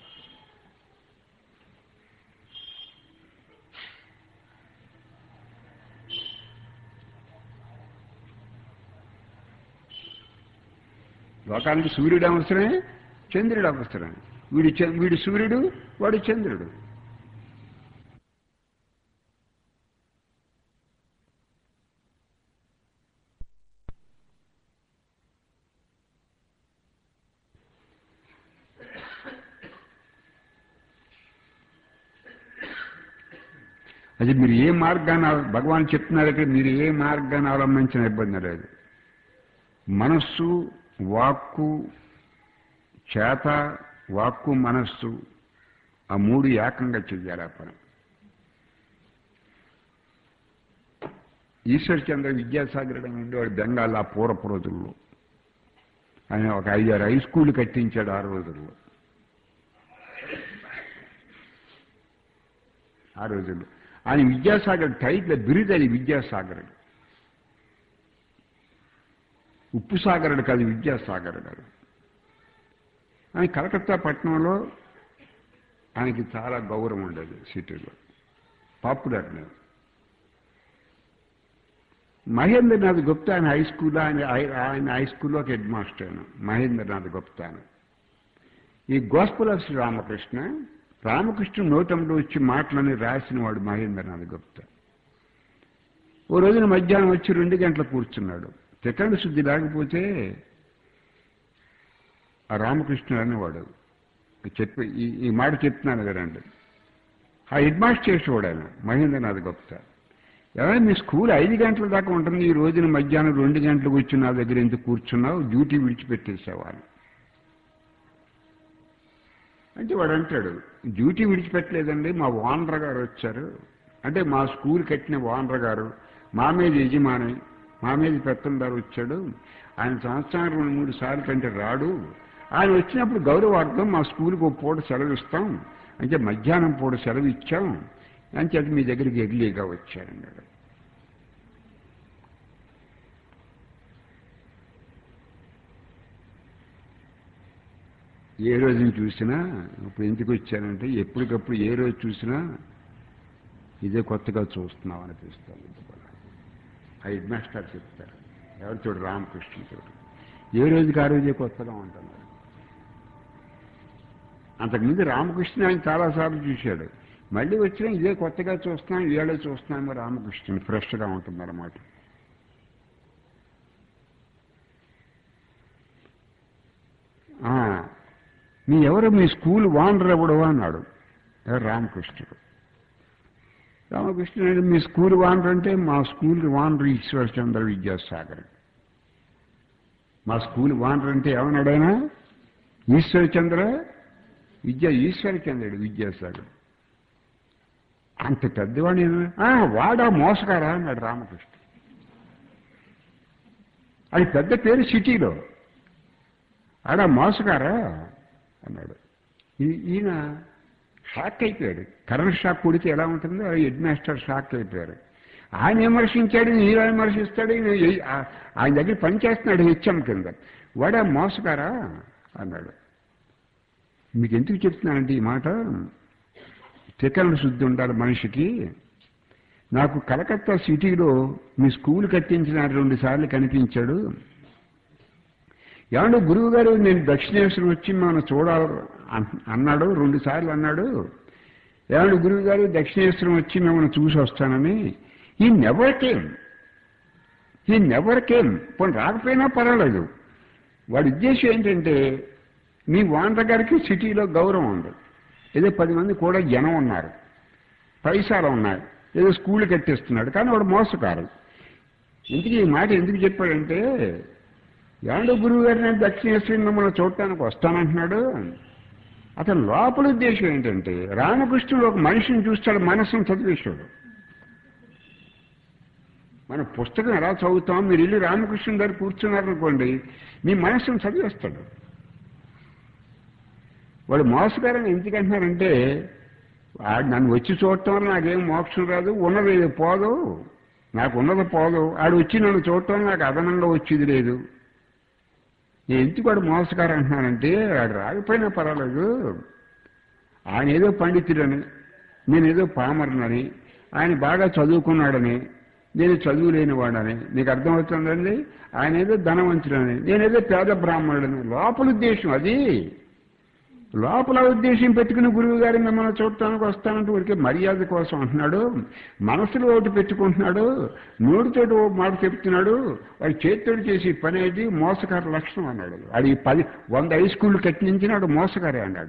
[SPEAKER 1] లోకానికి సూర్యుడు అవసరమే చంద్రుడు అవసరమే వీడి చ- వీడి సూర్యుడు వాడు చంద్రుడు అది మీరు ఏ మార్గాన్ని అవ- భగవాన్ చెప్తున్నారు ఇక్కడ మీరు ఏ మార్గాన్ని అవలంబించిన ఇబ్బంది లేదు మనస్సు వాక్కు చేత వాక్కు మనస్సు ఆ మూడు ఏకంగా చెయ్యాలి ఆ పని ఈశ్వర్ చంద్ర విద్యాసాగర్ అని ఉండేవాడు బెంగాల్ ఆ పూర్వపు రోజుల్లో ఆయన ఒక ఐదారు హై స్కూల్ కట్టించాడు ఆ రోజుల్లో ఆ రోజుల్లో ఆయన విద్యాసాగర్ టైటిల్ బిరుదు అది విద్యాసాగర్ ఉప్పు సాగరుడు కాదు విద్యాసాగర్ గారు ఆయన కలకత్తా పట్టణంలో ఆయనకి చాలా గౌరవం ఉండేది సిటీలో పాపులర్ నేను మహేంద్రనాథ్ గుప్తా ఆయన హై స్కూల్లో ఆయన ఆయన హై స్కూల్లో ఒక హెడ్ మాస్టర్ ఆయన మహేంద్రనాథ్ గుప్తా అని ఈ గోస్పుల్ ఆఫ్ శ్రీ రామకృష్ణ రామకృష్ణ నోటంలో వచ్చి మాటలని రాసిన వాడు మహేంద్రనాథ్ గుప్తా ఓ రోజున మధ్యాహ్నం వచ్చి రెండు గంటలు కూర్చున్నాడు సెకండ్ శుద్ధి లేకపోతే ఆ రామకృష్ణుడు అనేవాడు చెప్పి ఈ ఈ మాట చెప్తున్నాను కదండి ఆ హెడ్ మాస్టర్ చేసేవాడు ఆయన మహేంద్రనాథ్ గుప్తా ఎవరైనా మీ స్కూల్ ఐదు గంటల దాకా ఉంటుంది ఈ రోజున మధ్యాహ్నం రెండు గంటలకు వచ్చి నా దగ్గర ఎందుకు కూర్చున్నావు డ్యూటీ విడిచిపెట్టేసేవాళ్ళు అంటే వాడు అంటాడు డ్యూటీ విడిచిపెట్టలేదండి మా ఓనర్ గారు వచ్చారు అంటే మా స్కూల్ కట్టిన ఓనర్ గారు మా మీద యజమాని మా మీద పెత్తందారు వచ్చాడు ఆయన సంవత్సరం రెండు మూడు సార్లు కంటే రాడు ఆయన వచ్చినప్పుడు గౌరవార్థం మా స్కూల్కి ఒక పూట సెలవు ఇస్తాం అంటే మధ్యాహ్నం పూట సెలవు ఇచ్చాం అని చెప్పి మీ దగ్గరికి ఎర్లీగా వచ్చారన్నాడు ఏ రోజుని చూసినా ఇప్పుడు ఎందుకు వచ్చానంటే ఎప్పటికప్పుడు ఏ రోజు చూసినా ఇదే కొత్తగా చూస్తున్నాం అనిపిస్తుంది ఆ హెడ్ మాస్టర్ చెప్తారు ఎవరు చూడు రామకృష్ణ చూడు ఏ రోజుకి ఆ రోజే కొత్తగా ఉంటున్నారు అంతకుముందు రామకృష్ణ ఆయన చాలాసార్లు చూశాడు మళ్ళీ వచ్చినా ఇదే కొత్తగా చూస్తున్నాం ఇవాళ చూస్తున్నాం రామకృష్ణుని ఫ్రెష్గా ఉంటుందన్నమాట మీ ఎవరు మీ స్కూల్ వానర్ ఎవడు అన్నాడు ఎవరు రామకృష్ణుడు రామకృష్ణుడు మీ స్కూల్ వానర్ అంటే మా స్కూల్ వానర్ ఈశ్వరచంద్ర విద్యాసాగర్ మా స్కూల్ వానర్ అంటే ఏమన్నాడైనా ఈశ్వరచంద్ర విద్యా ఈశ్వరచంద్రుడు విద్యాసాగర్ అంత పెద్దవాడు వాడా మోసగారా అన్నాడు రామకృష్ణ అది పెద్ద పేరు సిటీలో ఆడ మోసగారా అన్నాడు ఈయన షాక్ అయిపోయాడు కరెంట్ షాక్ కొడితే ఎలా ఉంటుందో హెడ్ మాస్టర్ షాక్ అయిపోయారు ఆయన విమర్శించాడు నేను విమర్శిస్తాడు ఆయన దగ్గర పనిచేస్తున్నాడు హెచ్ఎం కింద వాడా మోసగారా అన్నాడు మీకు ఎందుకు చెప్తున్నానంటే ఈ మాట త్రికరణ శుద్ధి ఉండాలి మనిషికి నాకు కలకత్తా సిటీలో మీ స్కూల్ కట్టించిన రెండు సార్లు కనిపించాడు ఏమన్నా గురువు గారు నేను దక్షిణేశ్వరం వచ్చి మనం చూడాలి అన్నాడు రెండు సార్లు అన్నాడు ఏమన్నా గురువు గారు దక్షిణేశ్వరం వచ్చి మిమ్మల్ని చూసి వస్తానని he never came he never came పోనీ రాకపోయినా పర్వాలేదు వాడి ఉద్దేశం ఏంటంటే మీ వాండర్ గారికి సిటీలో గౌరవం ఉంది ఏదో పది మంది కూడా జనం ఉన్నారు పైసాలు ఉన్నాయి ఏదో స్కూల్ కట్టిస్తున్నాడు కానీ వాడు మోసకారు ఇంటికి ఈ మాట ఎందుకు చెప్పాడంటే ఏమండో గురువు గారు నేను దక్షిణేశ్వరి మిమ్మల్ని చూడటానికి వస్తానంటున్నాడు అతని లోపల ఉద్దేశం ఏంటంటే రామకృష్ణుడు ఒక మనిషిని చూస్తాడు మనస్సును చదివేశాడు మన పుస్తకం ఎలా చదువుతాం మీరు ఇల్లు రామకృష్ణుని గారు కూర్చున్నారనుకోండి మీ మనస్సును చదివేస్తాడు వాడు మోసగారని ఎందుకంటున్నారంటే ఆడు నన్ను వచ్చి చూడటం వల్ల నాకేం మోక్షం రాదు ఉన్నది పోదు నాకు ఉన్నది పోదు ఆడు వచ్చి నన్ను చూడటం నాకు అదనంగా వచ్చేది లేదు నేను ఎందుకు వాడు మోసగారు అంటున్నానంటే వాడు రాకపోయినా పర్వాలేదు ఆయన ఏదో పండితుడని నేనేదో పామరనని ఆయన బాగా చదువుకున్నాడని నేను చదువు లేనివాడని నీకు అర్థమవుతుందండి ఆయన ఏదో ధనవంతుడని నేనేదో పేద బ్రాహ్మణుడని లోపల ఉద్దేశం అది లోపల ఉద్దేశం పెట్టుకుని గురువు గారు మిమ్మల్ని చూడటానికి వస్తానంటే ఊరికే మర్యాద కోసం అంటున్నాడు మనసులో ఒకటి పెట్టుకుంటున్నాడు నోటితోటి ఓ మాట చెప్తున్నాడు వాడి చేతితోటి చేసి పని అయితే మోసగారి లక్షణం అన్నాడు అది పది వంద హై స్కూల్ కట్టించినాడు మోసగారే అన్నాడు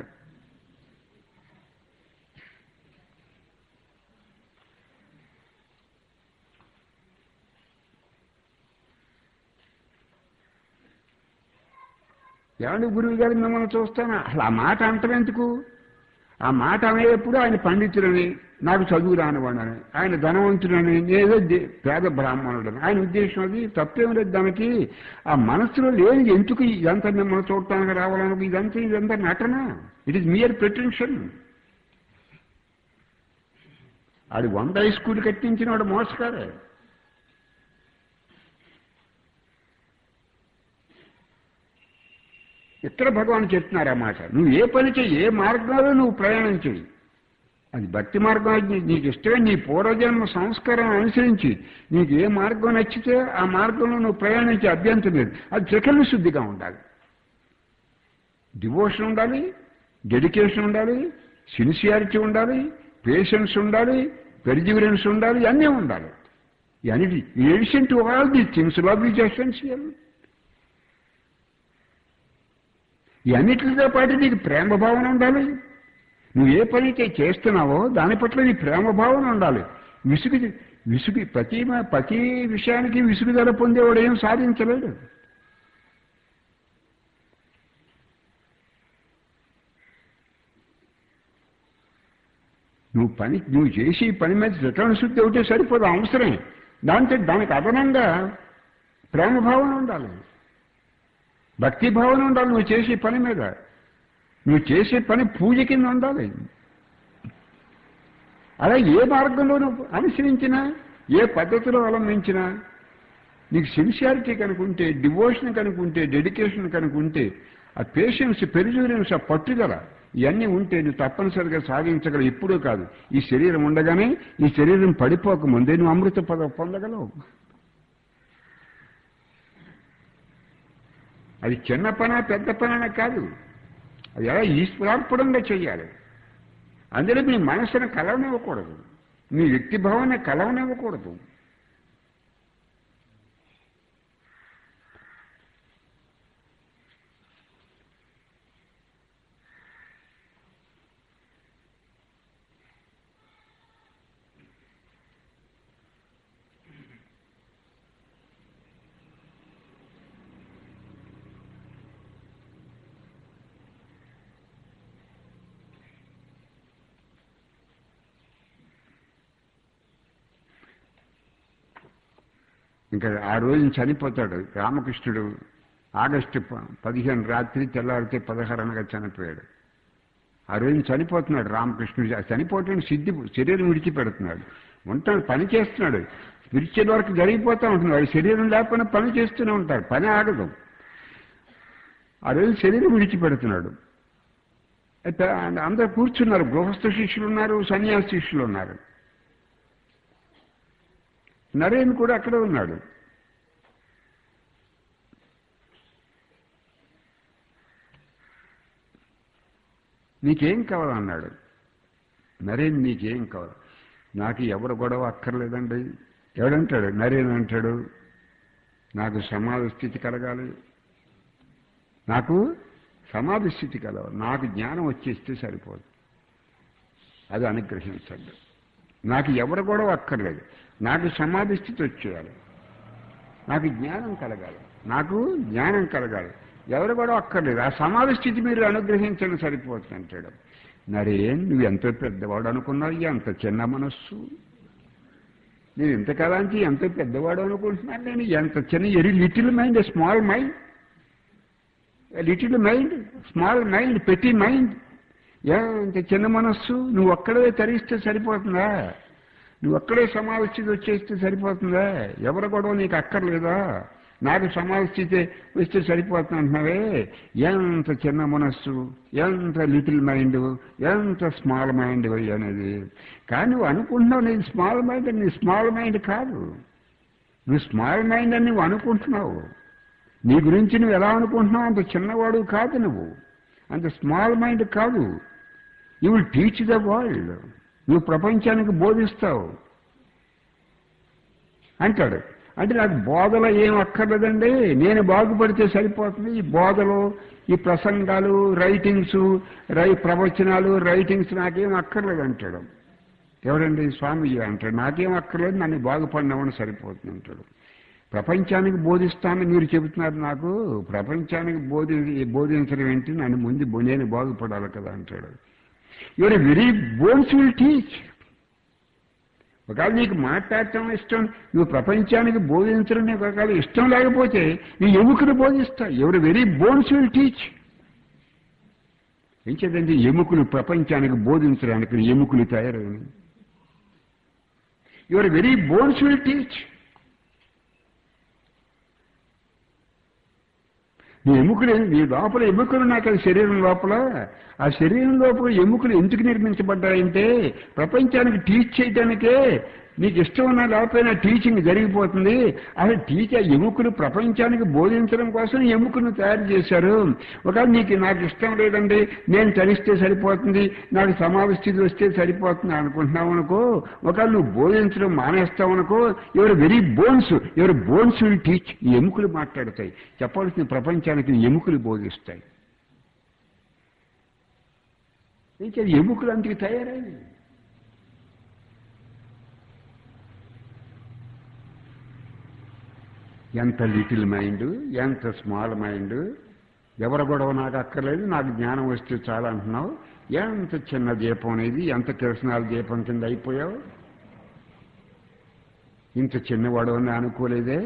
[SPEAKER 1] ఏమండి గురువు గారు మిమ్మల్ని చూస్తాను అసలు ఆ మాట అంటమెందుకు ఆ మాట అనేటప్పుడు ఆయన పండితుడని నాకు చదువు రానివాడని ఆయన ధనవంతుడని ఏదో పేద బ్రాహ్మణుడని ఆయన ఉద్దేశం అది తప్పేం లేదు దానికి ఆ మనస్సులో లేని ఎందుకు ఇదంతా మిమ్మల్ని చూడటానికి రావాలని ఇదంతా ఇదంతా నటన ఇట్ ఈస్ మియర్ ప్రిటెన్షన్ ఆడి వంద హై స్కూల్ కట్టించిన వాడు మోసగారే ఇక్కడ భగవాన్ చెప్తున్నారు ఆ మాట నువ్వు ఏ పని చేయి ఏ మార్గంలో నువ్వు ప్రయాణం చేయి అది భక్తి మార్గం అయితే నీ- నీకు ఇష్టమే నీ పూర్వజన్మ సంస్కారం అనుసరించి నీకు ఏ మార్గం నచ్చితే ఆ మార్గంలో నువ్వు ప్రయాణించే అభ్యంతరం లేదు అది త్రికరణ శుద్ధిగా ఉండాలి డివోషన్ ఉండాలి డెడికేషన్ ఉండాలి సిన్సియారిటీ ఉండాలి పేషెన్స్ ఉండాలి పెర్జివరెన్స్ ఉండాలి అన్నీ ఉండాలి ఇవన్నీ addition to all the things love is essential ఇవన్నిటితో పాటు నీకు ప్రేమ భావన ఉండాలి నువ్వు ఏ పని అయితే చేస్తున్నావో దాని పట్ల నీ ప్రేమ భావన ఉండాలి విసుగు విసుగు ప్రతి మ- ప్రతి విషయానికి విసుగుదల పొందేవాడు ఏం సాధించలేడు నువ్వు పని నువ్వు చేసి ఈ పని మీద రిటర్న్ శుద్ధి ఒకటే సరిపోదు అవసరమే దాంతో దానికి అదనంగా ప్రేమ భావన ఉండాలి భక్తి భావన ఉండాలి నువ్వు చేసే పని మీద నువ్వు చేసే పని పూజ కింద ఉండాలి అలా ఏ మార్గంలో నువ్వు అనుసరించినా ఏ పద్ధతిలో అవలంబించినా నీకు సిన్సియారిటీ కనుకుంటే డివోషన్ కనుకుంటే డెడికేషన్ కనుకుంటే ఆ పేషెన్స్ పెరిజూరెన్స్ ఆ పట్టుదల ఇవన్నీ ఉంటే నువ్వు తప్పనిసరిగా సాధించగలవు ఇప్పుడు కాదు ఈ శరీరం ఉండగానే ఈ శరీరం పడిపోక ముందే నువ్వు అమృత పద పొందగలవు అది చిన్న పన పెద్ద పన కాదు అది ఎలా ఈశ్వరార్పణంగా చెయ్యాలి అందులో మీ మనసును కలవనివ్వకూడదు మీ వ్యక్తి భావన కలవనివ్వకూడదు ఇంకా ఆ రోజు చనిపోతాడు రామకృష్ణుడు ఆగస్టు ప- పదిహేను రాత్రి తెల్లారితే పదహారు అనగా చనిపోయాడు ఆ రోజు చనిపోతున్నాడు రామకృష్ణుడు ఆ చనిపోవటం సిద్ధి శరీరం విడిచిపెడుతున్నాడు ఉంటాడు పని చేస్తున్నాడు స్పిరిచువల్ వరకు జరిగిపోతూ ఉంటుంది వాడి శరీరం లేకపోయినా పని చేస్తూనే ఉంటాడు పని ఆగదు ఆ రోజు శరీరం విడిచిపెడుతున్నాడు అయితే అందరూ కూర్చున్నారు గృహస్థ శిష్యులు ఉన్నారు సన్యాసి శిష్యులు ఉన్నారు నరేన్ కూడా అక్కడే ఉన్నాడు నీకేం కావాలన్నాడు నరేన్ నీకేం కావాలి నాకు ఎవరు గొడవ అక్కర్లేదండి ఎవడంటాడు నరేన్ అంటాడు నాకు సమాధి స్థితి కలగాలి నాకు సమాధి స్థితి కలవాలి నాకు జ్ఞానం వచ్చేస్తే సరిపోదు అది అనుగ్రహించండి నాకు ఎవరు గొడవ అక్కర్లేదు నాకు సమాధి స్థితి వచ్చేయాలి నాకు జ్ఞానం కలగాలి నాకు జ్ఞానం కలగాలి ఎవరు కూడా అక్కర్లేదు ఆ సమాధి స్థితి మీరు అనుగ్రహించండి సరిపోతుంది అంటాడు నరేన్ నువ్వు ఎంత పెద్దవాడు అనుకున్నావు ఎంత చిన్న మనస్సు నేను ఇంతకాలానికి ఎంత పెద్దవాడు అనుకుంటున్నాను నేను ఎంత చిన్న ఎరి little mind small mind little mind small mind పెట్టి మైండ్ ఎంత చిన్న మనస్సు నువ్వు ఒక్కడే తరిస్తే సరిపోతుందా నువ్వు ఒక్కడే సమావేశితి వచ్చేస్తే సరిపోతుందా ఎవరు గొడవ నీకు అక్కర్లేదా నాకు సమావేశితే వస్తే సరిపోతుంది అంటున్నావే ఎంత చిన్న మనస్సు ఎంత లిటిల్ మైండ్ ఎంత స్మాల్ మైండ్ అనేది కానీ నువ్వు అనుకుంటున్నావు నీది స్మాల్ మైండ్ నీ స్మాల్ మైండ్ కాదు నువ్వు స్మాల్ మైండ్ అని నువ్వు అనుకుంటున్నావు నీ గురించి నువ్వు ఎలా అనుకుంటున్నావు అంత చిన్నవాడు కాదు నువ్వు అంత స్మాల్ మైండ్ కాదు you will teach the world నువ్వు ప్రపంచానికి బోధిస్తావు అంటాడు అంటే నాకు బోధలో ఏం అక్కర్లేదండి నేను బాగుపడితే సరిపోతుంది ఈ బోధలు ఈ ప్రసంగాలు రైటింగ్స్ రై ప్రవచనాలు రైటింగ్స్ నాకేం అక్కర్లేదు అంటాడు ఎవడండి స్వామీజీ అంటాడు నాకేం అక్కర్లేదు నన్ను బాగుపడినవని సరిపోతుంది అంటాడు ప్రపంచానికి బోధిస్తానని మీరు చెబుతున్నారు నాకు ప్రపంచానికి బోధి బోధించడం ఏంటి నన్ను ముందు బో- నేను బాగుపడాలి కదా అంటాడు your very bones will teach ఒకవేళ నీకు మాట్లాడటం ఇష్టం నువ్వు ప్రపంచానికి బోధించడం నీకు ఒకవేళ ఇష్టం లేకపోతే నీ ఎముకను బోధిస్తా ఎవరు వెరీ బోన్స్ విల్ టీచ్ ఏం చేద్దండి ఎముకలు ప్రపంచానికి బోధించడానికి ఎముకలు తయారైన your very bones will teach నీ ఎముకలు నీ లోపల ఎముకలు నాకు అది శరీరం లోపల ఆ శరీరం లోపల ఎముకలు ఎందుకు నిర్మించబడ్డాయంటే ప్రపంచానికి టీచ్ చేయడానికే నీకు ఇష్టం ఉన్నా లేకపోయినా టీచింగ్ జరిగిపోతుంది అసలు టీచర్ ఎముకలు ప్రపంచానికి బోధించడం కోసం ఎముకలను తయారు చేశారు ఒకవేళ నీకు నాకు ఇష్టం లేదండి నేను తరిస్తే సరిపోతుంది నాకు సమాధి స్థితి వస్తే సరిపోతుంది అనుకుంటున్నావు అనుకో ఒకవేళ నువ్వు బోధించడం మానేస్తావు అనుకో ఎవరు వెరీ బోన్స్ ఎవరు బోన్స్ విల్ టీచ్ ఈ ఎముకలు మాట్లాడతాయి చెప్పాల్సిన ప్రపంచానికి ఈ ఎముకలు బోధిస్తాయి ఇంకా ఎముకలు అందుకు తయారైంది ఎంత లిటిల్ మైండ్ ఎంత స్మాల్ మైండ్ ఎవరి గొడవ నాకు అక్కర్లేదు నాకు జ్ఞానం వస్తే చాలా అంటున్నావు ఎంత చిన్న దీపం అనేది ఎంత కిరసనాల దీపం కింద అయిపోయావు ఇంత చిన్నవాడు అని అనుకోలేదే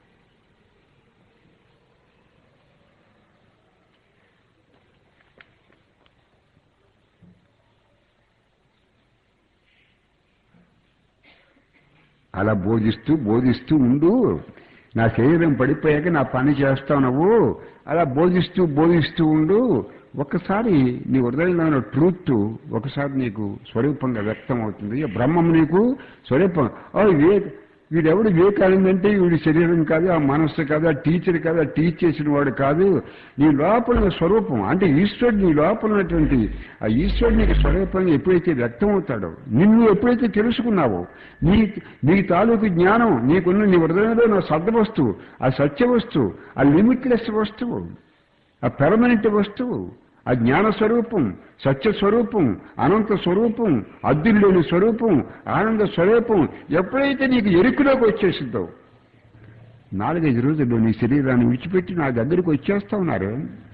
[SPEAKER 1] అలా బోధిస్తూ బోధిస్తూ ఉండు నా శరీరం పడిపోయాక నా పని చేస్తావు నువ్వు అలా బోధిస్తూ బోధిస్తూ ఉండు ఒక్కసారి నీ హృదయంలో ఉన్న ట్రూత్ ఒకసారి నీకు స్వరూపంగా వ్యక్తం అవుతుంది బ్రహ్మం నీకు స్వరూపం ఓ వివేక్ వీడెవడు వివేకానంద అంటే వీడి శరీరం కాదు ఆ మనస్సు కాదు ఆ టీచర్ కాదు ఆ టీచ్ చేసిన వాడు కాదు నీ లోపల ఉన్న స్వరూపం అంటే ఈశ్వరుడు నీ లోపల ఉన్నటువంటి ఆ ఈశ్వరుడు నీకు స్వరూపంగా ఎప్పుడైతే వ్యక్తం అవుతాడో నిన్ను ఎప్పుడైతే తెలుసుకున్నావో నీ నీ తాలూకు జ్ఞానం నీకున్న నీ హృదయంలో నా సద్ద వస్తువు ఆ సత్య వస్తువు ఆ లిమిట్లెస్ వస్తువు ఆ పెర్మనెంట్ వస్తువు ఆ జ్ఞాన స్వరూపం సత్య స్వరూపం అనంత స్వరూపం అద్దుల్లోని స్వరూపం ఆనంద స్వరూపం ఎప్పుడైతే నీకు ఎరుకులోకి వచ్చేసిందో నాలుగైదు రోజుల్లో నీ శరీరాన్ని విడిచిపెట్టి నా దగ్గరికి వచ్చేస్తా ఉన్నారు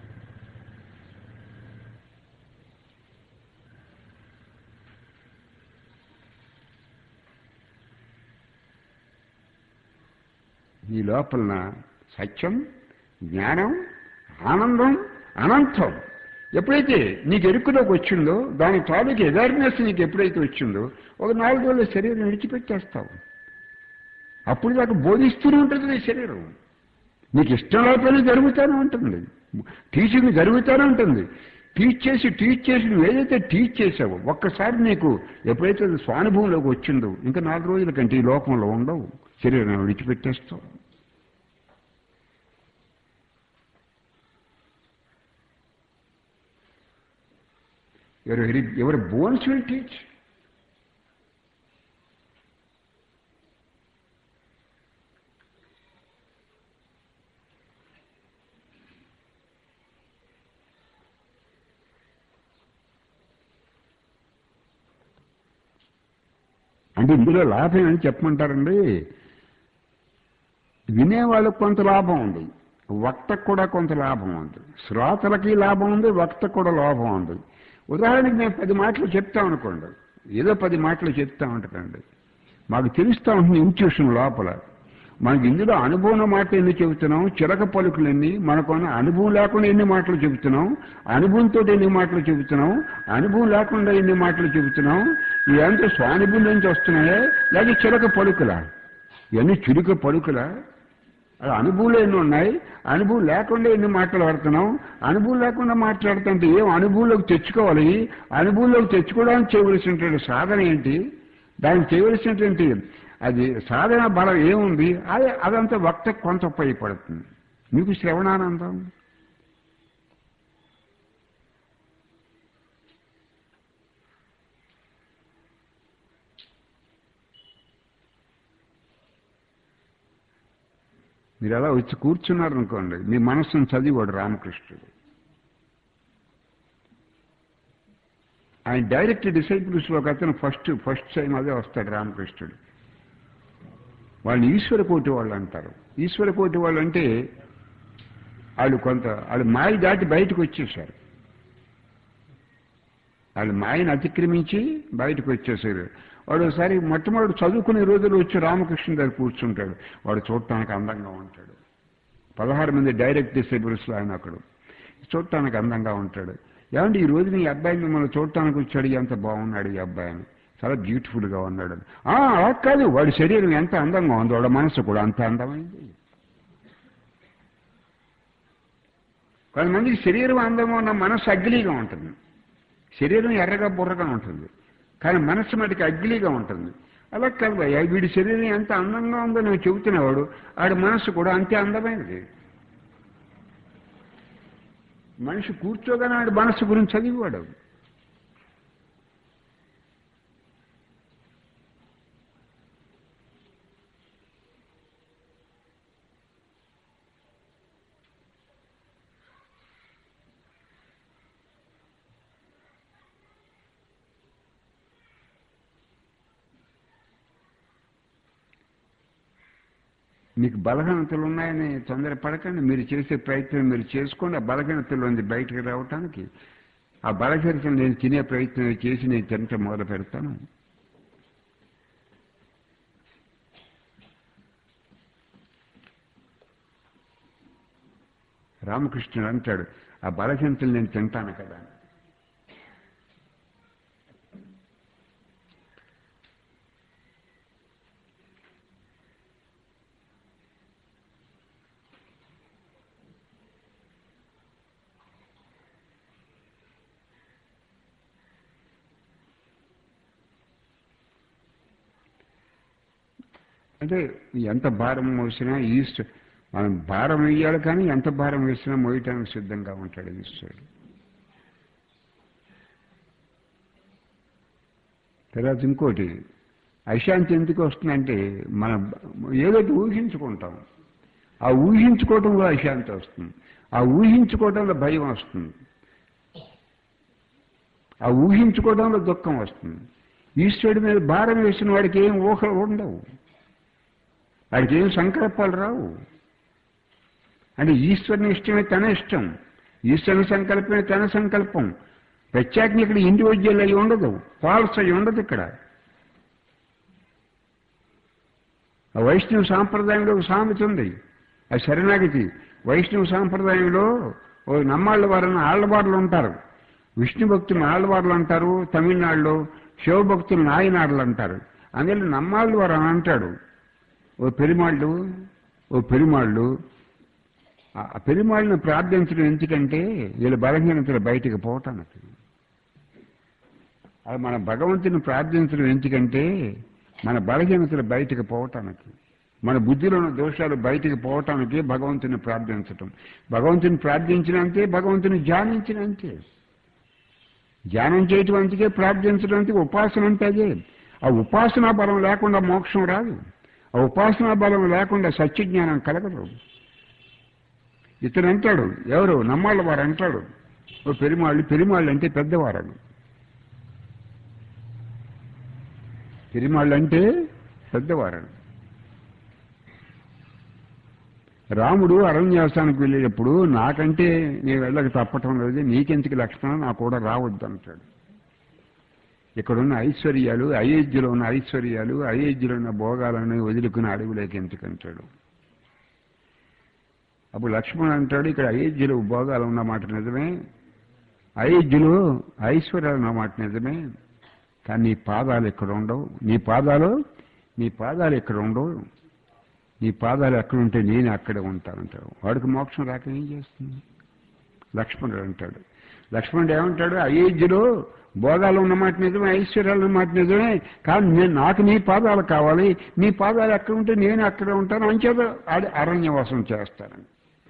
[SPEAKER 1] ఈ లోపలన సత్యం జ్ఞానం ఆనందం అనంతం ఎప్పుడైతే నీకు ఎరుకులోకి వచ్చిందో దాని తాలూకు అవేర్నెస్ నీకు ఎప్పుడైతే వచ్చిందో ఒక నాలుగు రోజుల శరీరం విడిచిపెట్టేస్తావు అప్పుడు దాకా బోధిస్తూనే ఉంటుంది నీ శరీరం నీకు ఇష్టం లేకపోయినా జరుగుతూనే ఉంటుంది టీచింగ్ జరుగుతూనే ఉంటుంది టీచ్ చేసి టీచ్ చేసి నువ్వు ఏదైతే టీచ్ చేసావో ఒక్కసారి నీకు ఎప్పుడైతే అది స్వానుభవంలోకి వచ్చిందో ఇంకా నాలుగు రోజుల కంటే ఈ లోకంలో ఉండవు శరీరం విడిచిపెట్టేస్తావు ఎవరు వెరీ ఎవరు బోన్స్ విల్ టీచ్ అంటే ఇందులో లాభం అని చెప్పమంటారండి వినేవాళ్ళకి కొంత లాభం ఉంది వక్తకు కూడా కొంత లాభం ఉంది శ్రోతలకి లాభం ఉంది వక్తకు కూడా లాభం ఉంది ఉదాహరణకి నేను పది మాటలు చెప్తా అనుకోండి ఏదో పది మాటలు చెప్తా ఉంటానండి మాకు తెలుస్తూ ఉంటుంది ఇన్స్టిట్యూషన్ లోపల మనకి ఇందులో అనుభవం మాట ఎన్ని చెబుతున్నాం చిలక పలుకులు ఎన్ని మనకున్న అనుభవం లేకుండా ఎన్ని మాటలు చెబుతున్నాం అనుభవంతో ఎన్ని మాటలు చెబుతున్నాం అనుభవం లేకుండా ఎన్ని మాటలు చెబుతున్నాం ఇదంతా స్వానుభవం నుంచి వస్తున్నాయా లేక చిలక పలుకులా ఇవన్నీ చురుక పలుకులా అది అనుభవంలో ఎన్ని ఉన్నాయి అనుభవం లేకుండా ఎన్ని మాట్లాడుతున్నాం అనుభవం లేకుండా మాట్లాడుతుంటే ఏం అనుభవంలోకి తెచ్చుకోవాలి అనుభవంలోకి తెచ్చుకోవడానికి చేయవలసినటువంటి సాధన ఏంటి దానికి చేయవలసినటువంటి అది సాధన బలం ఏముంది అదే అదంతా వక్త కొంత ఉపయోగపడుతుంది మీకు శ్రవణానందం మీరు అలా వచ్చి కూర్చున్నారనుకోండి మీ మనస్సును చదివాడు రామకృష్ణుడు ఆయన డైరెక్ట్ డిసైపుల్స్ ఒక అతను ఫస్ట్ ఫస్ట్ టైం అదే వస్తాడు రామకృష్ణుడు వాళ్ళని ఈశ్వర కోటి వాళ్ళు అంటారు ఈశ్వర కోటి వాళ్ళు అంటే వాళ్ళు కొంత వాళ్ళు మాయ దాటి బయటకు వచ్చేసారు వాళ్ళు మాయను అతిక్రమించి బయటకు వచ్చేసారు వాడు ఒకసారి మొట్టమొదటి చదువుకునే రోజులు వచ్చి రామకృష్ణ దగ్గర కూర్చుంటాడు వాడు చూడటానికి అందంగా ఉంటాడు పదహారు మంది డైరెక్ట్ డిసేబుల్స్లో ఆయన ఒకడు చూడటానికి అందంగా ఉంటాడు ఏమంటే ఈ రోజు నీ అబ్బాయి మిమ్మల్ని చూడటానికి వచ్చాడు ఎంత బాగున్నాడు ఈ అబ్బాయి అని చాలా బ్యూటిఫుల్గా ఉన్నాడు ఆ అలా కాదు వాడి శరీరం ఎంత అందంగా ఉందో వాడి మనసు కూడా అంత అందమైంది కొంతమందికి శరీరం అందంగా ఉన్న మనస్సు అగ్లీగా ఉంటుంది శరీరం ఎర్రగా బుర్రగా ఉంటుంది కానీ మనస్సు మటుకు అగ్లీగా ఉంటుంది అలా కాదు భయ్యా, వీడి శరీరం ఎంత అందంగా ఉందో నువ్వు చెబుతున్నవాడు ఆడి మనస్సు కూడా అంతే అందమైనది మనిషి కూర్చోగానే ఆడి మనస్సు గురించి చదివాడు మీకు బలహీనతలు ఉన్నాయని తొందరపడకండి మీరు చేసే ప్రయత్నం మీరు చేసుకోండి ఆ బలహీనతలోంచి బయటకు రావటానికి ఆ బలహీనతలు నేను తినే ప్రయత్నం చేసి నేను తినటం మొదలు పెడతాను రామకృష్ణుడు అంటాడు ఆ బలహీనతలు నేను తింటాను కదా అని. అంటే ఎంత భారం మోసినా ఈస్ట్ మనం భారం వేయాలి కానీ ఎంత భారం వేసినా మోయటానికి సిద్ధంగా ఉంటాడు ఈశ్వరుడు తర్వాత ఇంకోటి అశాంతి ఎందుకు వస్తుందంటే మనం ఏదో ఒకటి ఊహించుకుంటాం ఆ ఊహించుకోవటంలో అశాంతి వస్తుంది ఆ ఊహించుకోవటంలో భయం వస్తుంది ఆ ఊహించుకోవడంలో దుఃఖం వస్తుంది ఈశ్వరుడి మీద భారం వేసిన వాడికి ఏం ఊహలు ఉండవు వాడికి ఏం సంకల్పాలు రావు అంటే ఈశ్వరుని ఇష్టమే తన ఇష్టం ఈశ్వరుని సంకల్పమే తన సంకల్పం ప్రత్యేకంగా ఇక్కడ ఇండివిజువల్ అయి ఉండదు ఫాల్స్ అయి ఉండదు ఇక్కడ ఆ వైష్ణవ సాంప్రదాయంలో ఒక సామెత ఉంది ఆ శరణాగతి వైష్ణవ సాంప్రదాయంలో ఓ నమ్మాళ్ళ వారిని ఆళ్ళవార్లు ఉంటారు విష్ణు భక్తులు ఆళ్ళవార్లు అంటారు తమిళనాడులో శివభక్తులు నాయనాడులు అంటారు అందులో నమ్మాళ్ళు వారు అని అంటాడు ఓ పెరిమాళ్ళు ఓ పెరిమాళ్ళు ఆ ఆ పెరిమాళ్ళను ప్రార్థించడం ఎందుకంటే వీళ్ళ బలహీనతలు బయటకు పోవటానికి అది మన భగవంతుని ప్రార్థించడం ఎందుకంటే మన బలహీనతలు బయటకు పోవటానికి మన బుద్ధిలో ఉన్న దోషాలు బయటకు పోవటానికి భగవంతుని ప్రార్థించటం భగవంతుని ప్రార్థించినంతే భగవంతుని ధ్యానించినంతే ధ్యానం చేయటం అంతకే ప్రార్థించడం అంతే ఉపాసన అంటే అదే ఆ ఉపాసనా బలం లేకుండా మోక్షం రాదు ఆ ఉపాసనా బలం లేకుండా సత్యజ్ఞానం కలగదు ఇతను అంటాడు ఎవరు నమ్మాళ్ళ వారు అంటాడు ఓ పెరిమాళ్ళు పెరిమాళ్ళు అంటే పెద్దవారు పెరిమాళ్ళు అంటే పెద్దవారు రాముడు అరణ్యాసానికి వెళ్ళేటప్పుడు నాకంటే నేను వెళ్ళక తప్పటం లేదు నీకెందుకు లక్షణం నాకు కూడా రావద్దు అంటాడు ఇక్కడున్న ఐశ్వర్యాలు అయోధ్యలో ఉన్న ఐశ్వర్యాలు అయోధ్యలో ఉన్న భోగాలను వదులుకుని అడవులోకి ఎందుకంటాడు అప్పుడు లక్ష్మణ్ అంటాడు ఇక్కడ అయోధ్యలో భోగాలు ఉన్న మాట నిజమే అయోధ్యలో ఐశ్వర్యాలు ఉన్న మాట నిజమే కానీ నీ పాదాలు ఇక్కడ ఉండవు నీ పాదాలు నీ పాదాలు ఇక్కడ ఉండవు నీ పాదాలు ఎక్కడ ఉంటే నేను అక్కడే ఉంటానంటాడు వాడికి మోక్షం రాక ఏం చేస్తుంది లక్ష్మణుడు అంటాడు లక్ష్మణుడు ఏమంటాడు అయోధ్యలో భోగాలు ఉన్నమాట నిజమే ఐశ్వర్యాలు ఉన్నమాట నిజమే కానీ నేను నాకు నీ పాదాలు కావాలి నీ పాదాలు ఎక్కడ ఉంటే నేను అక్కడే ఉంటాను అంచేత అది అరణ్యవాసం చేస్తానని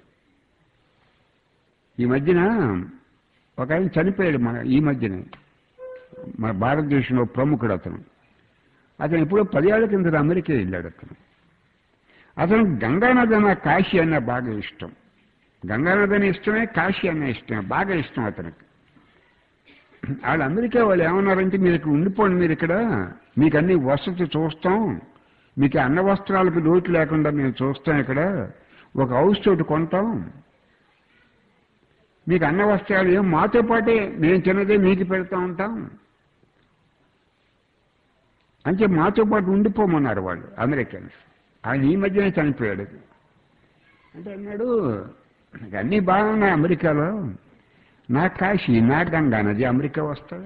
[SPEAKER 1] ఈ మధ్యన ఒక ఆయన చనిపోయాడు మన ఈ మధ్యనే మన భారతదేశంలో ప్రముఖుడు అతను అతను ఎప్పుడో పదేళ్ల కింద అమెరికా వెళ్ళాడు అతను అతను గంగానది అన్న కాశీ అన్న బాగా ఇష్టం గంగానది అనే ఇష్టమే కాశీ అన్న ఇష్టమే బాగా ఇష్టం అతనికి వాళ్ళు అమెరికా వాళ్ళు ఏమన్నారంటే మీరు ఇక్కడ ఉండిపోండి మీరు ఇక్కడ మీకు అన్ని వసతి చూస్తాం మీకు అన్న వస్త్రాలకు లోటు లేకుండా మేము చూస్తాం ఇక్కడ ఒక హౌస్ తోటి కొంటాం మీకు అన్న వస్త్రాలు ఏం మాతో పాటే మేము చిన్నదే మీకు పెడతా ఉంటాం అంటే మాతో పాటు ఉండిపోమన్నారు వాళ్ళు అమెరికన్స్ ఆయన ఈ మధ్యనే చనిపోయాడు అంటే అన్నాడు "నాకు అన్నీ బాగున్నాయి అమెరికాలో నా కాశీ నా గంగా నది అమెరికా వస్తుంది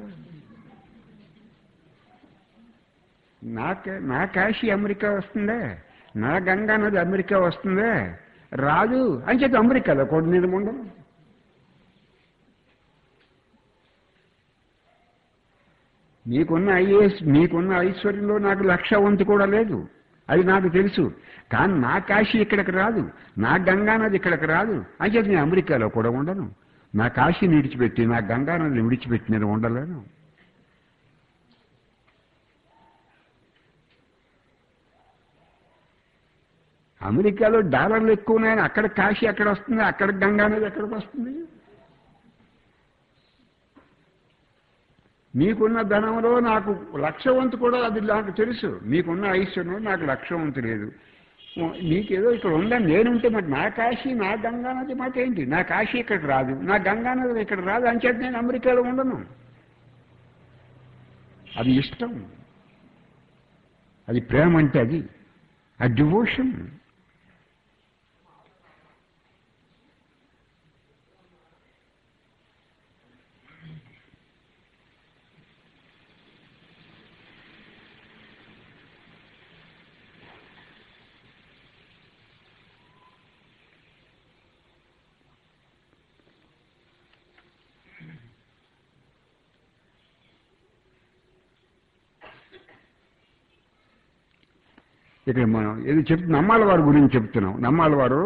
[SPEAKER 1] నా కా- నా కాశీ అమెరికా వస్తుందే నా గంగా నది అమెరికా వస్తుందే రాదు అని చెప్పి అమెరికాలో కూడా నేను ఉండను మీకున్న ఐఏఎస్ మీకున్న ఐశ్వర్యంలో నాకు లక్ష వంతు కూడా లేదు అది నాకు తెలుసు కానీ నా కాశీ ఇక్కడికి రాదు నా గంగా నది ఇక్కడికి రాదు అంటే నేను అమెరికాలో కూడా ఉండను నా కాశీని విడిచిపెట్టి నా గంగా నదిని విడిచిపెట్టి నేను ఉండలేను అమెరికాలో డాలర్లు ఎక్కువ ఉన్నాయని అక్కడ కాశీ ఎక్కడ వస్తుంది అక్కడ గంగా నది ఎక్కడికి వస్తుంది మీకున్న ధనంలో నాకు లక్ష వంతు కూడా అది నాకు తెలుసు మీకున్న ఐశ్వర్యంలో నాకు లక్ష వంతు లేదు నీకేదో ఇక్కడ ఉందని నేనుంటే మరి నా కాశీ నా గంగా నది మాట ఏంటి నా కాశీ ఇక్కడికి రాదు నా గంగా నది ఇక్కడ రాదు అంచేత నేను అమెరికాలో ఉండను అది ఇష్టం అది ప్రేమ అంటే అది ఆ డివోషన్ ఇక్కడ మనం ఏది చెప్తు నమ్మాల వారి గురించి చెప్తున్నాం నమ్మాల వారు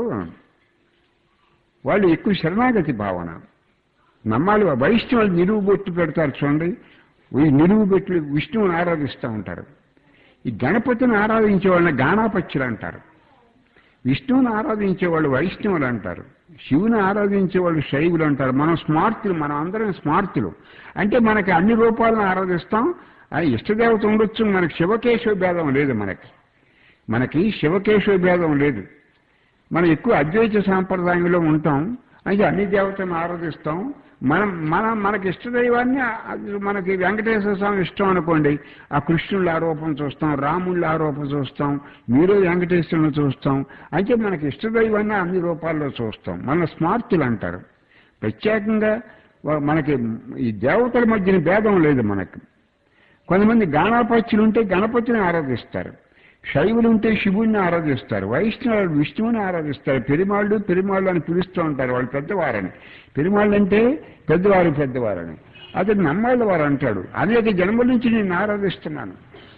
[SPEAKER 1] వాళ్ళు ఎక్కువ శరణాగతి భావన నమ్మాలి వైష్ణవులు నిలువు బొట్టు పెడతారు చూడండి ఈ నిలువు బెట్లు విష్ణువుని ఆరాధిస్తూ ఉంటారు ఈ గణపతిని ఆరాధించే వాళ్ళని గాణాపత్యులు అంటారు విష్ణువుని ఆరాధించే వాళ్ళు వైష్ణవులు అంటారు శివుని ఆరాధించే వాళ్ళు శైవులు అంటారు మనం స్మార్తులు మనం అందరం స్మార్తులు అంటే మనకి అన్ని రూపాలను ఆరాధిస్తాం ఆ ఇష్టదేవత ఉండొచ్చు మనకి శివకేశవ భేదం లేదు మనకి మనకి శివకేశవ భేదం లేదు మనం ఎక్కువ అద్వైత సాంప్రదాయంలో ఉంటాం అయితే అన్ని దేవతలను ఆరాధిస్తాం మనం మనం మనకి ఇష్టదైవాన్ని అది మనకి వెంకటేశ్వర స్వామి ఇష్టం అనుకోండి ఆ కృష్ణుళ్ళ ఆరోపణ చూస్తాం రాముళ్ళ ఆరోపణ చూస్తాం మీరు వెంకటేశ్వరుని చూస్తాం అయితే మనకి ఇష్టదైవాన్ని అన్ని రూపాల్లో చూస్తాం మన స్మార్తులు అంటారు ప్రత్యేకంగా వా- మనకి ఈ దేవతల మధ్యన భేదం లేదు మనకి కొంతమంది గాణాపత్యులు ఉంటే గణపతిని ఆరాధిస్తారు శైవులు ఉంటే శివుడిని ఆరాధిస్తారు వైష్ణవులు విష్ణువుని ఆరాధిస్తారు పెరిమాళ్ళు పెరిమాళ్ళు అని పిలుస్తూ ఉంటారు వాళ్ళు పెద్దవారని పెరిమాళ్ళు అంటే పెద్దవారు పెద్దవారని అతను నమ్మాళ్ళ వారు అంటాడు అనేక జన్మల నుంచి నేను ఆరాధిస్తున్నాను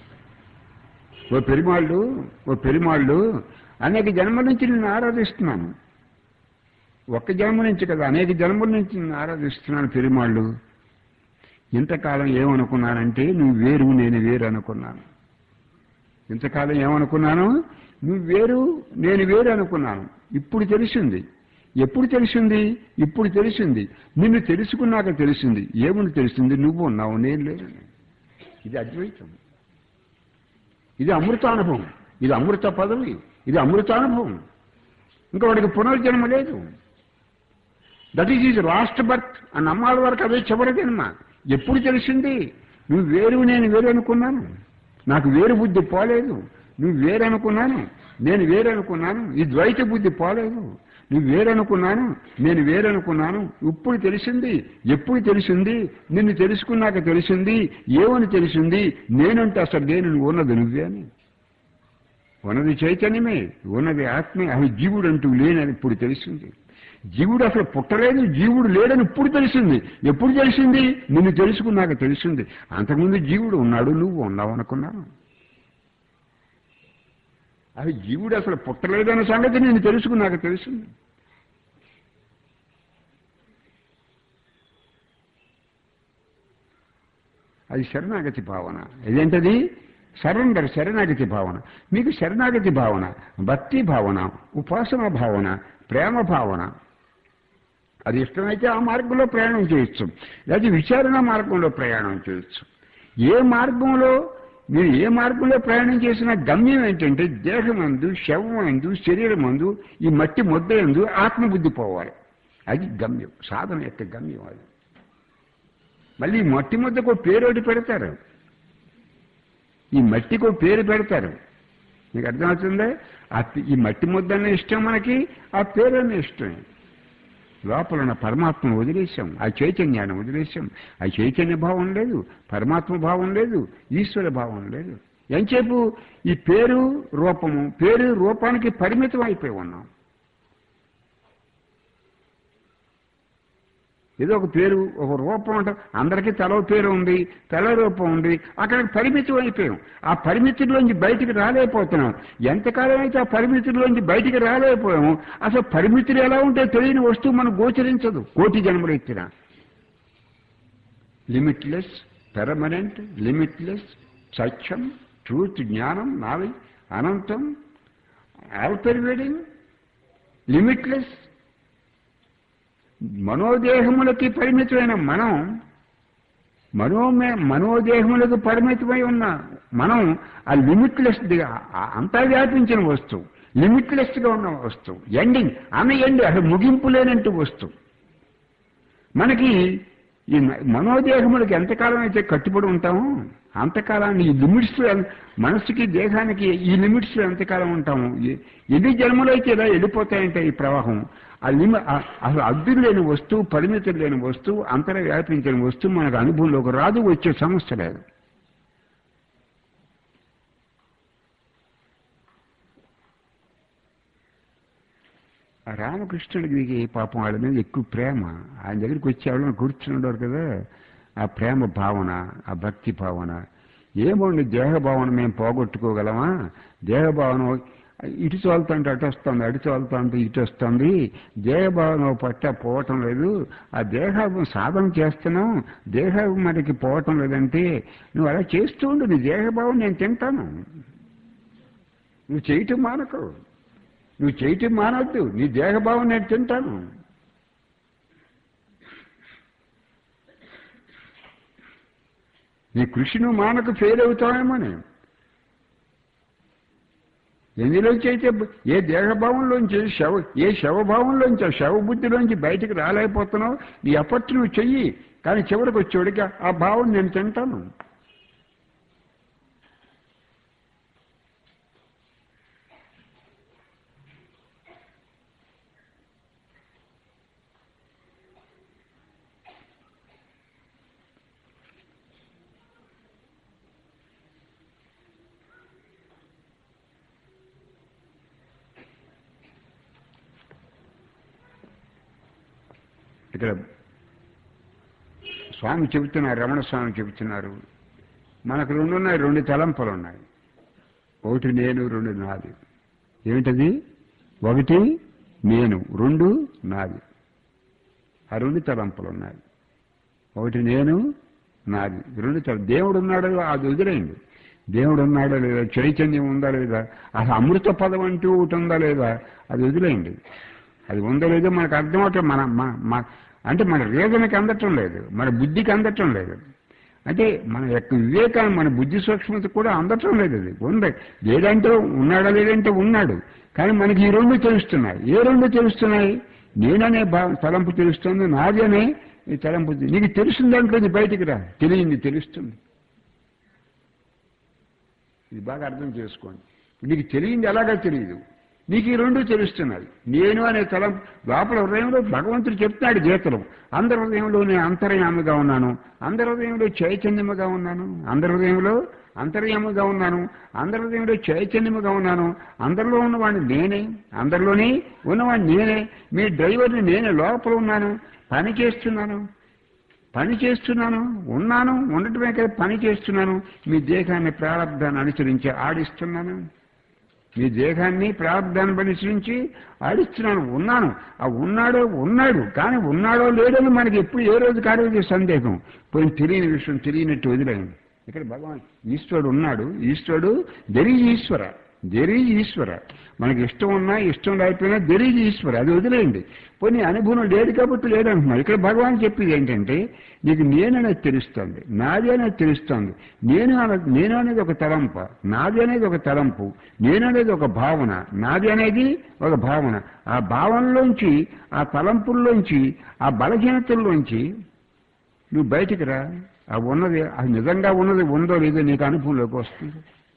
[SPEAKER 1] ఓ పెరిమాళ్ళు ఓ పెరిమాళ్ళు అనేక జన్మల నుంచి నేను ఆరాధిస్తున్నాను ఒక్క జన్మ నుంచి కదా అనేక జన్మల నుంచి నేను ఆరాధిస్తున్నాను పెరిమాళ్ళు ఇంతకాలం ఏమనుకున్నానంటే నువ్వు వేరు నేను వేరు అనుకున్నాను ఇంతకాలం ఏమనుకున్నాను నువ్వు వేరు నేను వేరు అనుకున్నాను ఇప్పుడు తెలిసింది ఎప్పుడు తెలిసింది ఇప్పుడు తెలిసింది నిన్ను తెలుసుకున్నాక తెలిసింది ఏమని తెలిసింది నువ్వు ఉన్నావు నేను లేను ఇది అద్వైతం ఇది అమృతానుభవం ఇది అమృత పదవి ఇది అమృతానుభవం ఇంకా వాడికి పునర్జన్మ లేదు that is is last birth అని నమ్మాలి వరకు అదే చివరి జన్మ ఎప్పుడు తెలిసింది నువ్వు వేరు నేను వేరు అనుకున్నాను నాకు వేరు బుద్ధి పోలేదు నువ్వు వేరు అనుకున్నాను నేను వేరు అనుకున్నాను ఈ ద్వైత బుద్ధి పోలేదు నువ్వు వేరనుకున్నాను నేను వేరనుకున్నాను ఇప్పుడు తెలిసింది ఎప్పుడు తెలిసింది నిన్ను తెలుసుకున్నాక తెలిసింది ఏమని తెలిసింది నేనంటే అసలు నేను నువ్వు ఉన్నది నువ్వే అని ఉన్నది చైతన్యమే ఉన్నది ఆత్మే అవి జీవుడు అంటూ లేనని ఇప్పుడు తెలిసింది జీవుడు అసలు పుట్టలేదు జీవుడు లేడని ఇప్పుడు తెలిసింది ఎప్పుడు తెలిసింది నిన్ను తెలుసుకున్నాక తెలిసింది అంతకుముందు జీవుడు ఉన్నాడు నువ్వు ఉన్నావు అనుకున్నాను అవి జీవుడు అసలు పుట్టలేదన్న సంగతి నేను తెలుసుకున్నాక తెలిసింది అది శరణాగతి భావన ఇదేంటది సరెండర్ శరణాగతి భావన మీకు శరణాగతి భావన భక్తి భావన ఉపాసన భావన ప్రేమ భావన అది ఇష్టమైతే ఆ మార్గంలో ప్రయాణం చేయొచ్చు లేదా విచారణ మార్గంలో ప్రయాణం చేయొచ్చు ఏ మార్గంలో మీరు ఏ మార్గంలో ప్రయాణం చేసినా గమ్యం ఏంటంటే దేహమందు శవమందు శరీరమందు ఈ మట్టి ముద్దందు ఆత్మబుద్ధి పోవాలి అది గమ్యం సాధన యొక్క గమ్యం అది మళ్ళీ ఈ మట్టి ముద్దకు ఓ పేరు ఒకటి పెడతారు ఈ మట్టికి ఓ పేరు పెడతారు మీకు అర్థమవుతుందే ఆ పి- ఈ మట్టి ముద్దన్న ఇష్టం మనకి ఆ పేరు అన్న ఇష్టమే లోపల ఉన్న పరమాత్మను వదిలేశాం ఆ చైతన్యాన్ని వదిలేశాం ఆ చైతన్య భావం లేదు పరమాత్మ భావం లేదు ఈశ్వర భావం లేదు ఎంచేపు ఈ పేరు రూపము పేరు రూపానికి పరిమితం అయిపోయి ఉన్నాం ఏదో ఒక పేరు ఒక రూపం ఉంటుంది అందరికీ తల పేరు ఉంది తల రూపం ఉంది అక్కడికి పరిమితం అయిపోయాం ఆ పరిమితిలోంచి బయటికి రాలేకపోతున్నాం ఎంతకాలం అయితే ఆ పరిమితిలోంచి బయటికి రాలేకపోయాము అసలు పరిమితులు ఎలా ఉంటే తెలియని వస్తువు మనం గోచరించదు కోటి జన్మలు ఎత్తిన లిమిట్లెస్ పెర్మనెంట్ లిమిట్లెస్ సత్యం ట్రూత్ జ్ఞానం నాలెడ్జ్ అనంతం ఆల్ పెర్వేడింగ్ లిమిట్లెస్ మనోదేహములకి పరిమితమైన మనం మనోమే మనోదేహములకు పరిమితమై ఉన్న మనం ఆ లిమిట్లెస్ అంతా వ్యాపించిన వస్తువు లిమిట్లెస్ గా ఉన్న వస్తువు ఎండింగ్ అన్న ఎండి అసలు ముగింపు లేనంటూ వస్తువు మనకి ఈ మనోదేహములకు ఎంతకాలం అయితే కట్టుబడి ఉంటామో అంతకాలాన్ని ఈ లిమిట్స్ మనసుకి దేహానికి ఈ లిమిట్స్ ఎంతకాలం ఉంటాము ఎన్ని జన్మలు అయితే ఇలా వెళ్ళిపోతాయంటే ఈ ప్రవాహం ఆ లిమి అసలు అద్దులు లేని వస్తువు పరిమితులు లేని వస్తువు అంతర వ్యాపించిన వస్తువు మనకు అనుభవంలోకి రాదు వచ్చే సమస్య లేదు రామకృష్ణుడికి పాపం వాళ్ళ మీద ఎక్కువ ప్రేమ ఆయన దగ్గరికి వచ్చి ఎవరైనా కూర్చున్నాడు కదా ఆ ప్రేమ భావన ఆ భక్తి భావన ఏమోండి దేహ భావన మేము పోగొట్టుకోగలమా దేహ భావన ఇటు చోలుతుంటే అటు వస్తుంది అటు చోలుతుంటే ఇటు వస్తుంది దేహ భావన పట్ట పోవటం లేదు ఆ దేహ సాధన చేస్తున్నాం దేహ మనకి పోవటం లేదంటే నువ్వు అలా చేస్తూ ఉండు నీ దేహ భావం నేను తింటాను నువ్వు చేయటం మానకు నువ్వు చేయటం మానవద్దు నీ దేహభావం నేను తింటాను నీ కృషి నువ్వు మానకు ఫెయిల్ అవుతావేమోని ఎందులోంచి అయితే ఏ దేహభావంలోంచి శవ ఏ శవభావంలోంచి ఆ శవబుద్ధిలోంచి బయటికి రాలేకపోతున్నావు నీ ఎఫర్ట్ నువ్వు చెయ్యి కానీ చివరికి వచ్చేవాడికి ఆ భావం నేను తింటాను ఇక్కడ స్వామి చెబుతున్నారు రమణ స్వామి చెబుతున్నారు మనకు రెండు ఉన్నాయి రెండు తలంపులు ఉన్నాయి ఒకటి నేను రెండు నాది ఏమిటది ఒకటి నేను రెండు నాది ఆ రెండు తలంపులు ఉన్నాయి ఒకటి నేను నాది రెండు తల దేవుడు ఉన్నాడో అది వదిలేయండి దేవుడు ఉన్నాడో లేదా చైతన్యం ఉందా లేదా అసలు అమృత పదం అంటూ ఒకటి ఉందా లేదా అది వదిలేయండి అది ఉందో లేదో మనకు అర్థమవుతుంది మన మన అంటే మన రీజన్కి అందటం లేదు మన బుద్ధికి అందటం లేదు అంటే మన యొక్క వివేకాన్ని మన బుద్ధి సూక్ష్మత కూడా అందటం లేదు అది ఉంది లేదంటే ఉన్నాడా లేదంటే ఉన్నాడు కానీ మనకి ఈ రెండు తెలుస్తున్నాయి ఏ రెండు తెలుస్తున్నాయి నేననే భావం తలంపు తెలుస్తుంది నాదనే ఈ తలంపు నీకు తెలిసిన దాంట్లో ఇది బయటికి రా తెలియంది తెలుస్తుంది ఇది బాగా అర్థం చేసుకోండి నీకు తెలియంది ఎలాగా తెలియదు నీకు ఈ రెండు తెలుస్తున్నాయి నేను అనే తలం లోపల హృదయంలో భగవంతుడు చెప్తున్నాడు గీతలు అందరి హృదయంలో నేను అంతర్యామిగా ఉన్నాను అందరి హృదయంలో చైతన్యముగా ఉన్నాను అందరి హృదయంలో అంతర్యాముగా ఉన్నాను అందరి హృదయంలో చైతన్యముగా ఉన్నాను అందరిలో ఉన్నవాడిని నేనే అందరిలోనే ఉన్నవాడిని నేనే మీ డ్రైవర్ని నేనే లోపల ఉన్నాను పని చేస్తున్నాను పని చేస్తున్నాను ఉన్నాను ఉండటమే కదా పని చేస్తున్నాను మీ దేహాన్ని ప్రారంభాన్ని అనుసరించి ఆడిస్తున్నాను మీ దేహాన్ని ప్రారంభాన్ని అనుసరించి ఆడిస్తున్నాను ఉన్నాను ఆ ఉన్నాడో ఉన్నాడు కానీ ఉన్నాడో లేడని మనకి ఎప్పుడు ఏ రోజు కాదు సందేహం పోయిన తెలియని విషయం తెలియనట్టు వదిలేయండి ఇక్కడ భగవాన్ ఈశ్వరుడు ఉన్నాడు ఈశ్వరుడు దెరీ ఈశ్వర దెరీ ఈశ్వర మనకి ఇష్టం ఉన్నా ఇష్టం లేకపోయినా దెరీజ్ ఈశ్వర అది వదిలేయండి పోనీ అనుభవం లేదు కాబట్టి లేదంటున్నారు ఇక్కడ భగవాన్ చెప్పేది ఏంటంటే నీకు నేననేది తెలుస్తుంది నాది అనేది తెలుస్తుంది నేను అనే నేను అనేది ఒక తలంప నాది అనేది ఒక తలంపు నేను అనేది ఒక భావన నాది అనేది ఒక భావన ఆ భావనలోంచి ఆ తలంపుల్లోంచి ఆ బలహీనతల్లోంచి నువ్వు బయటికి రా ఆ ఉన్నది అది నిజంగా ఉన్నది ఉందో లేదో నీకు అనుభవంలోకి వస్తుంది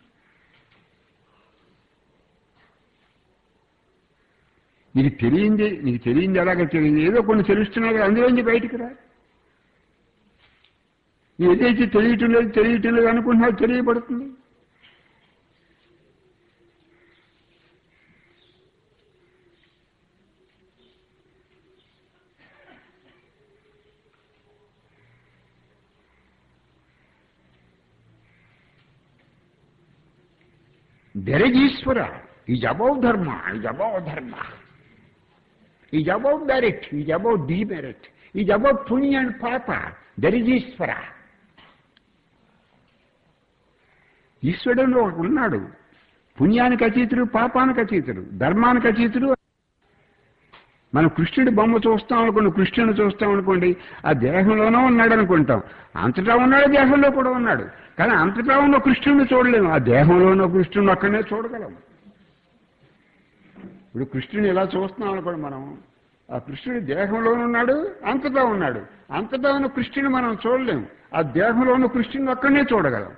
[SPEAKER 1] నీకు తెలియంది నీకు తెలియంది ఎలాగ తెలియదు ఏదో కొన్ని తెలుస్తున్నాయి కదా అందులోంచి బయటికి రా నువ్వు ఏదైతే తెలియటం లేదు తెలియటం లేదు అనుకుంటున్నావు తెలియబడుతుంది there is Ishwara is above dharma is above dharma is above merit is above demerit is above punya and papa there is Ishwara ఈశ్వరుడు ఒకడు ఉన్నాడు పుణ్యానికి అతీతుడు పాపానికి అతీతుడు ధర్మానికి అతీతుడు మనం కృష్ణుడి బొమ్మ చూస్తాం అనుకోండి కృష్ణుని చూస్తాం అనుకోండి ఆ దేహంలోనూ ఉన్నాడు అనుకుంటాం అంతటా ఉన్నాడు దేహంలో కూడా ఉన్నాడు కానీ అంతటా ఉన్న కృష్ణుడిని చూడలేము ఆ దేహంలో ఉన్న కృష్ణుని అక్కడనే చూడగలం ఇప్పుడు కృష్ణుని ఎలా చూస్తున్నాం అనుకోండి మనం ఆ కృష్ణుడి దేహంలో ఉన్నాడు అంతటా ఉన్నాడు అంతటా ఉన్న కృష్ణుని మనం చూడలేము ఆ దేహంలో ఉన్న కృష్ణుని అక్కడనే చూడగలం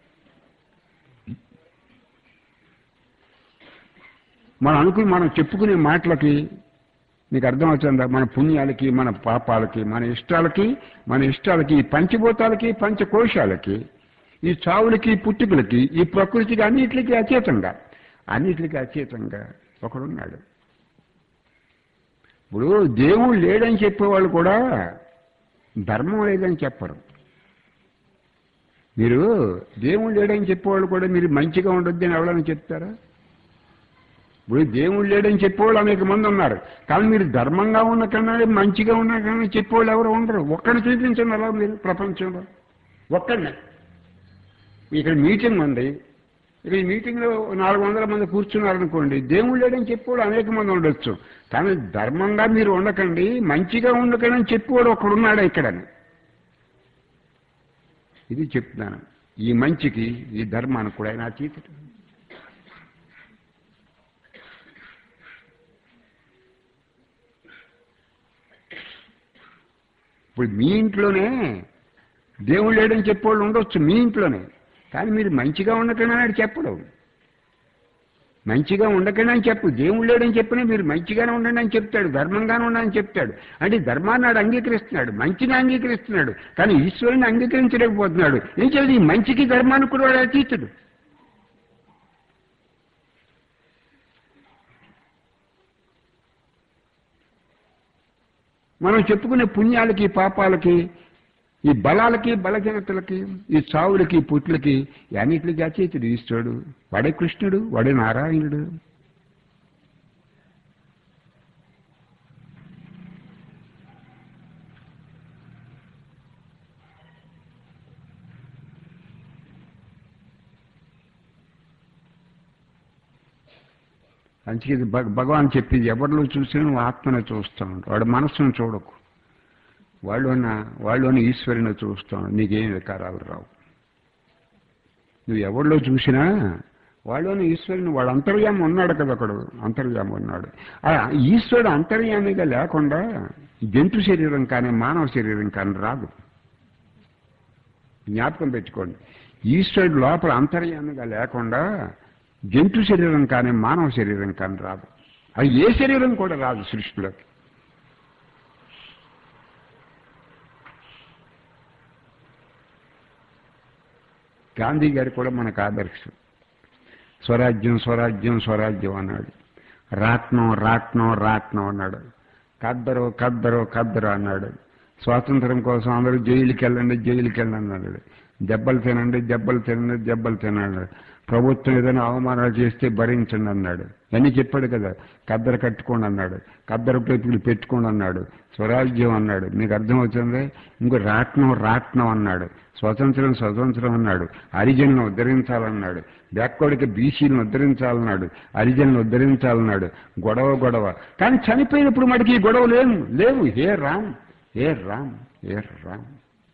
[SPEAKER 1] మనం అనుకుని మనం చెప్పుకునే మాటలకి మీకు అర్థమవుతుందా మన పుణ్యాలకి మన పాపాలకి మన ఇష్టాలకి మన ఇష్టాలకి ఈ పంచభూతాలకి పంచకోశాలకి ఈ చావులకి పుట్టుకలకి ఈ ప్రకృతికి అన్నిటికీ అచేతంగా అన్నిటికీ అచేతంగా ఒకడున్నాడు ఇప్పుడు దేవుడు లేడని చెప్పేవాళ్ళు కూడా ధర్మం లేదని చెప్పరు మీరు దేవుడు లేడని చెప్పేవాళ్ళు కూడా మీరు మంచిగా ఉండొద్దని ఎవరైనా చెప్తారా ఇప్పుడు దేవుడు లేడని చెప్పేవాళ్ళు అనేక మంది ఉన్నారు కానీ మీరు ధర్మంగా ఉన్న కన్నా మంచిగా ఉన్న కన్నా చెప్పేవాళ్ళు ఎవరు ఉండరు ఒక్కడిని చూపించండి అలా మీరు ప్రపంచంలో ఒక్కడిని ఇక్కడ మీటింగ్ ఉంది ఇక్కడ ఈ మీటింగ్లో నాలుగు వందల మంది కూర్చున్నారనుకోండి దేవుడు లేడని చెప్పేవాడు అనేక మంది ఉండొచ్చు కానీ ధర్మంగా మీరు ఉండకండి మంచిగా ఉండకండి అని చెప్పేవాడు ఒకడున్నాడు ఇక్కడని ఇది చెప్తున్నాను ఈ మంచికి ఈ ధర్మానికి కూడా ఆయన అతీతుడు ఇప్పుడు మీ ఇంట్లోనే దేవుడు లేడని చెప్పేవాళ్ళు ఉండొచ్చు మీ ఇంట్లోనే కానీ మీరు మంచిగా ఉండకనే అని చెప్పడు మంచిగా ఉండకనే అని చెప్పు దేవుడు లేడని చెప్పినా మీరు మంచిగానే ఉండండి అని చెప్తాడు ధర్మంగానే ఉండని చెప్తాడు అంటే ధర్మాన్ని ఆడు అంగీకరిస్తున్నాడు మంచిని అంగీకరిస్తున్నాడు కానీ ఈశ్వరుని అంగీకరించలేకపోతున్నాడు ఏం చేయాలి ఈ మంచికి ధర్మానికి కూడా వాడు అతీతుడు మనం చెప్పుకునే పుణ్యాలకి పాపాలకి ఈ బలాలకి బలజనతలకి ఈ చావులకి పుట్లకి అన్నిటికి అచేతుడు ఈశ్వరుడు వాడే కృష్ణుడు వాడే నారాయణుడు అందుకే ఇది భగ- భగవాన్ చెప్పింది ఎవరిలో చూసినా నువ్వు ఆత్మనే చూస్తావు వాడు మనస్సును చూడకు వాళ్ళున్న వాళ్ళున్న ఈశ్వరుని చూస్తావు నీకేం వికారాలు రావు నువ్వు ఎవరిలో చూసినా వాళ్ళలోని ఈశ్వరుని వాడు అంతర్యామి ఉన్నాడు కదా ఒకడు అంతర్యామి ఉన్నాడు ఆ ఈశ్వరుడు అంతర్యామిగా లేకుండా జంతు శరీరం కానీ మానవ శరీరం కానీ రాదు జ్ఞాపకం పెట్టుకోండి ఈశ్వరుడు లోపల అంతర్యామిగా లేకుండా జంతు శరీరం కానీ మానవ శరీరం కానీ రాదు అది ఏ శరీరం కూడా రాదు సృష్టిలోకి గాంధీ గారు కూడా మనకు ఆదర్శం స్వరాజ్యం స్వరాజ్యం స్వరాజ్యం అన్నాడు రాట్నం రాట్నం రాట్నం అన్నాడు కద్దరు కద్దరు కద్దరు అన్నాడు స్వాతంత్రం కోసం అందరూ జైలుకి వెళ్ళండి జైలుకి వెళ్ళండి అన్నాడు దెబ్బలు తినండి దెబ్బలు తినండి దెబ్బలు తినండి ప్రభుత్వం ఏదైనా అవమానాలు చేస్తే భరించండి అన్నాడు అని చెప్పాడు కదా కద్దరు కట్టుకోండి అన్నాడు కద్దరు టోపీలు పెట్టుకోండి అన్నాడు స్వరాజ్యం అన్నాడు మీకు అర్థమవుతుంది ఇంకో రాట్నం రాట్నం అన్నాడు స్వతంత్రం స్వతంత్రం అన్నాడు హరిజనులను ఉద్ధరించాలన్నాడు బ్యాక్వర్డ్కి బీసీలను ఉద్ధరించాలన్నాడు హరిజనులను ఉద్ధరించాలన్నాడు గొడవ గొడవ కానీ చనిపోయినప్పుడు మటుకి ఈ గొడవ లేవు లేవు హే రామ్ ఏ రామ్ ఏ రామ్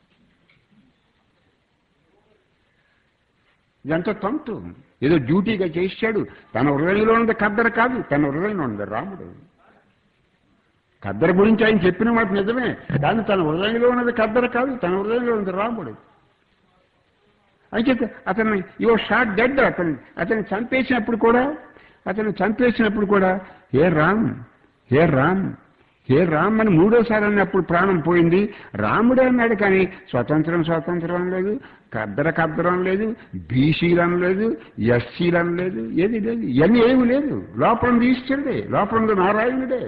[SPEAKER 1] ఇదంతా తంతు ఏదో డ్యూటీగా చేశాడు తన హృదయంలో ఉన్నది కద్దరు కాదు తన హృదయంలో ఉన్నది రాముడు కద్దరు గురించి ఆయన చెప్పిన మాట నిజమే కానీ తన హృదయంలో ఉన్నది కద్దరు కాదు తన హృదయంలో ఉన్నది రాముడు అయితే అతను ఇవో షార్ట్ డెడ్ అతను అతను చంపేసినప్పుడు కూడా అతను చంపేసినప్పుడు కూడా ఏ రామ్ ఏ రామ్ హే రామ్ అని మూడోసారి అన్నప్పుడు ప్రాణం పోయింది రాముడే అన్నాడు కానీ స్వతంత్రం స్వతంత్రం అనలేదు కద్దర కద్దరం లేదు బీసీలు అనలేదు ఎస్సీలు అనలేదు ఏది లేదు ఇవన్నీ ఏమి లేదు లోపల ఉంది ఈశ్వరుడే లోపల ఉంది నారాయణుడే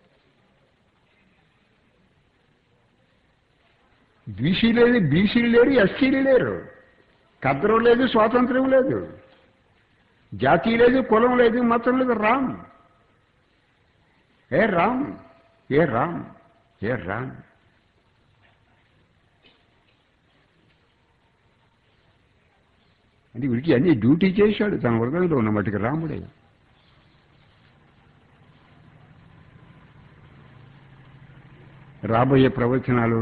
[SPEAKER 1] బీసీ లేదు బీసీలు లేరు ఎస్సీలు లేరు కద్దరం లేదు స్వాతంత్రం లేదు జాతి లేదు కులం లేదు మతం లేదు రామ్ ఏ రామ్ ఏ రామ్ ఏ రామ్ అంటే వీడికి అన్ని డ్యూటీ చేశాడు తన హృదయంలో ఉన్న మటుకు రాముడే రాబోయే ప్రవచనాలు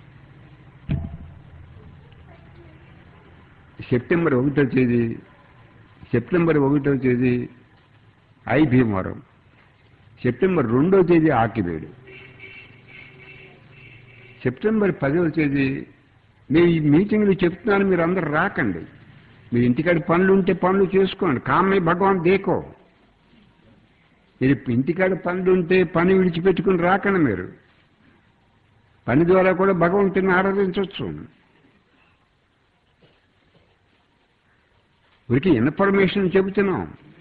[SPEAKER 1] సెప్టెంబర్ ఒకటో తేదీ సెప్టెంబర్ ఒకటో తేదీ ఐ భీమవరం సెప్టెంబర్ రెండో తేదీ ఆకివేడు సెప్టెంబర్ పదవ తేదీ నేను ఈ మీటింగ్లు చెప్తున్నాను మీరు అందరు రాకండి మీ ఇంటికాడ పనులు ఉంటే పనులు చేసుకోండి కామే భగవాన్ దేకో మీరు ఇంటికాడ పనులు ఉంటే పని విడిచిపెట్టుకుని రాకండి మీరు పని ద్వారా కూడా భగవంతుని ఆరాధించవచ్చు వీరికి ఇన్ఫర్మేషన్ చెబుతున్నాం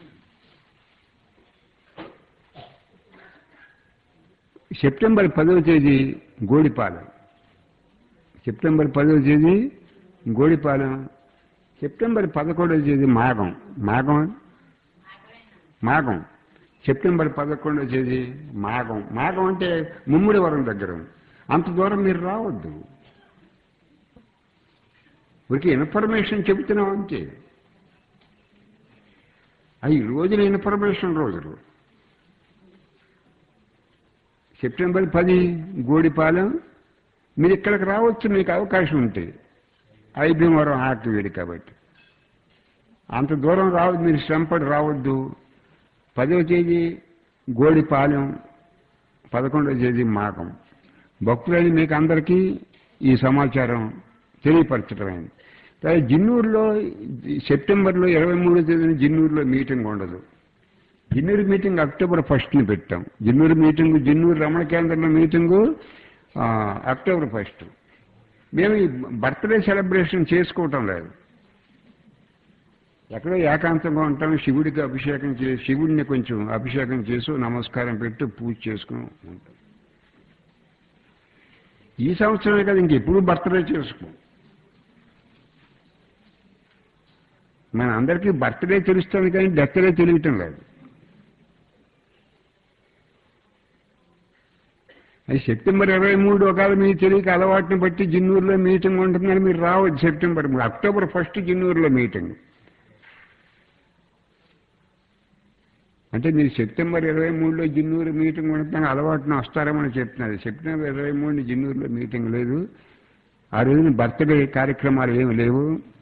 [SPEAKER 1] సెప్టెంబర్ పదవ తేదీ గోడిపాలెం సెప్టెంబర్ పదవ తేదీ గోడిపాలెం సెప్టెంబర్ పదకొండవ తేదీ మాగం మాగం మాగం సెప్టెంబర్ పదకొండవ తేదీ మాగం మాగం అంటే ముమ్మిడి వరం దగ్గర అంత దూరం మీరు రావద్దు వీరికి ఇన్ఫర్మేషన్ చెబుతున్నాం అంతే అవి రోజుల ఇన్ఫర్మేషన్ రోజులు సెప్టెంబర్ పది గోడిపాలెం మీరు ఇక్కడికి రావచ్చు మీకు అవకాశం ఉంటే ఐభీమవరం ఆకివేడి కాబట్టి అంత దూరం రావద్దు మీరు శ్రమపడి రావద్దు పదవ తేదీ గోడిపాలెం పదకొండవ తేదీ మాకం భక్తులని మీకు అందరికీ ఈ సమాచారం తెలియపరచడమైంది తర్వాత జిన్నూరులో సెప్టెంబర్లో ఇరవై మూడో తేదీన జిన్నూరులో మీటింగ్ ఉండదు జిన్నూరు మీటింగ్ అక్టోబర్ ఫస్ట్ని పెట్టాం జిన్నూరు మీటింగ్ జిన్నూరు రమణ కేంద్రంలో మీటింగు ఆ, అక్టోబర్ ఫస్ట్ మేము ఈ బర్త్డే సెలబ్రేషన్ చేసుకోవటం లేదు ఎక్కడో ఏకాంతంగా ఉంటాం శివుడికి అభిషేకం చేసి శివుడిని కొంచెం అభిషేకం చేసి నమస్కారం పెట్టి పూజ చేసుకుని ఉంటాం ఈ సంవత్సరమే కదా ఇంకెప్పుడు బర్త్డే చేసుకో మన అందరికీ బర్త్డే తెలుస్తుంది కానీ డెత్డే తెలియటం లేదు అది సెప్టెంబర్ ఇరవై మూడు ఒకవేళ మీ తెలియక అలవాటుని బట్టి జిన్నూరులో మీటింగ్ ఉంటుందని మీరు రావచ్చు సెప్టెంబర్ మూడు అక్టోబర్ ఫస్ట్ జిన్నూరులో మీటింగ్ అంటే మీరు సెప్టెంబర్ ఇరవై మూడులో జిన్నూరు మీటింగ్ ఉంటుందని అలవాటున వస్తారేమని చెప్తున్నారు సెప్టెంబర్ ఇరవై మూడుని జిన్నూరులో మీటింగ్ లేదు ఆ రోజున బర్త్డే కార్యక్రమాలు ఏమి లేవు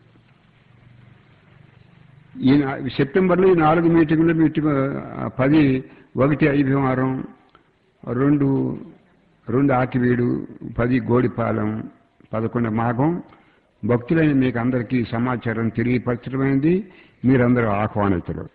[SPEAKER 1] ఈ నా- సెప్టెంబర్లో ఈ నాలుగు మీటింగ్లు మీటింగ్ ఆ, పది ఒకటి ఐదు వారం రెండు రెండు ఆకివీడు పది గోడిపాలెం పదకొండు మాఘం భక్తులైన మీకు అందరికీ సమాచారం తెలియపరచడమైంది మీరందరూ ఆహ్వానితులు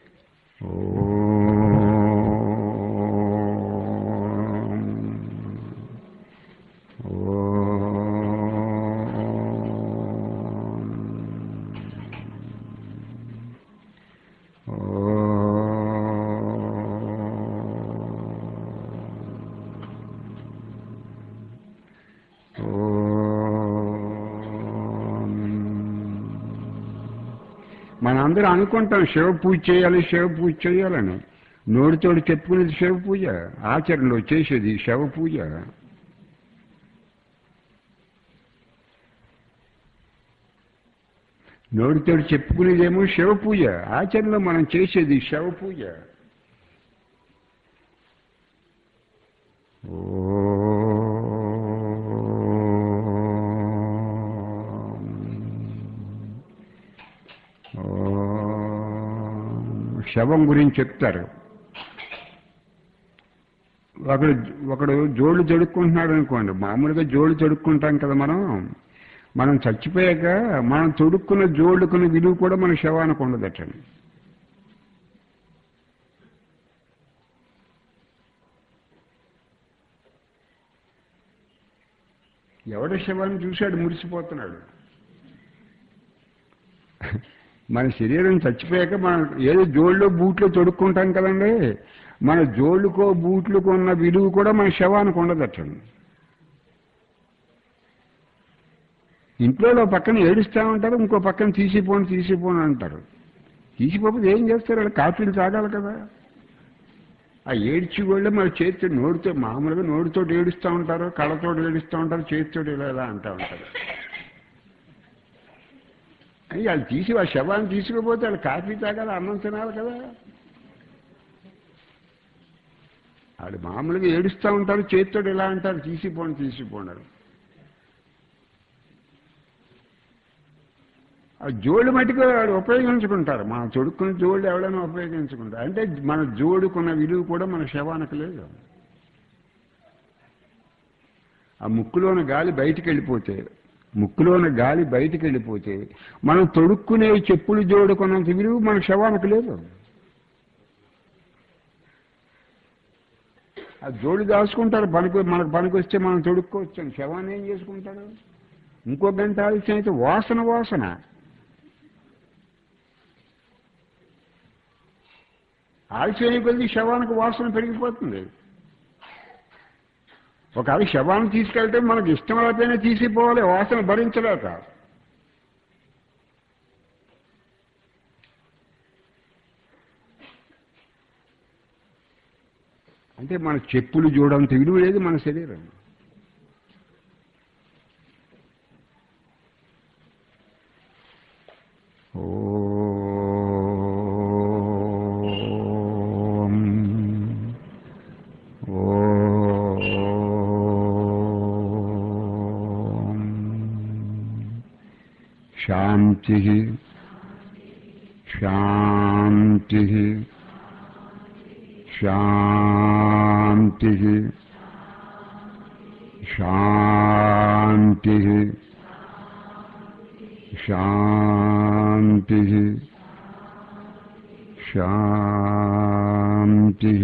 [SPEAKER 1] మనందరం అనుకుంటాం శివ పూజ చేయాలి శివ పూజ చేయాలని నోటితోటి చెప్పుకునేది శివ పూజ ఆచరణలో చేసేది శవ పూజ నోటితోటి చెప్పుకునేదేమో శివ పూజ ఆచరణలో మనం చేసేది శవ పూజ శవం గురించి చెప్తారు ఒకడు ఒకడు జోళ్ళు తొడుక్కుంటున్నాడు అనుకోండి మామూలుగా జోళ్ళు తొడుక్కుంటాం కదా మనం మనం చచ్చిపోయాక మనం తొడుక్కున్న జోళ్ళుకున్న విలువ కూడా మన శవానికి ఉండదటండి ఎవడ శవాన్ని చూశాడు మురిసిపోతున్నాడు మన శరీరం చచ్చిపోయాక మనం ఏదో జోళ్ళు బూట్లో తొడుక్కుంటాం కదండి మన జోళ్ళుకో బూట్లుకో ఉన్న విలువ కూడా మన శవానికి ఉండదట్టండి ఇంట్లో ఓ పక్కన ఏడుస్తూ ఉంటారు ఇంకో పక్కన తీసిపోండి తీసిపోండి అంటారు తీసిపోతే ఏం చేస్తారు వాళ్ళు కాఫీలు తాగాలి కదా ఆ ఏడ్చి వాళ్ళు మరి చేతితో నోటితో మామూలుగా నోటితో ఏడుస్తూ ఉంటారు కళ్ళతో ఏడుస్తూ ఉంటారు చేతితో ఇలా ఇలా అంటూ ఉంటారు అని వాళ్ళు తీసి ఆ శవాన్ని తీసుకుపోతే వాళ్ళు కాఫీ తాగాలి అన్నం తినాలి కదా వాళ్ళు మామూలుగా ఏడుస్తూ ఉంటారు చేతితో ఇలా అంటారు తీసిపోండి తీసిపోండి ఆ జోడు మటుకు వాడు ఉపయోగించుకుంటారు మన తొడుక్కున్న జోళ్ళు ఎవరైనా ఉపయోగించుకుంటారు అంటే మన జోడుకున్న విలువ కూడా మన శవానికి లేదు ఆ ముక్కులోన గాలి బయటికి వెళ్ళిపోతే ముక్కులోన గాలి బయటికి వెళ్ళిపోతే మనం తొడుక్కునే చెప్పులు జోడుకున్నంత విలువ మన శవానికి లేదు ఆ జోడు దాచుకుంటారు పనికి మనకు పనికి వస్తే మనం తొడుక్కోవచ్చు శవాన్ని ఏం చేసుకుంటాడు ఇంకో గంట ఆలస్యం అయితే వాసన వాసన ఆలస్యం కొద్ది శవానికి వాసన పెరిగిపోతుంది ఒకవేళ శవాన్ని తీసుకెళ్తే మనకి ఇష్టం లేకపోయినా తీసిపోవాలి వాసన భరించలేక అంటే మన చెప్పులు చూడంత విలువ లేదు మన శరీరం ఓం ఓం శాంతి శాంతి శాంతి శాంతి శాంతి శాంతి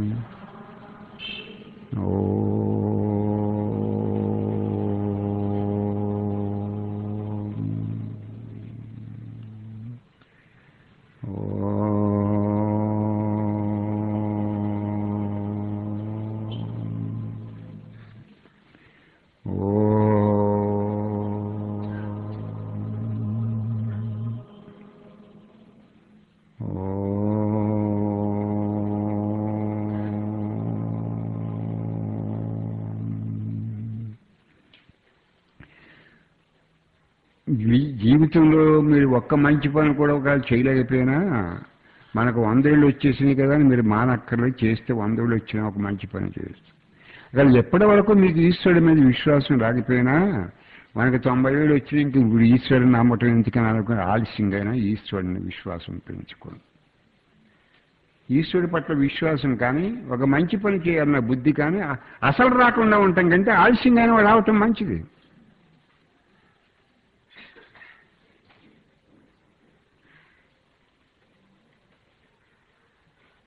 [SPEAKER 1] జీ- జీవితంలో మీరు ఒక్క మంచి పని కూడా ఒకవేళ చేయలేకపోయినా మనకు వందేళ్ళు వచ్చేసినాయి కదా అని మీరు మానక్కర్లేదు చేస్తే వందేళ్ళు వచ్చినా ఒక మంచి పని చేస్తే అక్కడ ఎప్పటి వరకు మీకు ఈశ్వరుడి మీద విశ్వాసం రాకపోయినా మనకి తొంభై ఏళ్ళు వచ్చి ఇంక ఇప్పుడు ఈశ్వరుని నమ్మటం ఎందుకని అనుకుని ఆలస్యంగా ఈశ్వరుని విశ్వాసం పెంచుకోండి ఈశ్వరుడి పట్ల విశ్వాసం కానీ ఒక మంచి పని చేయాలన్న బుద్ధి కానీ అ- అసలు రాకుండా ఉండటం కంటే ఆలస్యంగానే రావటం మంచిది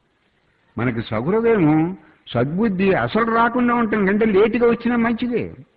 [SPEAKER 1] మనకి సహృదయము సద్బుద్ధి అసలు రాకుండా ఉండటం కంటే లేటుగా వచ్చినా మంచిదే